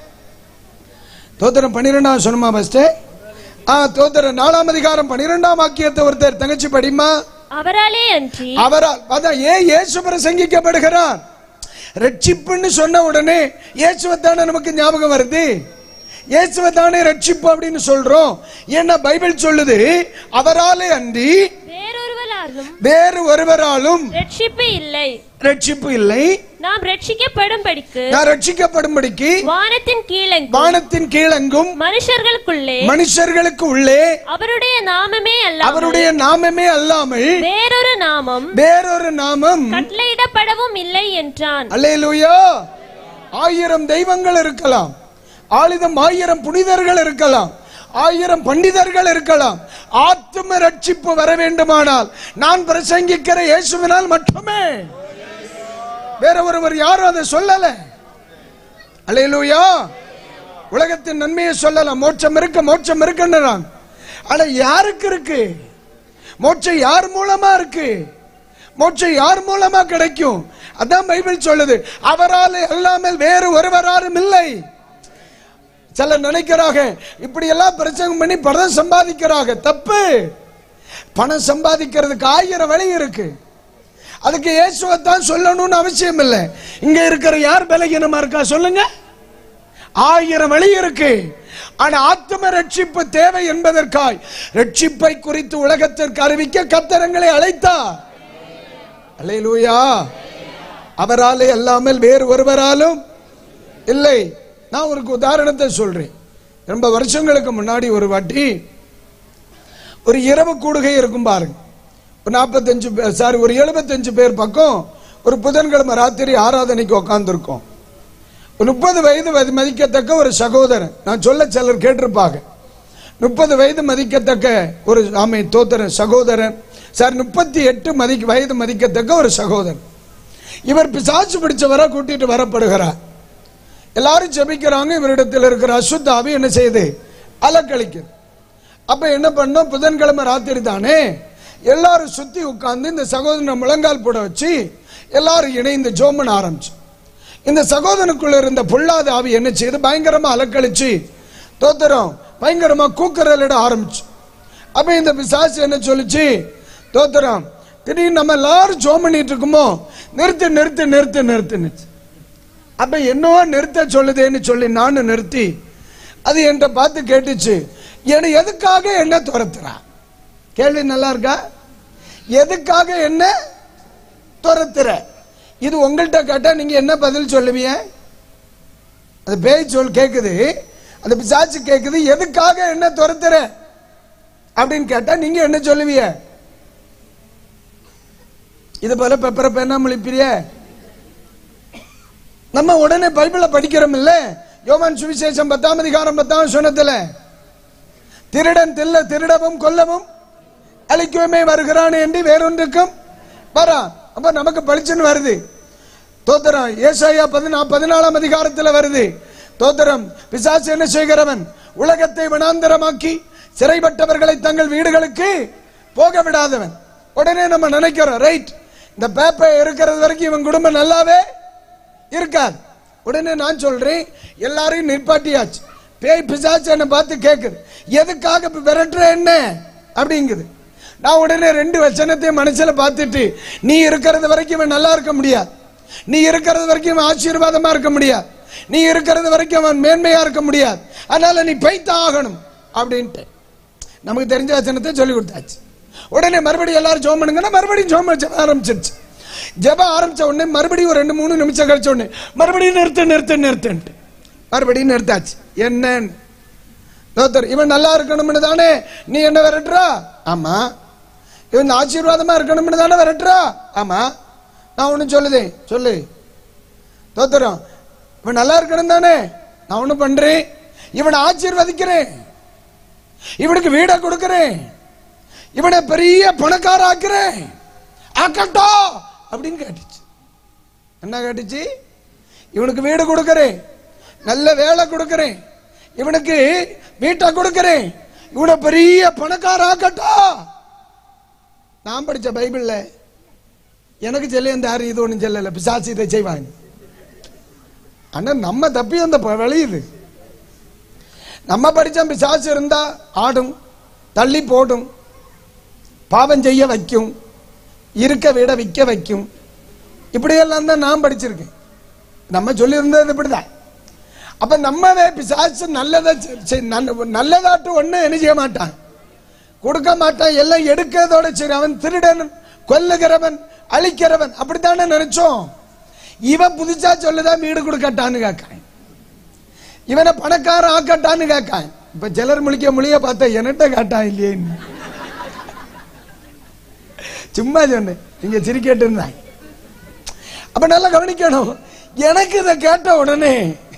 தோத்திரம் பன்னிரெண்டாம் சொன்னமா ஃபர்ஸ்ட் ஆ தோத்திரம் நாலாம் அதிகாரம் பன்னிரெண்டாம் வாக்கியத்தை ஒருத்தர் தங்கச்சி படிமா அவராலே அன்றி அவரால் அதான் ஏன் இயேசு பிரசங்கிக்கப்படுகிறார் ரட்சிப்புன்னு சொன்ன உடனே இயேசுவை தானே நமக்கு ஞாபகம் வருது இயேசுவை தானே ரட்சிப்பு அப்படின்னு சொல்றோம் ஏன்னா பைபிள் சொல்லுது அவராலே அன்றி வேறொருவராலும் வேறு ஒருவராலும் ரட்சிப்பு இல்லை ரட்சிப்பு இல்லை நாம் ரட்சிக்கப்படும்படிக்கு நான் ரட்சிக்கப்படும்படிக்கு வானத்தின் கீழெங்கும் வானத்தின் கீழெங்கும் மனுஷர்களுக்குள்ளே மனுஷர்களுக்கு உள்ளே அவருடைய நாமமே அல்ல அவருடைய நாமமே அல்லாமல் வேறொரு நாமம் வேறொரு நாமம் கட்டளையிடப்படவும் இல்லை என்றான் அல்லேலூயா ஆயிரம் தெய்வங்கள் இருக்கலாம் ஆயுதம் ஆயிரம் புனிதர்கள் இருக்கலாம் ஆயிரம் பண்டிதர்கள் இருக்கலாம் ஆத்தும ரட்சிப்பு வர வேண்டுமானால் நான் பிரசங்கிக்கிற இயேசுவினால் மட்டுமே வேற ஒருவர் யாரும் அதை சொல்லல அல்லேலூயா உலகத்தின் நன்மையை சொல்லலாம் மோட்சம் இருக்கு மோட்சம் இருக்குன்றாங்க ஆனா யாருக்கு இருக்கு மோட்சம் யார் மூலமா இருக்கு மோட்சம் யார் மூலமா கிடைக்கும் அதான் பைபிள் சொல்லுது அவரால் அல்லாமல் வேறு ஒருவராரும் இல்லை சிலர் நினைக்கிறாங்க இப்படி எல்லாம் பிரச்சனை பண்ணி பணம் சம்பாதிக்கிறாங்க தப்பு பணம் சம்பாதிக்கிறதுக்கு ஆயிரம் வழி இருக்கு அதுக்கு இயேசுவைத்தான் சொல்லணும்னு அவசியம் இல்லை இங்க இருக்கிற யார் பலகீனமா இருக்கா சொல்லுங்க ஆயிரம் வழி இருக்கு ஆனா ஆத்தும ரட்சிப்பு தேவை என்பதற்காய் ரட்சிப்பை குறித்து உலகத்திற்கு அறிவிக்க கத்தரங்களை அழைத்தார் அல்லேலூயா அவராலே அல்லாமல் வேறு ஒருவராலும் இல்லை நான் ஒரு உதாரணத்தை சொல்றேன் ரொம்ப வருஷங்களுக்கு முன்னாடி ஒரு வாட்டி ஒரு இரவு கூடுகை இருக்கும் பாருங்க ஒரு நாற்பத்தஞ்சு சாரி ஒரு எழுபத்தஞ்சு பேர் பக்கம் ஒரு புதன்கிழமை ராத்திரி ஆராதனைக்கு உட்காந்துருக்கோம் ஒரு முப்பது வயது வதி- மதிக்கத்தக்க ஒரு சகோதரன் நான் சொல்ல சிலர் கேட்டிருப்பாங்க முப்பது வயது மதிக்கத்தக்க ஒரு ஆமை தோத்திர சகோதரன் சார் முப்பத்தி எட்டு மதி வயது மதிக்கத்தக்க ஒரு சகோதரன் இவர் பிசாசு பிடிச்சவரை கூட்டிட்டு வரப்படுகிறார் எல்லாரும் ஜெபிக்கிறாங்க இவரிடத்தில் இருக்கிற அசுத்தாவி என்ன செய்யுது அலக்களிக்குது அப்ப என்ன பண்ணோம் புதன்கிழமை ராத்திரி தானே எல்லாரும் சுத்தி உட்கார்ந்து இந்த சகோதரனை முழங்கால் போட வச்சு எல்லாரும் இணைந்து ஜோமன் ஆரம்பிச்சு இந்த சகோதரனுக்குள்ள இருந்த பொல்லாத ஆவி என்ன செய்யுது பயங்கரமா அலக்களிச்சு தோத்திரம் பயங்கரமா கூக்குரலிட ஆரம்பிச்சு அப்ப இந்த பிசாசு என்ன சொல்லுச்சு தோத்திரம் திடீர்னு நம்ம எல்லாரும் ஜோம் பண்ணிட்டு இருக்குமோ நிறுத்து நிறுத்து நிறுத்து நிறுத்துனுச்சு அப்ப என்னவோ நிறுத்த சொல்லுதேன்னு சொல்லி நானும் நிறுத்தி அது என்கிட்ட பார்த்து கேட்டுச்சு என்ன எதுக்காக என்ன துரத்துறா கேள்வி நல்லா இருக்கா எதுக்காக என்ன துரத்துற இது உங்கள்கிட்ட கேட்டா நீங்க என்ன பதில் சொல்லுவீங்க அந்த பேய் சொல் கேக்குது அந்த பிசாச்சு கேக்குது எதுக்காக என்ன துரத்துற அப்படின்னு கேட்டா நீங்க என்ன சொல்லுவீங்க இது போல பெப்பர பேனா முழிப்பிரிய நம்ம உடனே பைபிள படிக்கிறோம் இல்ல யோவான் சுவிசேஷம் பத்தாம் அதிகாரம் பத்தாம் சொன்னதுல திருடன் தில்ல திருடவும் கொல்லவும் அழிக்கவுமே வருகிறான் என்று வேறொன்றுக்கும் வரான் அப்ப நமக்கு பளிச்சுன்னு வருது தோத்திரம் ஏசாயா பதினா பதினாலாம் அதிகாரத்தில் வருது தோத்திரம் பிசாசு என்ன செய்கிறவன் உலகத்தை வனாந்தரமாக்கி சிறைப்பட்டவர்களை தங்கள் வீடுகளுக்கு போக விடாதவன் உடனே நம்ம நினைக்கிறோம் ரைட் இந்த பேப்பர் இருக்கிறது வரைக்கும் இவன் குடும்பம் நல்லாவே இருக்காது உடனே நான் சொல்றேன் எல்லாரையும் நிற்பாட்டியாச்சு பேய் பிசாச்சு என்னை பார்த்து கேக்குது எதுக்காக இப்ப விரட்டுற என்ன அப்படிங்குது நான் உடனே ரெண்டு வச்சனத்தையும் மனசுல பார்த்துட்டு நீ இருக்கிறது வரைக்கும் இவன் நல்லா இருக்க முடியாது நீ இருக்கிறது வரைக்கும் இவன் ஆசீர்வாதமா இருக்க முடியாது நீ இருக்கிறது வரைக்கும் அவன் மேன்மையா இருக்க முடியாது அதனால நீ பைத்த ஆகணும் அப்படின்ட்டு நமக்கு தெரிஞ்ச வசனத்தை சொல்லி கொடுத்தாச்சு உடனே மறுபடியும் எல்லாரும் ஜோம் பண்ணுங்கன்னா மறுபடியும் ஜோம் ஜெபம் ஆரம்பிச்சிருச்சு ஜெபம் ஆரம்பிச்ச உடனே மறுபடியும் ஒரு ரெண்டு மூணு நிமிஷம் கழிச்ச உடனே மறுபடியும் நிறுத்து நிறுத்து நிறுத்துன்ட்டு மறுபடியும் நிறுத்தாச்சு என்னன்னு தோத்தர் இவன் நல்லா இருக்கணும்னு தானே நீ என்ன விரட்டுறா ஆமா இவன் ஆசீர்வாதமா இருக்கணும்னு தானே விரட்டுறா ஆமா நான் ஒண்ணு சொல்லுதே சொல்லு தோத்தரம் இவன் நல்லா இருக்கணும் தானே நான் ஒண்ணு பண்றேன் இவனை ஆசீர்வதிக்கிறேன் இவனுக்கு வீட கொடுக்கிறேன் இவனை பெரிய பணக்கார ஆக்குறேன் ஆக்கட்டோ அப்படின்னு கேட்டுச்சு என்ன கேட்டுச்சு இவனுக்கு வீடு கொடுக்கிறேன் நல்ல வேலை கொடுக்கிறேன் இவனுக்கு வீட்டை கொடுக்கிறேன் இவனை பெரிய பணக்கார ஆக்கட்டோ நான் படிச்ச பைபிள்ல எனக்கு சொல்ல இந்த யாரும் இது ஒன்றும் சொல்லல பிசாசு இதை செய்வாங்க ஆனா நம்ம தப்பி அந்த ப- விளையுது நம்ம படிச்ச பிசாசு இருந்தா ஆடும் தள்ளி போடும் பாவம் செய்ய வைக்கும் இருக்க விட விற்க வைக்கும் இப்படியெல்லாம் தான் நான் படிச்சிருக்கேன் நம்ம சொல்லியிருந்தது இப்படிதான் அப்ப நம்மவே பிசாசு நல்லதை செ- செ- நல்ல- நல்லதாட்டு ஒண்ணு என்ன செய்ய மாட்டான் கொடுக்க மாட்டான் எல்லாம் எடுக்கிறதோட சரி அவன் திருடன் கொல்லுகிறவன் அழிக்கிறவன் அப்படித்தானே நினைச்சோம் இவன் புதுசா சொல்லுதான் வீடு கொடுக்கட்டான்னு கேட்கான் இவனை பணக்காரன் ஆக்கட்டான்னு கேட்கான் இப்ப சிலர் முழிக்க முழிய பார்த்தா என்கிட்ட காட்டான் இல்லையேன்னு சும்மா சொன்னேன் நீங்க சிரிக்கிட்டு இருந்தாங்க அப்ப நல்லா கவனிக்கணும் எனக்கு இதை கேட்ட உடனே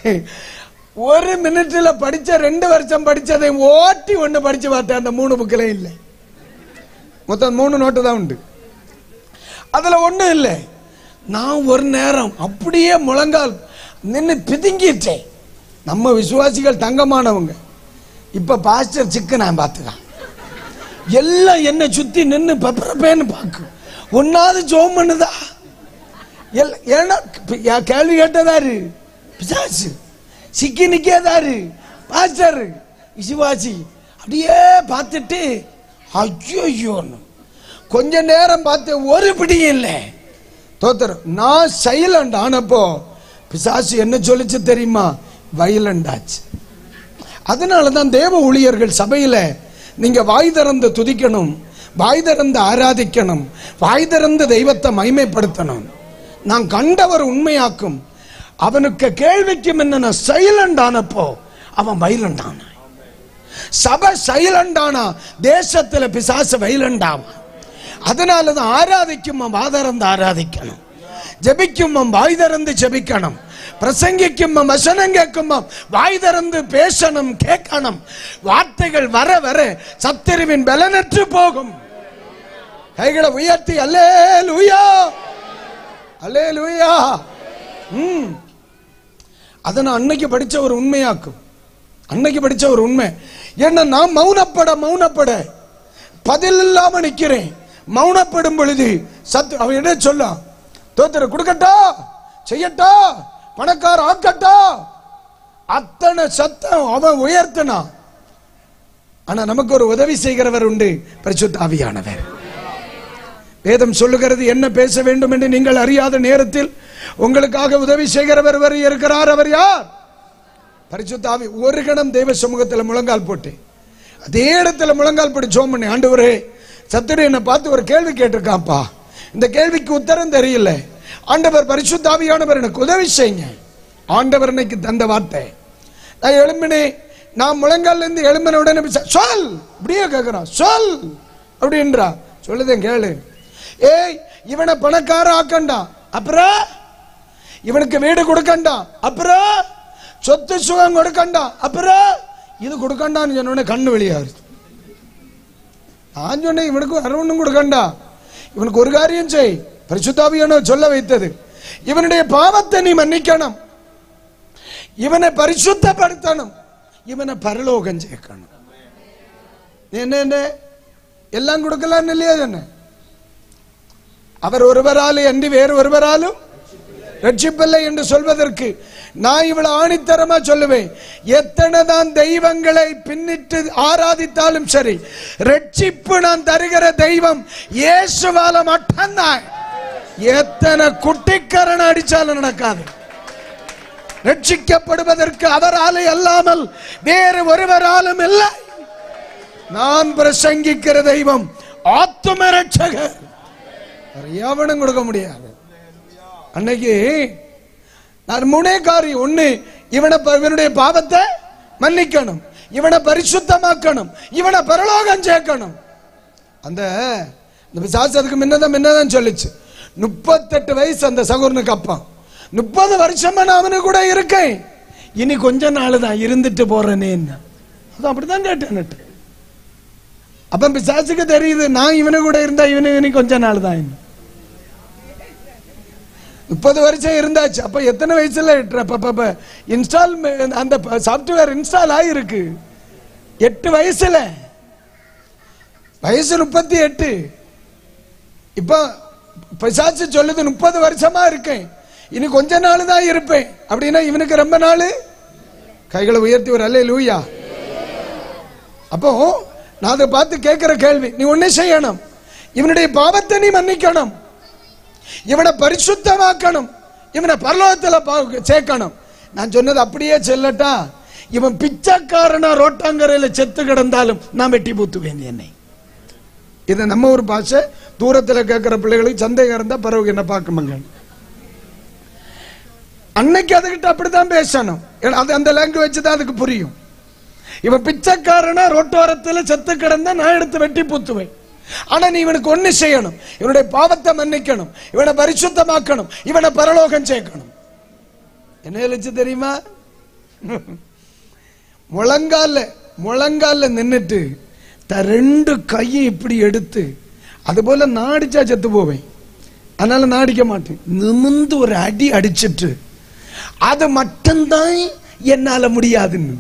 ஒரு மினிட்ல படிச்ச ரெண்டு வருஷம் படிச்சதை ஓட்டி ஒண்ணு படிச்சு பார்த்தேன் அந்த மூணு புக்கிலே இல்லை மொத்தம் மூணு நோட்டு தான் உண்டு அதுல ஒண்ணும் இல்லை நான் ஒரு நேரம் அப்படியே முழங்கால் நின்னு பிதுங்கிட்டேன் நம்ம விசுவாசிகள் தங்கமானவங்க இப்ப பாஸ்டர் சிக்க நான் பார்த்துக்கான் எல்லாம் என்ன சுத்தி நின்னு பப்பரப்பேன்னு பார்க்கும் ஒன்னாவது ஜோம் பண்ணுதா எல்- ஏன்னா பி- யா- கேள்வி கேட்டதாரு பிசாசு சிக்கி நிக்கதாரு பாஸ்டர் விசுவாசி அப்படியே பார்த்துட்டு ஐயோன்னு கொஞ்ச நேரம் பார்த்து ஒரு பிடியும் இல்லை தோத்தர் நான் சைலண்ட் ஆனப்போ பிசாசு என்ன சொல்லிச்சு தெரியுமா வைலண்ட் ஆச்சு அதனால தான் தேவ ஊழியர்கள் சபையில நீங்க வாய் திறந்து துதிக்கணும் வாய் திறந்து ஆராதிக்கணும் வாய் திறந்து தெய்வத்தை மைமைப்படுத்தணும் நான் கண்டவர் உண்மையாக்கும் அவனுக்கு கேள்விக்கு முன்ன சைலண்ட் ஆனப்போ அவன் வைலண்ட் ஆனான் சபை சைலண்ட் ஆனா தேசத்துல பிசாசு வைலண்ட் ஆவான் அதனால தான் ஆராதிக்கும் வாய் திறந்து ஆராதிக்கணும் ஜெபிக்கும் வாய் திறந்து ஜெபிக்கணும் பிரசங்கிக்கும் வசனம் கேட்கும் வாய் திறந்து பேசணும் கேட்கணும் வார்த்தைகள் வர வர சத்திருவின் பலனற்று போகும் கைகளை உயர்த்தி அல்லே லூயா அல்லே லூயா ம் அதை நான் அன்னைக்கு படிச்ச ஒரு உண்மையாக்கும் அன்னைக்கு படிச்ச ஒரு உண்மை என்ன நான் மௌனப்பட மௌனப்பட பதில் இல்லாம நிக்கிறேன் மௌனப்படும் பொழுது சத்து அவன் என்ன சொல்ல தோத்திர கொடுக்கட்டா செய்யட்டா பணக்கார ஆக்கட்டா அத்தனை சத்தம் அவன் உயர்த்தினான் ஆனா நமக்கு ஒரு உதவி செய்கிறவர் உண்டு பரிசுத்த ஆவியானவர் வேதம் சொல்லுகிறது என்ன பேச வேண்டும் என்று நீங்கள் அறியாத நேரத்தில் உங்களுக்காக உதவி செய்கிறவர் ஒருவர் இருக்கிறார் அவர் யார் பரிசுத்த ஆவி ஒரு கணம் தெய்வ சமூகத்தில் முழங்கால் போட்டு அதே இடத்துல முழங்கால் போட்டு ஜோம் பண்ணி ஆண்டவரே சத்துரு என்னை பார்த்து ஒரு கேள்வி கேட்டிருக்காப்பா இந்த கேள்விக்கு உத்தரம் தெரியல ஆண்டவர் பரிசுத்த ஆவியானவர் எனக்கு உதவி செய்யுங்க ஆண்டவர் இன்னைக்கு தந்த வார்த்தை நான் எழும்பினேன் நான் முழங்கால்ல இருந்து எழும்பின உடனே பிசா- சொல் இப்படியே கேட்கிறான் சொல் அப்படின்றா சொல்லுதேன் கேளு ஏய் இவனை பணக்கார ஆக்கண்டா அப்புறம் இவனுக்கு வீடு கொடுக்கண்டா அப்புறம் சொத்து சுகம் கொடுக்கண்டா அப்புறம் இது கொடுக்கண்டான்னு சொன்ன உடனே கண்ணு வெளியாகுது நான் சொன்னேன் இவனுக்கு வேற ஒண்ணும் கொடுக்கண்டா இவனுக்கு ஒரு காரியம் செய் பரிசுத்தாவியான சொல்ல வைத்தது இவனுடைய பாவத்தை நீ மன்னிக்கணும் இவனை பரிசுத்தப்படுத்தணும் இவனை பரலோகம் சேர்க்கணும் என்ன என்ன எல்லாம் கொடுக்கலான்னு இல்லையா என்ன அவர் ஒருவராலே அன்றி வேறு ஒருவராலும் ரட்சிப்பில்லை என்று சொல்வதற்கு நான் இவ்வளவு ஆணித்தரமா சொல்லுவேன் எத்தனை தான் தெய்வங்களை பின்னிட்டு ஆராதித்தாலும் சரி ரட்சிப்பு நான் தருகிற தெய்வம் இயேசுவால மட்டும்தான் எத்தனை குட்டிக்கரணை அடிச்சாலும் நடக்காது ரட்சிக்கப்படுவதற்கு அவராலே அல்லாமல் வேறு ஒருவராலும் இல்லை நான் பிரசங்கிக்கிற தெய்வம் ஆத்தும ரட்சகர் வேற எவனும் கொடுக்க முடியாது அன்னைக்கு நான் மூணே காரியம் ஒண்ணு இவனை ப- இவனுடைய பாவத்தை மன்னிக்கணும் இவனை பரிசுத்தமாக்கணும் இவனை பரலோகம் சேர்க்கணும் அந்த இந்த பிசாசு அதுக்கு முன்னதான் முன்னதான் சொல்லுச்சு முப்பத்தெட்டு வயசு அந்த சகோதரனுக்கு அப்பா முப்பது வருஷமா நான் அவனு கூட இருக்கேன் இனி கொஞ்ச நாள் தான் இருந்துட்டு போறேனே அது அப்படிதான் கேட்டேன் அப்ப பிசாசுக்கு தெரியுது நான் இவனு கூட இருந்தா இவனு இனி கொஞ்ச நாள் தான் இன்னும். முப்பது வருஷம் இருந்தாச்சு அப்ப எத்தனை வயசுல இன்ஸ்டால் அந்த சாப்ட்வேர் இன்ஸ்டால் ஆயிருக்கு எட்டு வயசுல வயசு முப்பத்தி எட்டு இப்ப பிசாசு சொல்லுது முப்பது வருஷமா இருக்கேன் இனி கொஞ்ச நாள் தான் இருப்பேன் அப்படின்னா இவனுக்கு ரொம்ப நாள் கைகளை உயர்த்தி ஒரு அல்ல லூயா அப்போ நான் அதை பார்த்து கேட்கிற கேள்வி நீ ஒண்ணு செய்யணும் இவனுடைய பாவத்தை நீ மன்னிக்கணும் இவனை பரிசுத்தமாக்கணும் இவனை பரலோகத்துல பா- சேர்க்கணும் நான் சொன்னது அப்படியே செல்லட்டா இவன் பிச்சைக்காரனா ரோட்டாங்கரையில செத்து கிடந்தாலும் நான் வெட்டி பூத்துவேன் என்னை இது நம்ம ஒரு பாஷை தூரத்துல கேட்கிற பிள்ளைகளுக்கு சந்தேகம் இருந்தா பிறகு என்ன பார்க்குமாங்க அன்னைக்கு அதுகிட்ட அப்படிதான் பேசணும் ஏன்னா அது அந்த லாங்குவேஜ் தான் அதுக்கு புரியும் இவன் பிச்சைக்காரனா ரோட்டோரத்துல செத்து கிடந்தா நான் எடுத்து வெட்டி பூத்துவேன் ஆனா நீ இவனுக்கு ஒண்ணு செய்யணும் இவனுடைய பாவத்தை மன்னிக்கணும் இவனை பரிசுத்தமாக்கணும் இவனை பரலோகம் சேர்க்கணும் என்ன எழுச்சு தெரியுமா முழங்கால முழங்கால நின்னுட்டு த ரெண்டு கையை இப்படி எடுத்து அது போல நாடிச்சா செத்து போவேன் அதனால நாடிக்க மாட்டேன் நிமிந்து ஒரு அடி அடிச்சிட்டு அது மட்டும்தான் என்னால முடியாதுன்னு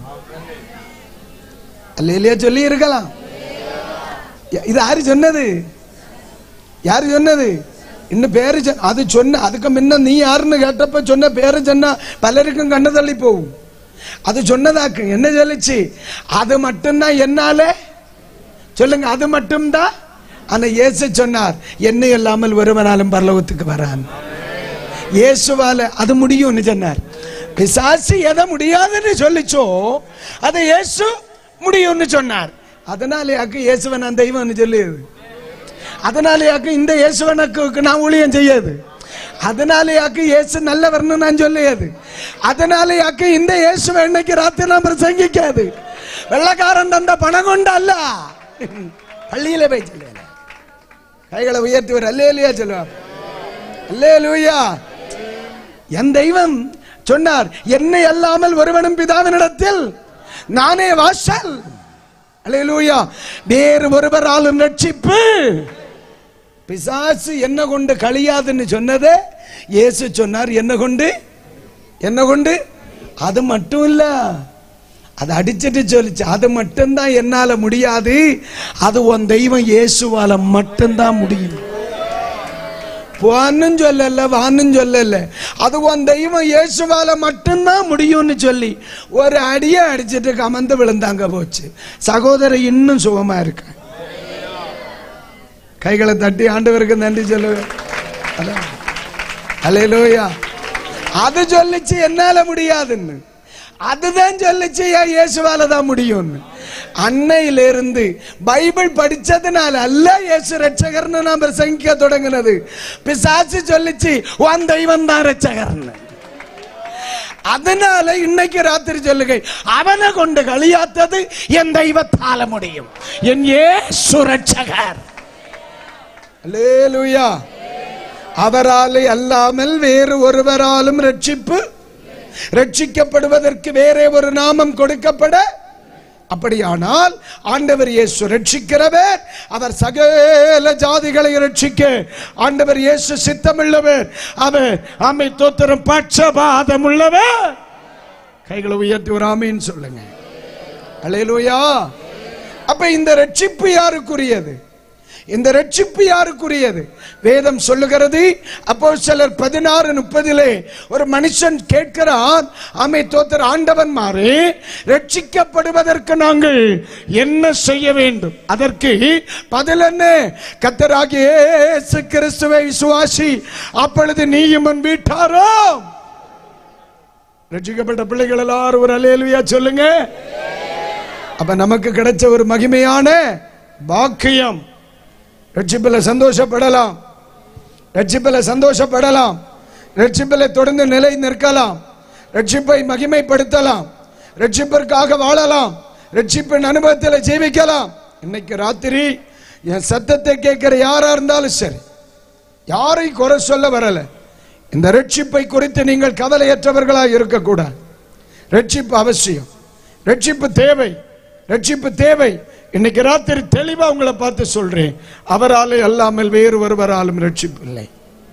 அல்லையா சொல்லி இருக்கலாம் இது யாரு சொன்னது யாரு சொன்னது இன்னும் பேரு சொ- அது சொன்ன அதுக்கு முன்ன நீ யாருன்னு கேட்டப்ப சொன்ன பேரு சொன்னா பலருக்கும் கண்ணு தள்ளி போகும் அது சொன்னதாக்கு என்ன சொல்லுச்சு அது மட்டும்தான் என்னால சொல்லுங்க அது மட்டும்தான் ஆனா இயேசு சொன்னார் என்னை இல்லாமல் ஒருவனாலும் பரலோகத்துக்கு வரான் இயேசுவால அது முடியும்னு சொன்னார் பிசாசு எதை முடியாதுன்னு சொல்லிச்சோ அதை இயேசு முடியும்னு சொன்னார் அதனாலேயாக்கு இயேசுவை நான் தெய்வம்னு சொல்லியது அதனாலேயாக்கு இந்த இயேசுவனுக்கு நான் ஊழியம் செய்யாது அதனாலேயாக்கு இயேசு நல்லவர்னு நான் சொல்லியது அதனாலேயாக்கு இந்த இயேசுவை இன்னைக்கு ராத்திரி நான் பிரசங்கிக்காது வெள்ளக்காரன் தந்த பணம் கொண்டு அல்ல பள்ளியில போய் சொல்லுவேன் கைகளை உயர்த்தி ஒரு அல்லேலியா சொல்லுவார் அல்லேலூயா என் தெய்வம் சொன்னார் என்னை அல்லாமல் ஒருவனும் பிதாவினிடத்தில் நானே வாசல் அல்லேலூயா வேறு ஒருவராலும் ரட்சிப்பு பிசாசு என்ன கொண்டு கழியாதுன்னு சொன்னதே இயேசு சொன்னார் என்ன கொண்டு என்ன கொண்டு அது மட்டும் இல்ல அது அடிச்சிட்டு சொல்லிச்சு அது மட்டும்தான் என்னால முடியாது அது உன் தெய்வம் இயேசுவால மட்டும்தான் முடியும் போன்னு சொல்லல வான்னு சொல்லல அது உன் தெய்வம் இயேசுவால மட்டும்தான் முடியும்னு சொல்லி ஒரு அடியை அடிச்சிட்டு கமந்து விழுந்தாங்க போச்சு சகோதரர் இன்னும் சுகமா இருக்க கைகளை தட்டி ஆண்டவருக்கு நன்றி சொல்லுவேன் அலையலோயா அது சொல்லிச்சு என்னால முடியாதுன்னு அதுதான் சொல்லிச்சு ஏன் இயேசுவால தான் முடியும்னு அன்னையிலிருந்து பைபிள் படிச்சதுனால அல்ல இயேசு ரட்சகர்னு நான் பிரசங்கிக்க தொடங்கினது பிசாசு சொல்லிச்சு உன் தெய்வம் தான் ரட்சகர்னு அதனால இன்னைக்கு ராத்திரி சொல்லுகை அவனை கொண்டு களியாத்தது என் தெய்வத்தால முடியும் என் ஏசு ரட்சகர் அல்லேலூயா அவராலே அல்லாமல் வேறு ஒருவராலும் ரட்சிப்பு ரட்சிக்கப்படுவதற்கு வேறே ஒரு நாமம் கொடுக்கப்பட அப்படியானால் ஆண்டவர் இயேசு ரட்சிக்கிறவர் அவர் சகல ஜாதிகளை ரட்சிக்க ஆண்டவர் இயேசு சித்தமுள்ளவர் அவர் ஆமை தோத்திரம் பட்சபாதம் உள்ளவர் கைகளை உயர்த்தி ஒரு ஆமைன்னு சொல்லுங்க அலையலூயா அப்ப இந்த ரட்சிப்பு யாருக்குரியது இந்த ரட்சிப்பு யாருக்குரியது வேதம் சொல்லுகிறது அப்போ சிலர் பதினாறு முப்பதிலே ஒரு மனுஷன் கேட்கிறான் ஆமை தோத்தர் ஆண்டவன் மாறு ரட்சிக்கப்படுவதற்கு நாங்கள் என்ன செய்ய வேண்டும் அதற்கு பதில் என்ன கத்தராகிய இயேசு கிறிஸ்துவை விசுவாசி அப்பொழுது நீயும் உன் வீட்டாரோ ரட்சிக்கப்பட்ட பிள்ளைகள் எல்லாரும் ஒரு அலேலுயா சொல்லுங்க அப்ப நமக்கு கிடைச்ச ஒரு மகிமையான பாக்கியம் ரட்சிப்பில் சந்தோஷப்படலாம் ரட்சிப்பில் சந்தோஷப்படலாம் ரட்சிப்பில் தொடர்ந்து நிலை நிற்கலாம் ரட்சிப்பை மகிமைப்படுத்தலாம் ரட்சிப்பிற்காக வாழலாம் ரட்சிப்பின் அனுபவத்தில் ஜீவிக்கலாம் இன்னைக்கு ராத்திரி என் சத்தத்தை கேட்கிற யாரா இருந்தாலும் சரி யாரை குறை சொல்ல வரல இந்த ரட்சிப்பை குறித்து நீங்கள் கவலையற்றவர்களாக இருக்கக்கூடாது ரட்சிப்பு அவசியம் ரட்சிப்பு தேவை ரட்சிப்பு தேவை இன்னைக்கு ராத்திரி தெளிவா உங்களை பார்த்து சொல்றேன் அவராலே அல்லாமல் வேறு ஒருவராலும் ரட்சிப்பு இல்லை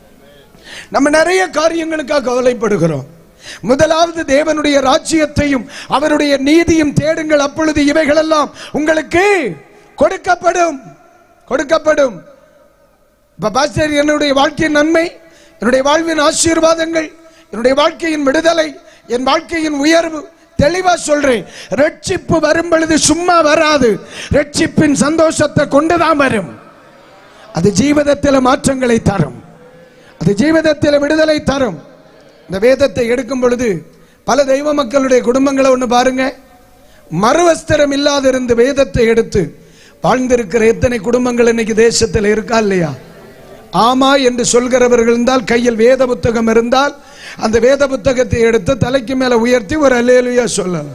நம்ம நிறைய காரியங்களுக்காக கவலைப்படுகிறோம் முதலாவது தேவனுடைய ராஜ்யத்தையும் அவருடைய நீதியும் தேடுங்கள் அப்பொழுது இவைகளெல்லாம் உங்களுக்கு கொடுக்கப்படும் கொடுக்கப்படும் இப்ப பாஸ்டர் என்னுடைய வாழ்க்கையின் நன்மை என்னுடைய வாழ்வின் ஆசீர்வாதங்கள் என்னுடைய வாழ்க்கையின் விடுதலை என் வாழ்க்கையின் உயர்வு தெளிவா சொல்றேன் ரட்சிப்பு வரும் பொழுது சும்மா வராது ரட்சிப்பின் சந்தோஷத்தை கொண்டுதான் வரும் அது ஜீவிதத்தில் மாற்றங்களை தரும் அது ஜீவிதத்தில் விடுதலை தரும் இந்த வேதத்தை எடுக்கும் பொழுது பல தெய்வ மக்களுடைய குடும்பங்களை ஒன்று பாருங்க மறுவஸ்திரம் இல்லாத இருந்து வேதத்தை எடுத்து வாழ்ந்திருக்கிற எத்தனை குடும்பங்கள் இன்னைக்கு தேசத்தில் இருக்கா இல்லையா ஆமா என்று சொல்கிறவர்கள் இருந்தால் கையில் வேத புத்தகம் இருந்தால் அந்த வேத புத்தகத்தை எடுத்து தலைக்கு மேல உயர்த்தி ஒரு அல்லேலுயா சொல்லலாம்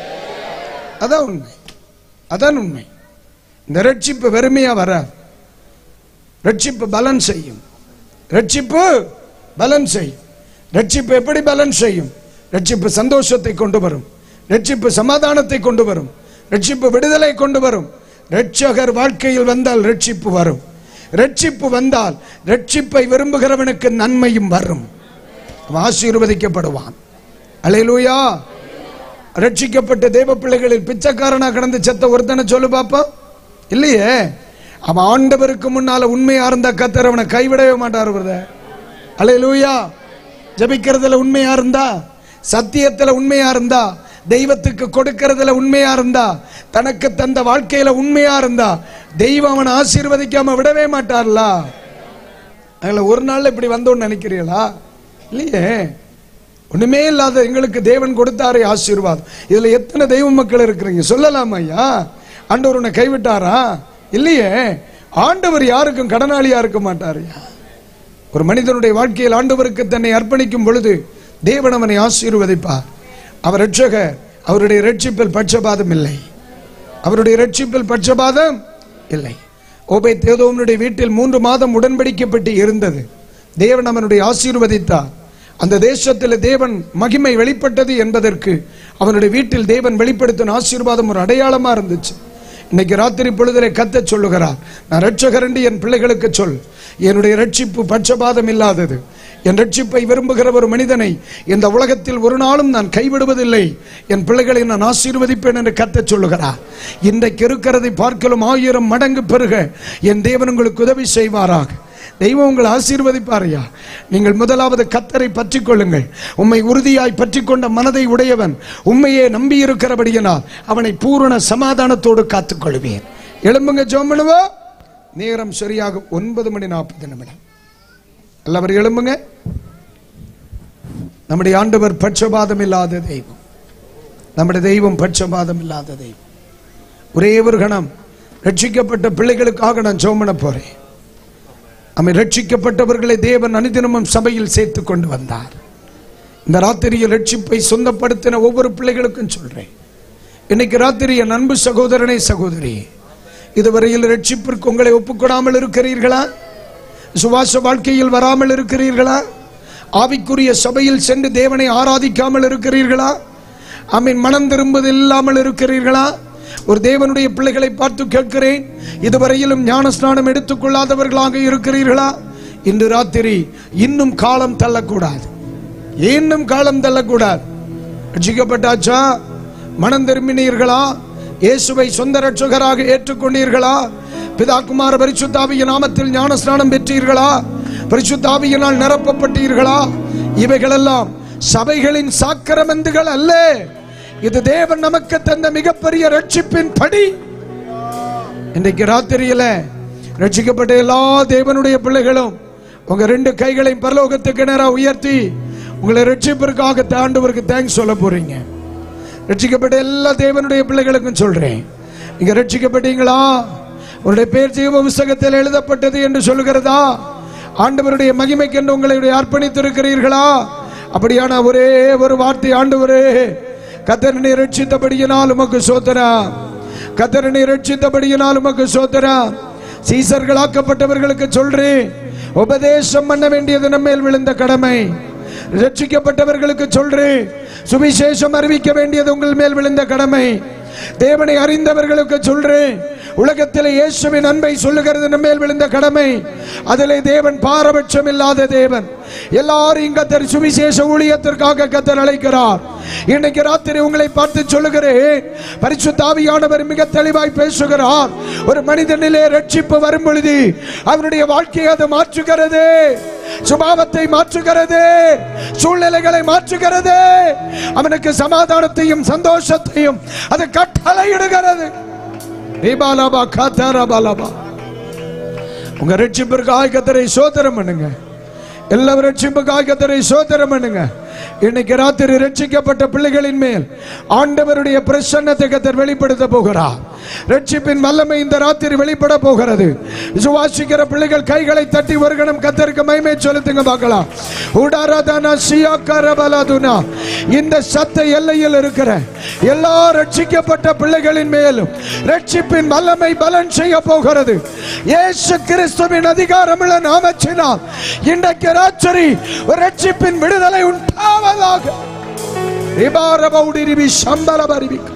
அதான் உண்மை அதான் உண்மை இந்த ரட்சிப்பு வெறுமையா வராது ரட்சிப்பு பலன் செய்யும் ரட்சிப்பு பலன் செய்யும் ரட்சிப்பு எப்படி பலன் செய்யும் ரட்சிப்பு சந்தோஷத்தை கொண்டு வரும் ரட்சிப்பு சமாதானத்தை கொண்டு வரும் ரட்சிப்பு விடுதலை கொண்டு வரும் ரட்சகர் வாழ்க்கையில் வந்தால் ரட்சிப்பு வரும் ரட்சிப்பு வந்தால் ரட்சிப்பை விரும்புகிறவனுக்கு நன்மையும் வரும் அவன் ஆசீர்வதிக்கப்படுவான் அலையிலூயா ரட்சிக்கப்பட்ட தேவ பிள்ளைகளில் பிச்சைக்காரனா கடந்து செத்த ஒருத்தனை சொல்லு பாப்பா இல்லையே அவன் ஆண்டவருக்கு முன்னால உண்மையா இருந்தா கத்தர் அவனை கைவிடவே மாட்டார் பிரதர் அலையிலூயா ஜபிக்கிறதுல உண்மையா இருந்தா சத்தியத்துல உண்மையா இருந்தா தெய்வத்துக்கு கொடுக்கறதுல உண்மையா இருந்தா தனக்கு தந்த வாழ்க்கையில உண்மையா இருந்தா தெய்வம் அவனை ஆசீர்வதிக்காம விடவே மாட்டார்ல அதுல ஒரு நாள்ல இப்படி வந்தோன்னு நினைக்கிறீங்களா இல்லையே ஒண்ணுமே இல்லாத எங்களுக்கு தேவன் கொடுத்தாரே ஆசீர்வாதம் இதுல எத்தனை தெய்வ மக்கள் இருக்கிறீங்க சொல்லலாம் ஐயா ஆண்டவர் உன்னை கைவிட்டாரா இல்லையே ஆண்டவர் யாருக்கும் கடனாளியா இருக்க மாட்டாருயா ஒரு மனிதனுடைய வாழ்க்கையில் ஆண்டவருக்கு தன்னை அர்ப்பணிக்கும் பொழுது தேவன் அவனை ஆசீர்வதிப்பார் அவர் ரட்சகர் அவருடைய ரட்சிப்பில் பட்சபாதம் இல்லை அவருடைய ரட்சிப்பில் பட்சபாதம் இல்லை ஓபை தேதோவனுடைய வீட்டில் மூன்று மாதம் உடன்படிக்கப்பட்டு இருந்தது தேவன் அவனுடைய ஆசீர்வதித்தார் அந்த தேசத்தில் தேவன் மகிமை வெளிப்பட்டது என்பதற்கு அவனுடைய வீட்டில் தேவன் வெளிப்படுத்தின ஆசீர்வாதம் ஒரு அடையாளமா இருந்துச்சு இன்னைக்கு ராத்திரி பொழுதிலே கத்த சொல்லுகிறார் நான் ரட்சகரண்டி என் பிள்ளைகளுக்கு சொல் என்னுடைய ரட்சிப்பு பட்சபாதம் இல்லாதது என் ரட்சிப்பை விரும்புகிற ஒரு மனிதனை இந்த உலகத்தில் ஒரு நாளும் நான் கைவிடுவதில்லை என் பிள்ளைகளை நான் ஆசீர்வதிப்பேன் என்று கத்த சொல்லுகிறார் இன்றைக்கு இருக்கிறதை பார்க்கலும் ஆயிரம் மடங்கு பெருக என் தேவன் உங்களுக்கு உதவி செய்வாராக தெய்வம் உங்களை ஆசீர்வதிப்பாரையா நீங்கள் முதலாவது கத்தரை பற்றி கொள்ளுங்கள் உம்மை உறுதியாய் பற்றி கொண்ட மனதை உடையவன் உண்மையே நம்பி இருக்கிறபடியினால் அவனை பூரண சமாதானத்தோடு காத்துக்கொள்வேன் எழும்புங்க ஜோமனுவோ நேரம் சரியாக ஒன்பது மணி நாற்பது நிமிடம் எல்லாரும் எழும்புங்க நம்முடைய ஆண்டவர் பட்சபாதம் இல்லாத தெய்வம் நம்முடைய தெய்வம் பட்சபாதம் இல்லாத தெய்வம் ஒரே ஒரு கணம் ரட்சிக்கப்பட்ட பிள்ளைகளுக்காக நான் ஜோமன போறேன் நம்மை ரட்சிக்கப்பட்டவர்களை தேவன் அனுதினமும் சபையில் சேர்த்து கொண்டு வந்தார் இந்த ராத்திரியில் ரட்சிப்பை சொந்தப்படுத்தின ஒவ்வொரு பிள்ளைகளுக்கும் சொல்றேன் இன்னைக்கு ராத்திரி என் அன்பு சகோதரனே சகோதரி இதுவரையில் ரட்சிப்பிற்கு உங்களை ஒப்புக்கொடாமல் இருக்கிறீர்களா சுவாச வாழ்க்கையில் வராமல் இருக்கிறீர்களா ஆவிக்குரிய சபையில் சென்று தேவனை ஆராதிக்காமல் இருக்கிறீர்களா அமீன் மனம் திரும்புவது இல்லாமல் இருக்கிறீர்களா ஒரு தேவனுடைய பிள்ளைகளை பார்த்து கேட்கிறேன் இதுவரையிலும் ஞான ஸ்நானம் எடுத்துக்கொள்ளாதவர்களாக இருக்கிறீர்களா இன்று ராத்திரி இன்னும் காலம் தள்ளக்கூடாது இன்னும் காலம் தள்ளக்கூடாது ரட்சிக்கப்பட்டாச்சா மனம் திரும்பினீர்களா இயேசுவை சொந்த ரட்சகராக ஏற்றுக்கொண்டீர்களா பிதா குமார பரிசுத்தாவிய நாமத்தில் ஞான ஸ்நானம் பெற்றீர்களா பரிசுத்தாவியினால் நிரப்பப்பட்டீர்களா இவைகளெல்லாம் சபைகளின் சாக்கிரமந்துகள் அல்ல இது தேவன் நமக்கு தந்த மிகப்பெரிய ரட்சிப்பின் படி இன்றைக்கு ராத்திரியில ரட்சிக்கப்பட்ட எல்லா தேவனுடைய பிள்ளைகளும் உங்க ரெண்டு கைகளையும் பரலோகத்துக்கு நேரா உயர்த்தி உங்களை ரட்சிப்பிற்காக ஆண்டவருக்கு தேங்க்ஸ் சொல்ல போறீங்க ரட்சிக்கப்பட்ட எல்லா தேவனுடைய பிள்ளைகளுக்கும் சொல்றேன் நீங்க ரட்சிக்கப்பட்டீங்களா உங்களுடைய பேர் ஜீவ புஸ்தகத்தில் எழுதப்பட்டது என்று சொல்லுகிறதா ஆண்டவருடைய மகிமைக்கென்று உங்களை அர்ப்பணித்திருக்கிறீர்களா அப்படியான ஒரே ஒரு வார்த்தை ஆண்டவரே கத்தரனை ரட்சித்தபடியினால் உமக்கு சோதரா கத்தரனை ரட்சித்தபடியினால் உமக்கு சோதரா சீசர்களாக்கப்பட்டவர்களுக்கு சொல்றேன் உபதேசம் பண்ண வேண்டியது நம்ம மேல் விழுந்த கடமை ரட்சிக்கப்பட்டவர்களுக்கு சொல்றேன் சுவிசேஷம் அறிவிக்க வேண்டியது உங்கள் மேல் விழுந்த கடமை தேவனை அறிந்தவர்களுக்கு சொல்றேன் உலகத்தில் இயேசுவின் அன்பை சொல்லுகிறது நம்ம மேல் விழுந்த கடமை அதிலே தேவன் பாரபட்சம் இல்லாத தேவன் எல்லாரையும் கத்தர் சுவிசேஷ ஊழியத்திற்காக கத்தர் அழைக்கிறார் இன்னைக்கு ராத்திரி உங்களை பார்த்து சொல்லுகிறேன் பரிசுத்தாவியானவர் மிக தெளிவாய் பேசுகிறார் ஒரு மனிதனிலே ரட்சிப்பு வரும் பொழுது அவனுடைய வாழ்க்கையை அது மாற்றுகிறது சுபாவத்தை மாற்றுகிறது சூழ்நிலைகளை மாற்றுகிறது அவனுக்கு சமாதானத்தையும் சந்தோஷத்தையும் அது கட்டளையிடுகிறது ரீபாலாபா காத்தாராபாலாபா உங்க ரட்சிப்பிற்காக கத்தரை சோதரம் பண்ணுங்க எல்லாரும் ரட்சிப்புக்காக கத்தரை சோதரம் பண்ணுங்க இன்னைக்கு ராத்திரி ரட்சிக்கப்பட்ட பிள்ளைகளின் மேல் ஆண்டவருடைய பிரசன்னத்தை கத்தர் வெளிப்படுத்த போகிறார் ரட்சிப்பின் வல்லமை இந்த ராத்திரி வெளிப்பட போகிறது விசுவாசிக்கிற பிள்ளைகள் கைகளை தட்டி ஒரு கணம் கத்தருக்கு மைமை செலுத்துங்க பார்க்கலாம் உடாராதானா சியாக்கரபலதுனா இந்த சத்த எல்லையில் இருக்கிற எல்லா ரட்சிக்கப்பட்ட பிள்ளைகளின் மேலும் ரட்சிப்பின் வல்லமை பலன் செய்ய போகிறது இயேசு கிறிஸ்துவின் அதிகாரமுள்ள நாமச்சினால் இன்றைக்கு ராத்திரி ஒரு ரட்சிப்பின் விடுதலை உண்டாவதாக ரிபாரபௌடிரிபி சம்பலபரிபிக்க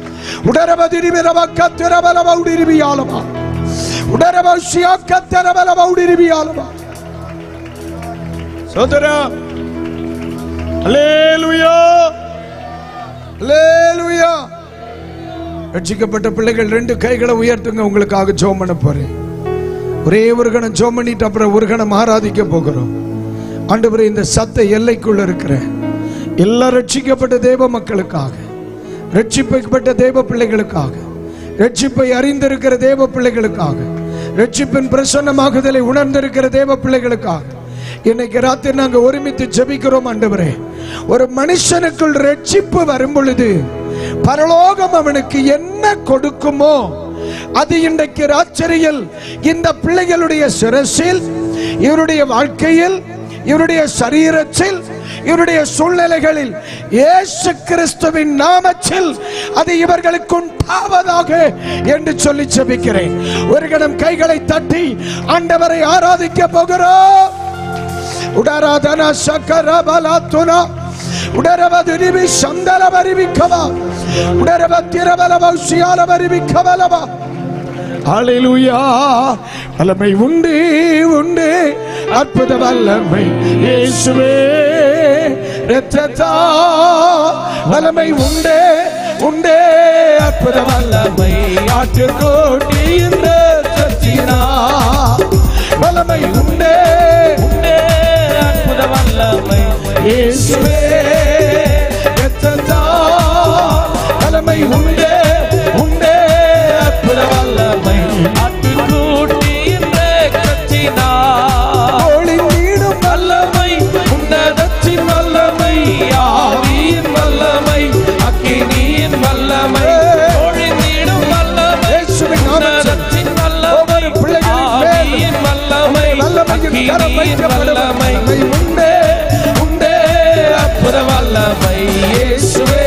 உடரபதிரிபிரபக்கத்திரபலபௌடிரிபியாலமா உடரபௌஷியாக்கத்திரபலபௌடிரிபியாலமா சோதரா அல்லேலூயா அல்லேலூயா ரட்சிக்கப்பட்ட பிள்ளைகள் ரெண்டு கைகளை உயர்த்துங்க உங்களுக்காக ஜோம் பண்ண போறேன் ஒரே ஒரு கணம் ஜோம் பண்ணிட்டு அப்புறம் ஒரு கணம் ஆராதிக்க போகிறோம் ஆண்டவரே இந்த சத்த எல்லைக்குள்ள இருக்கிற எல்லா ரட்சிக்கப்பட்ட தேவ மக்களுக்காக ரட்சிக்கப்பட்ட தேவ பிள்ளைகளுக்காக ரட்சிப்பை அறிந்திருக்கிற தேவ பிள்ளைகளுக்காக ரட்சிப்பின் பிரசன்னமாகுதலை உணர்ந்திருக்கிற தேவ பிள்ளைகளுக்காக இன்னைக்கு ராத்திரி நாங்க ஒருமித்து ஜெபிக்கிறோம் ஆண்டவரே ஒரு மனுஷனுக்குள் ரட்சிப்பு வரும் பொழுது பரலோகம் அவனுக்கு என்ன கொடுக்குமோ அது இன்றைக்கு ராத்திரியில் இந்த பிள்ளைகளுடைய சிரசில் இவருடைய வாழ்க்கையில் இவருடைய சரீரத்தில் இவருடைய சூழ்நிலைகளில் இயேசு கிறிஸ்துவின் நாமத்தில் அது இவர்களுக்கு உண்டாவதாக என்று சொல்லி ஜெபிக்கிறேன் ஒரு கணம் கைகளை தட்டி ஆண்டவரை ஆராதிக்க போகிறோம் உடராதன சக்கர பலாத்துனா உடரவ துரிவி சந்தல வரிவிக்கவா உடரவ திரவல பௌஷியால வரிவிக்கவலவா ஹalleluya வல்லமை உண்டு உண்டு அற்புத வல்லமை இயேசுவே ரத்தத்தா வல்லமை உண்டு உண்டு அற்புத வல்லமை ஆட்டுக்கோட்டியின் ரத்தத்தினா வல்லமை உண்டு உண்டே அற்புத வல்லமை இயேசுவே ரத்தத்தா வல்லமை உண்டு உண்டு அற்புத வல்லமை ஆட்டுக்குட்டியின் ரத்தத்தினால் ஒளிந்திடும் வல்லமை உன்னதத்தின் வல்லமை ஆவியின் வல்லமை அக்கினியின் வல்லமை ஒழிந்திடும் வல்லமை இயேசுவின் நாமத்தில் உன்னதத்தின் ஒவ்வொரு வல்லமை பிள்ளைகளின் மேலும் ஆவியின் வல்லமை வல்லமையின் கரம் அக்கினியின் வைக்கப்படும் வல்லமை வல்லமை உண்டே உண்டே அற்புத வல்லமை இயேசுவே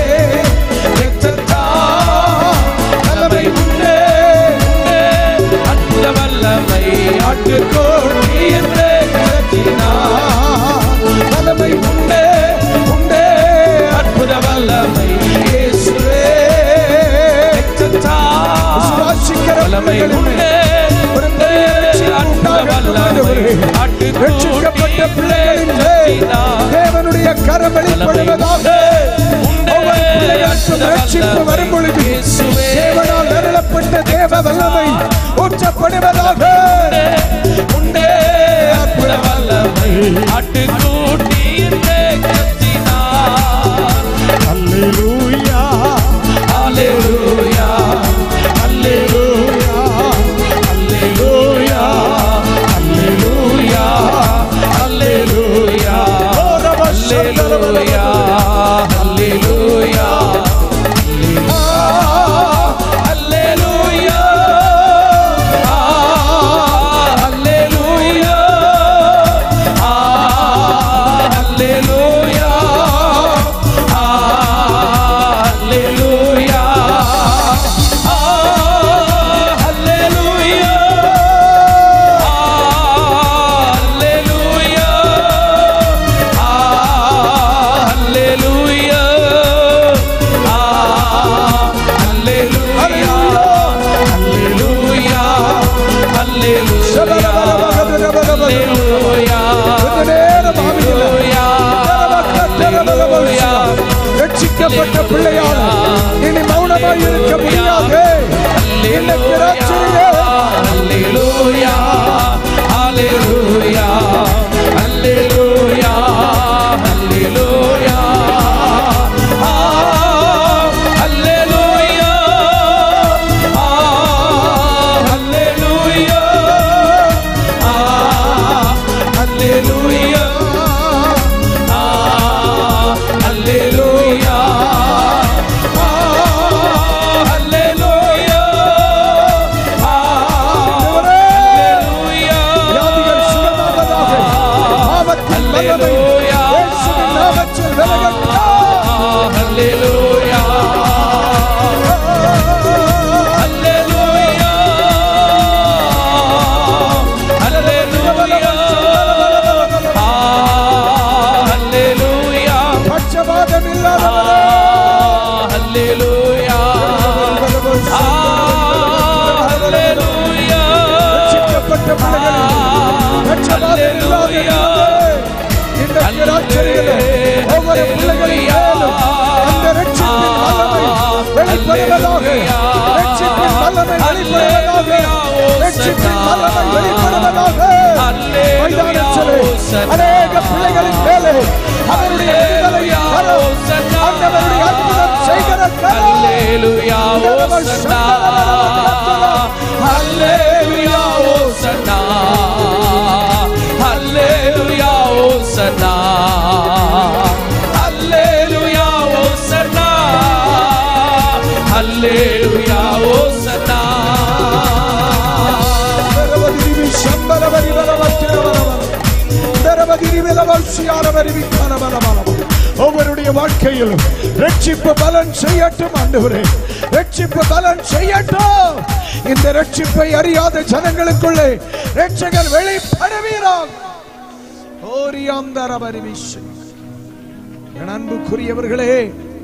ரத்தத்தால் வல்லமை உண்டே உண்டே அற்புத வல்லமை ஆட்டுக்கோழியின் ரத்தத்தினால் வல்லமை உண்டே உண்டே அற்புத வல்லமை இயேசுவே ரத்தத்தால் விசுவாசிக்கிற வல்லமை பிள்ளைகளின் உண்டே ஒரு பெரிய ரட்சிப்பு உண்டாகட்டும் ஆண்டவரே. ரட்சிக்கப்பட்ட பிள்ளைகளின் மேல் தேவனுடைய கரம் வெளிப்படுவதாக ஒவ்வொரு பிள்ளைகளுக்கும் ரட்சிப்பு வரும் பொழுது தேவனால் அருளப்பட்ட தேவ வல்லமை ஊற்றப்படுவதாக உண்டே அற்புத வல்லமை ஆட்டுக்குட்டியின் ரத்தத்தினால் அல்லேலூயா அல்லேலூயா அல்லேலூயா அல்லேலூயா அல்லேலூயா அல்லேலூயா அல்லேலூயா அல்லேலூயா கொஞ்ச நேரம் ஆவியில ரட்சிக்கப்பட்ட பிள்ளையால் இனி மௌனமாய் இருக்க முடியாது இன்னைக்கு ராத்திரியே வியாதிகள் சுகமாவதாக பாவத்தின் வல்லமை இயேசுவின் நாமத்தில் விலகட்டும். பட்சபாதம் இல்லாதவரே ரட்சிக்கப்பட்ட பிள்ளைகளே பட்சபாதம் இல்லாதவரே இந்த ராத்திரியிலே ஒவ்வொரு பிள்ளைகளின் மேலும் அந்த ரட்சிப்பின் வல்லமை வெளிப்படுவதாக ரட்சிப்பின் வல்லமை வெளிப்படுவதாக ரட்சிப்பின் வல்லமை வெளிப்படுவதாக மைதானத்திலே அநேக பிள்ளைகளின் மேலே அவருடைய விடுதலையின் கரம், ஆண்டவருடைய அற்புதம் செய்கிற கரம். தரவதிரிவி சம்பரவரி வரவத்திரவரவர. தரவதிரிவி லவல்சியாரவரிவி கரவரவரவர. ஒவ்வொருடைய வாழ்க்கையிலும் ரட்சிப்பு பலன் செய்யட்டும் ஆண்டவரே ரட்சிப்பு பலன் செய்யட்டும் இந்த ரட்சிப்பை அறியாத ஜனங்களுக்குள்ளே ரட்சகர் வெளிப்படுவீராக ஓரியாம் தரவரிவி என் அன்புக்குரியவர்களே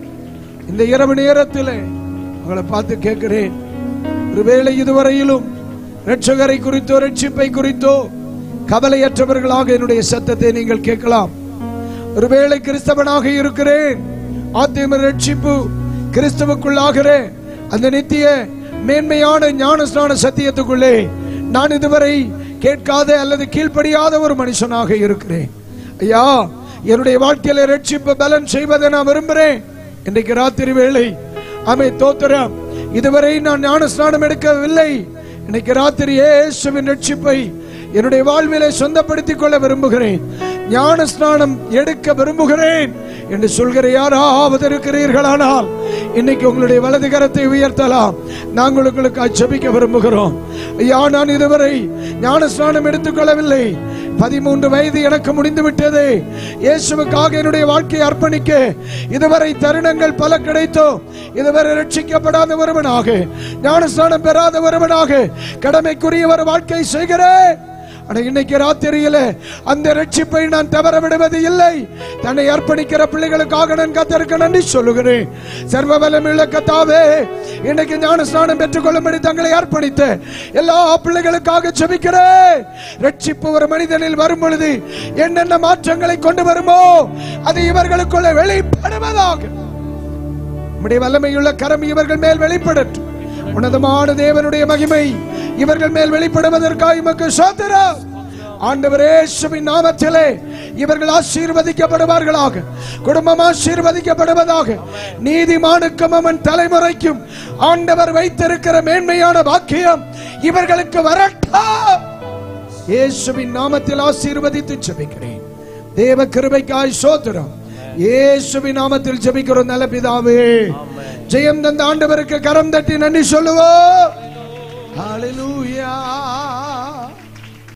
இந்த இரவு நேரத்திலே உங்களை பார்த்து கேட்கிறேன் ஒருவேளை இதுவரையிலும் ரட்சகரை குறித்தோ ரட்சிப்பை குறித்தோ கவலையற்றவர்களாக என்னுடைய சத்தத்தை நீங்கள் கேட்கலாம் ஒருவேளை கிறிஸ்தவனாக இருக்கிறேன் ஆத்திம ரட்சிப்பு கிறிஸ்தவுக்குள்ளாகிறேன் அந்த நித்திய மேன்மையான ஞானஸ்நான சத்தியத்துக்குள்ளே நான் இதுவரை கேட்காத அல்லது கீழ்ப்படியாத ஒரு மனுஷனாக இருக்கிறேன் ஐயா என்னுடைய வாழ்க்கையில ரட்சிப்பு பலன் செய்வதை நான் விரும்புகிறேன் இன்றைக்கு ராத்திரி வேளை அமை தோத்திரம் இதுவரை நான் ஞானஸ்நானம் எடுக்கவில்லை இன்னைக்கு ராத்திரி இயேசுவின் ரட்சிப்பை என்னுடைய வாழ்விலே சொந்தப்படுத்திக் கொள்ள விரும்புகிறேன் ஞான ஸ்நானம் எடுக்க விரும்புகிறேன் என்று சொல்கிற யாராவது இருக்கிறீர்களானால் இன்னைக்கு உங்களுடைய வலது கரத்தை உயர்த்தலாம் நாங்கள் உங்களுக்கு ஜெபிக்க விரும்புகிறோம் ஐயா நான் இதுவரை ஞான ஸ்நானம் எடுத்துக்கொள்ளவில்லை பதிமூன்று வயது எனக்கு முடிந்து விட்டது இயேசுவுக்காக என்னுடைய வாழ்க்கையை அர்ப்பணிக்க இதுவரை தருணங்கள் பல கிடைத்தோ இதுவரை ரட்சிக்கப்படாத ஒருவனாக ஞானஸ்நானம் பெறாத ஒருவனாக கடமைக்குரிய ஒரு வாழ்க்கை செய்கிறேன் ஆனா இன்னைக்கு ராத்திரியில அந்த ரட்சிப்பை நான் தவற விடுவது இல்லை தன்னை அர்ப்பணிக்கிற பிள்ளைகளுக்காக நான் கத்தருக்கு நன்றி சொல்லுகிறேன் சர்வ வல்லமையுள்ள கத்தாவே இன்னைக்கு ஞான ஸ்நானம் பெற்றுக்கொள்ளும்படி தங்களை அர்ப்பணித்த எல்லா பிள்ளைகளுக்காக ஜெபிக்கிறேன் ரட்சிப்பு ஒரு மனிதனில் வரும் பொழுது என்னென்ன மாற்றங்களை கொண்டு வருமோ அது இவர்களுக்குள்ள வெளிப்படுவதாக உம்முடைய வல்லமையுள்ள கரம் இவர்கள் மேல் வெளிப்படட்டும் உன்னதமான தேவனுடைய மகிமை இவர்கள் மேல் வெளிப்படுவதற்காக இமக்கு சோதரம் ஆண்டவரே இயேசுவின் நாமத்திலே இவர்கள் ஆசீர்வதிக்கப்படுவார்களாக குடும்பம் ஆசீர்வதிக்கப்படுவதாக நீதிமானுக்கும் அவன் தலைமுறைக்கும் ஆண்டவர் வைத்திருக்கிற மேன்மையான வாக்கியம் இவர்களுக்கு வரட்டும் இயேசுவின் நாமத்தில் ஆசீர்வதித்து ஜெபிக்கிறேன் தேவ கிருபைக்காய் சோத்திரம் இயேசுவின் நாமத்தில் ஜெபிக்கிறோம் நல்ல பிதாவே ஜெயம் தந்த ஆண்டவருக்கு கரம் தட்டி நன்றி சொல்லுவோம் ஹalleluya